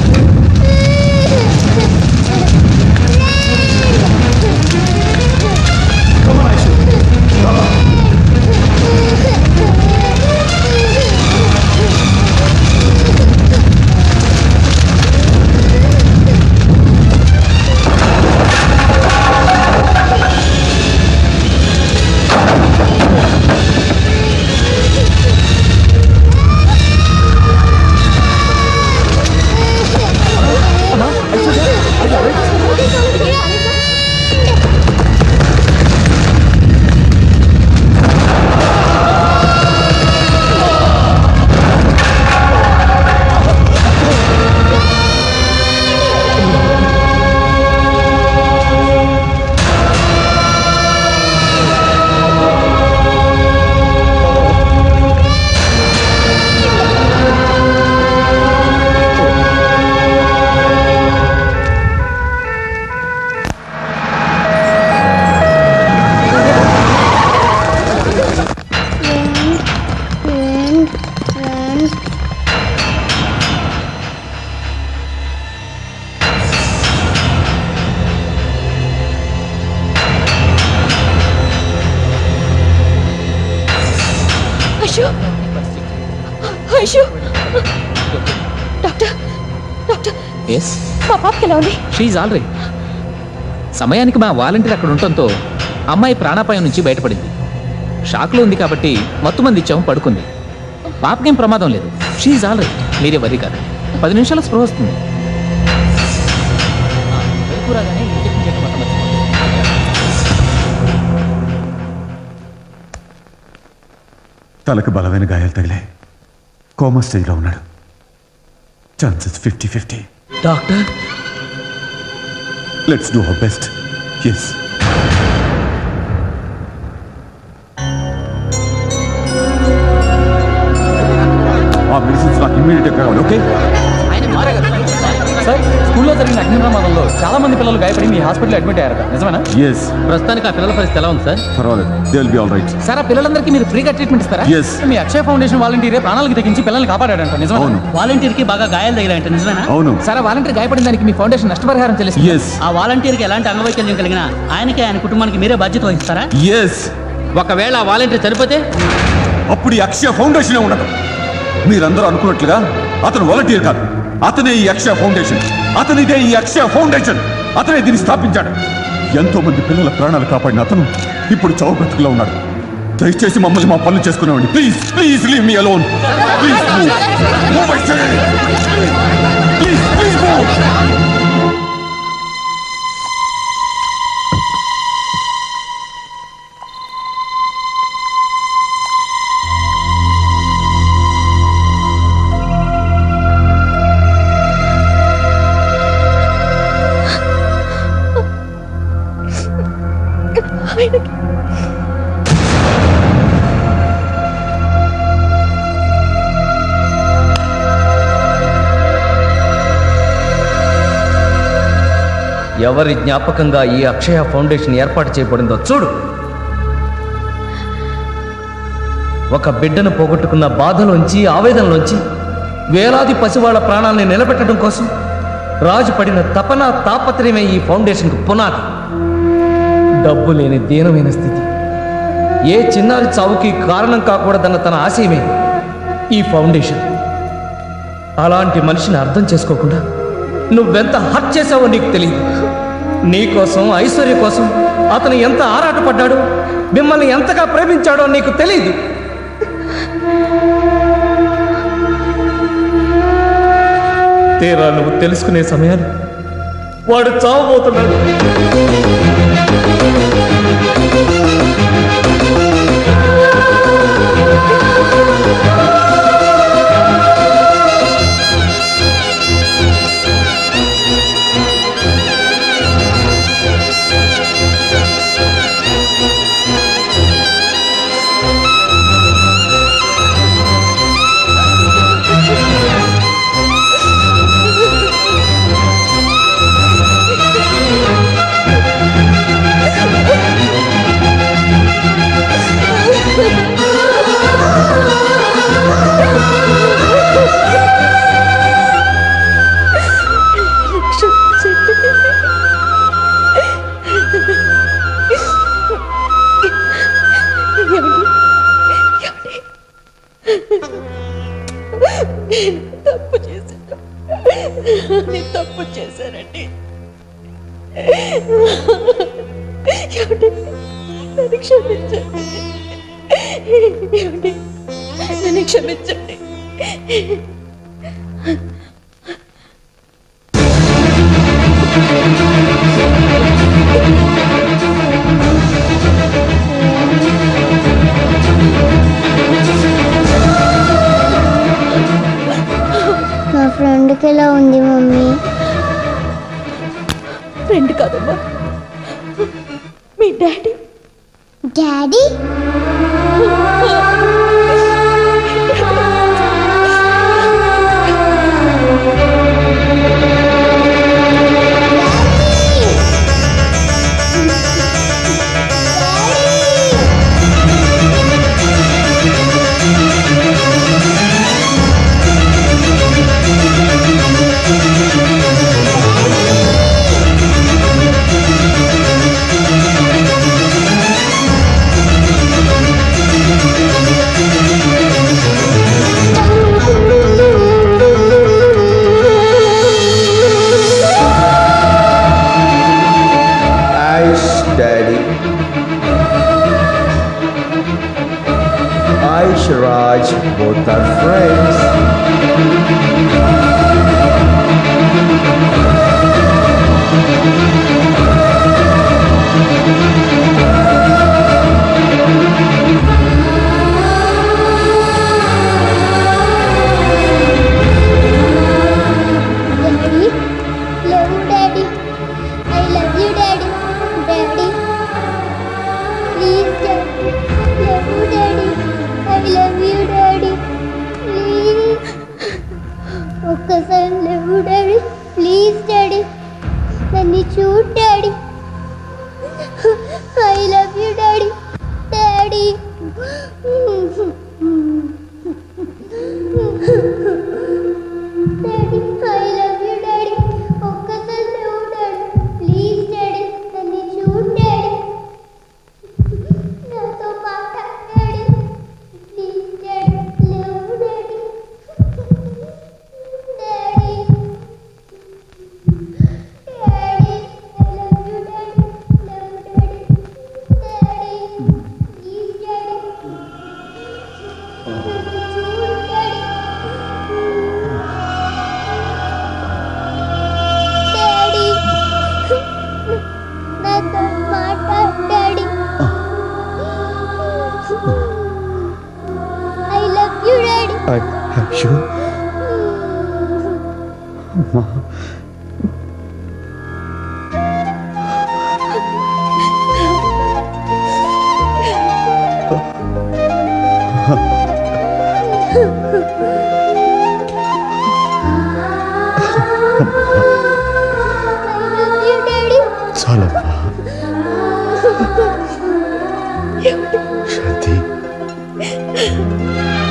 Ashu Ashu doctor doctor yes మా పాపకి ఎలా ఉంది షీఈ్ ఆల్ రైట్ సమయానికి మా వాలంటీర్ అక్కడ ఉండటంతో అమ్మాయి ప్రాణాపాయం నుంచి బయటపడింది షాక్లో ఉంది కాబట్టి మత్తు మంది ఇచ్చాము పడుకుంది పాపకేం ప్రమాదం లేదు షీఈ్ ఆల్ రైట్ మీరే వరి కాదు పది నిమిషాల స్పృహ వస్తుంది తలకు బలమైన గాయాలు తగిలాయి కోమా స్టేజ్లో ఉన్నాడు chances fifty fifty doctor let's do our best yes పిల్లలు గాయపడి మీ హాస్పిటల్ అడ్మిట్ అయ్యారట నిజమేనా ఎస్ ప్రస్తుతానికి ఆ పిల్లల పరిస్థితి ఎలా ఉంది సార్ పర్వాలేదు they will be all right sir ఆ పిల్లలందరికీ మీరు ఫ్రీగా ట్రీట్మెంట్ ఇస్తారా Yes. మీ అక్షయ ఫౌండేషన్ వాలంటీరే ప్రాణాలకు తెగించి పిల్లల్ని కాపాడాడంట నిజమేనా అవును. వాలంటీర్ కి బాగా గాయాలు తగిలాయంట నిజమేనా అవును. సార్ ఆ వాలంటీర్ గాయపడిన దానికి మీ ఫౌండేషన్ నష్టపరిహారం చెల్లిస్తుంది Yes. ఆ వాలంటీర్కి ఎలాంటి అంగవైకల్యం కలిగినా ఆయనకి ఆయన కుటుంబానికి మీరే బాధ్యత వహిస్తారా ఎస్ ఒకవేళ ఆ వాలంటీర్ చనిపోతే అప్పుడు ఈ అక్షయ ఫౌండేషన్ ఉండదు మీరందరూ అనుకున్నట్లుగా అతను వాలంటీర్ కాదు అతనే ఈ అక్షయ ఫౌండేషన్ అతనిదే ఈ అక్షయ ఫౌండేషన్ అతనే దీన్ని స్థాపించాడు ఎంతో మంది పిల్లల ప్రాణాలు కాపాడిన అతను ఇప్పుడు చావు బ్రతుకులో ఉన్నాడు దయచేసి మమ్మల్ని మా పనులు చేసుకునేవాడి please please leave me alone please please please ఎవరి జ్ఞాపకంగా ఈ అక్షయ ఫౌండేషన్ ఏర్పాటు చేయబడిందో చూడు ఒక బిడ్డను పోగొట్టుకున్న బాధలోంచి ఆవేదనలోంచి వేలాది పసివాళ్ల ప్రాణాల్ని నిలబెట్టడం కోసం రాజు పడిన తపన తాపత్రయమే ఈ ఫౌండేషన్కు పునాది డబ్బు లేని దీనమైన స్థితి ఏ చిన్నారి చావుకి కారణం కాకూడదన్న తన ఆశయమే ఈ ఫౌండేషన్ అలాంటి మనిషిని అర్థం చేసుకోకుండా నువ్వెంత హర్ట్ చేసావో నీకు తెలియదు నీ కోసం ఐశ్వర్య కోసం అతను ఎంత ఆరాటపడ్డాడో మిమ్మల్ని ఎంతగా ప్రేమించాడో నీకు తెలియదు తీరా నువ్వు తెలుసుకునే సమయాన్ని వాడు చావబోతున్నాడు నేను తప్పు చేశాను నేను తప్పు చేశానండి ఏమండి? నన్ను క్షమించండి ఏమండి? నన్ను క్షమించండి మా ఫ్రెండ్కి ఎలా ఉంది మమ్మీ ఫ్రెండ్ కాదమ్మా మీ daddy daddy Ice Daddy. Ice Raj, both are friends. Daddy love daddy I love you daddy daddy please daddy love daddy I love you daddy please daddy నాతో మాట్లాడు daddy I love you daddy అయ్యో అమ్మా చాలమ్మా శాంతి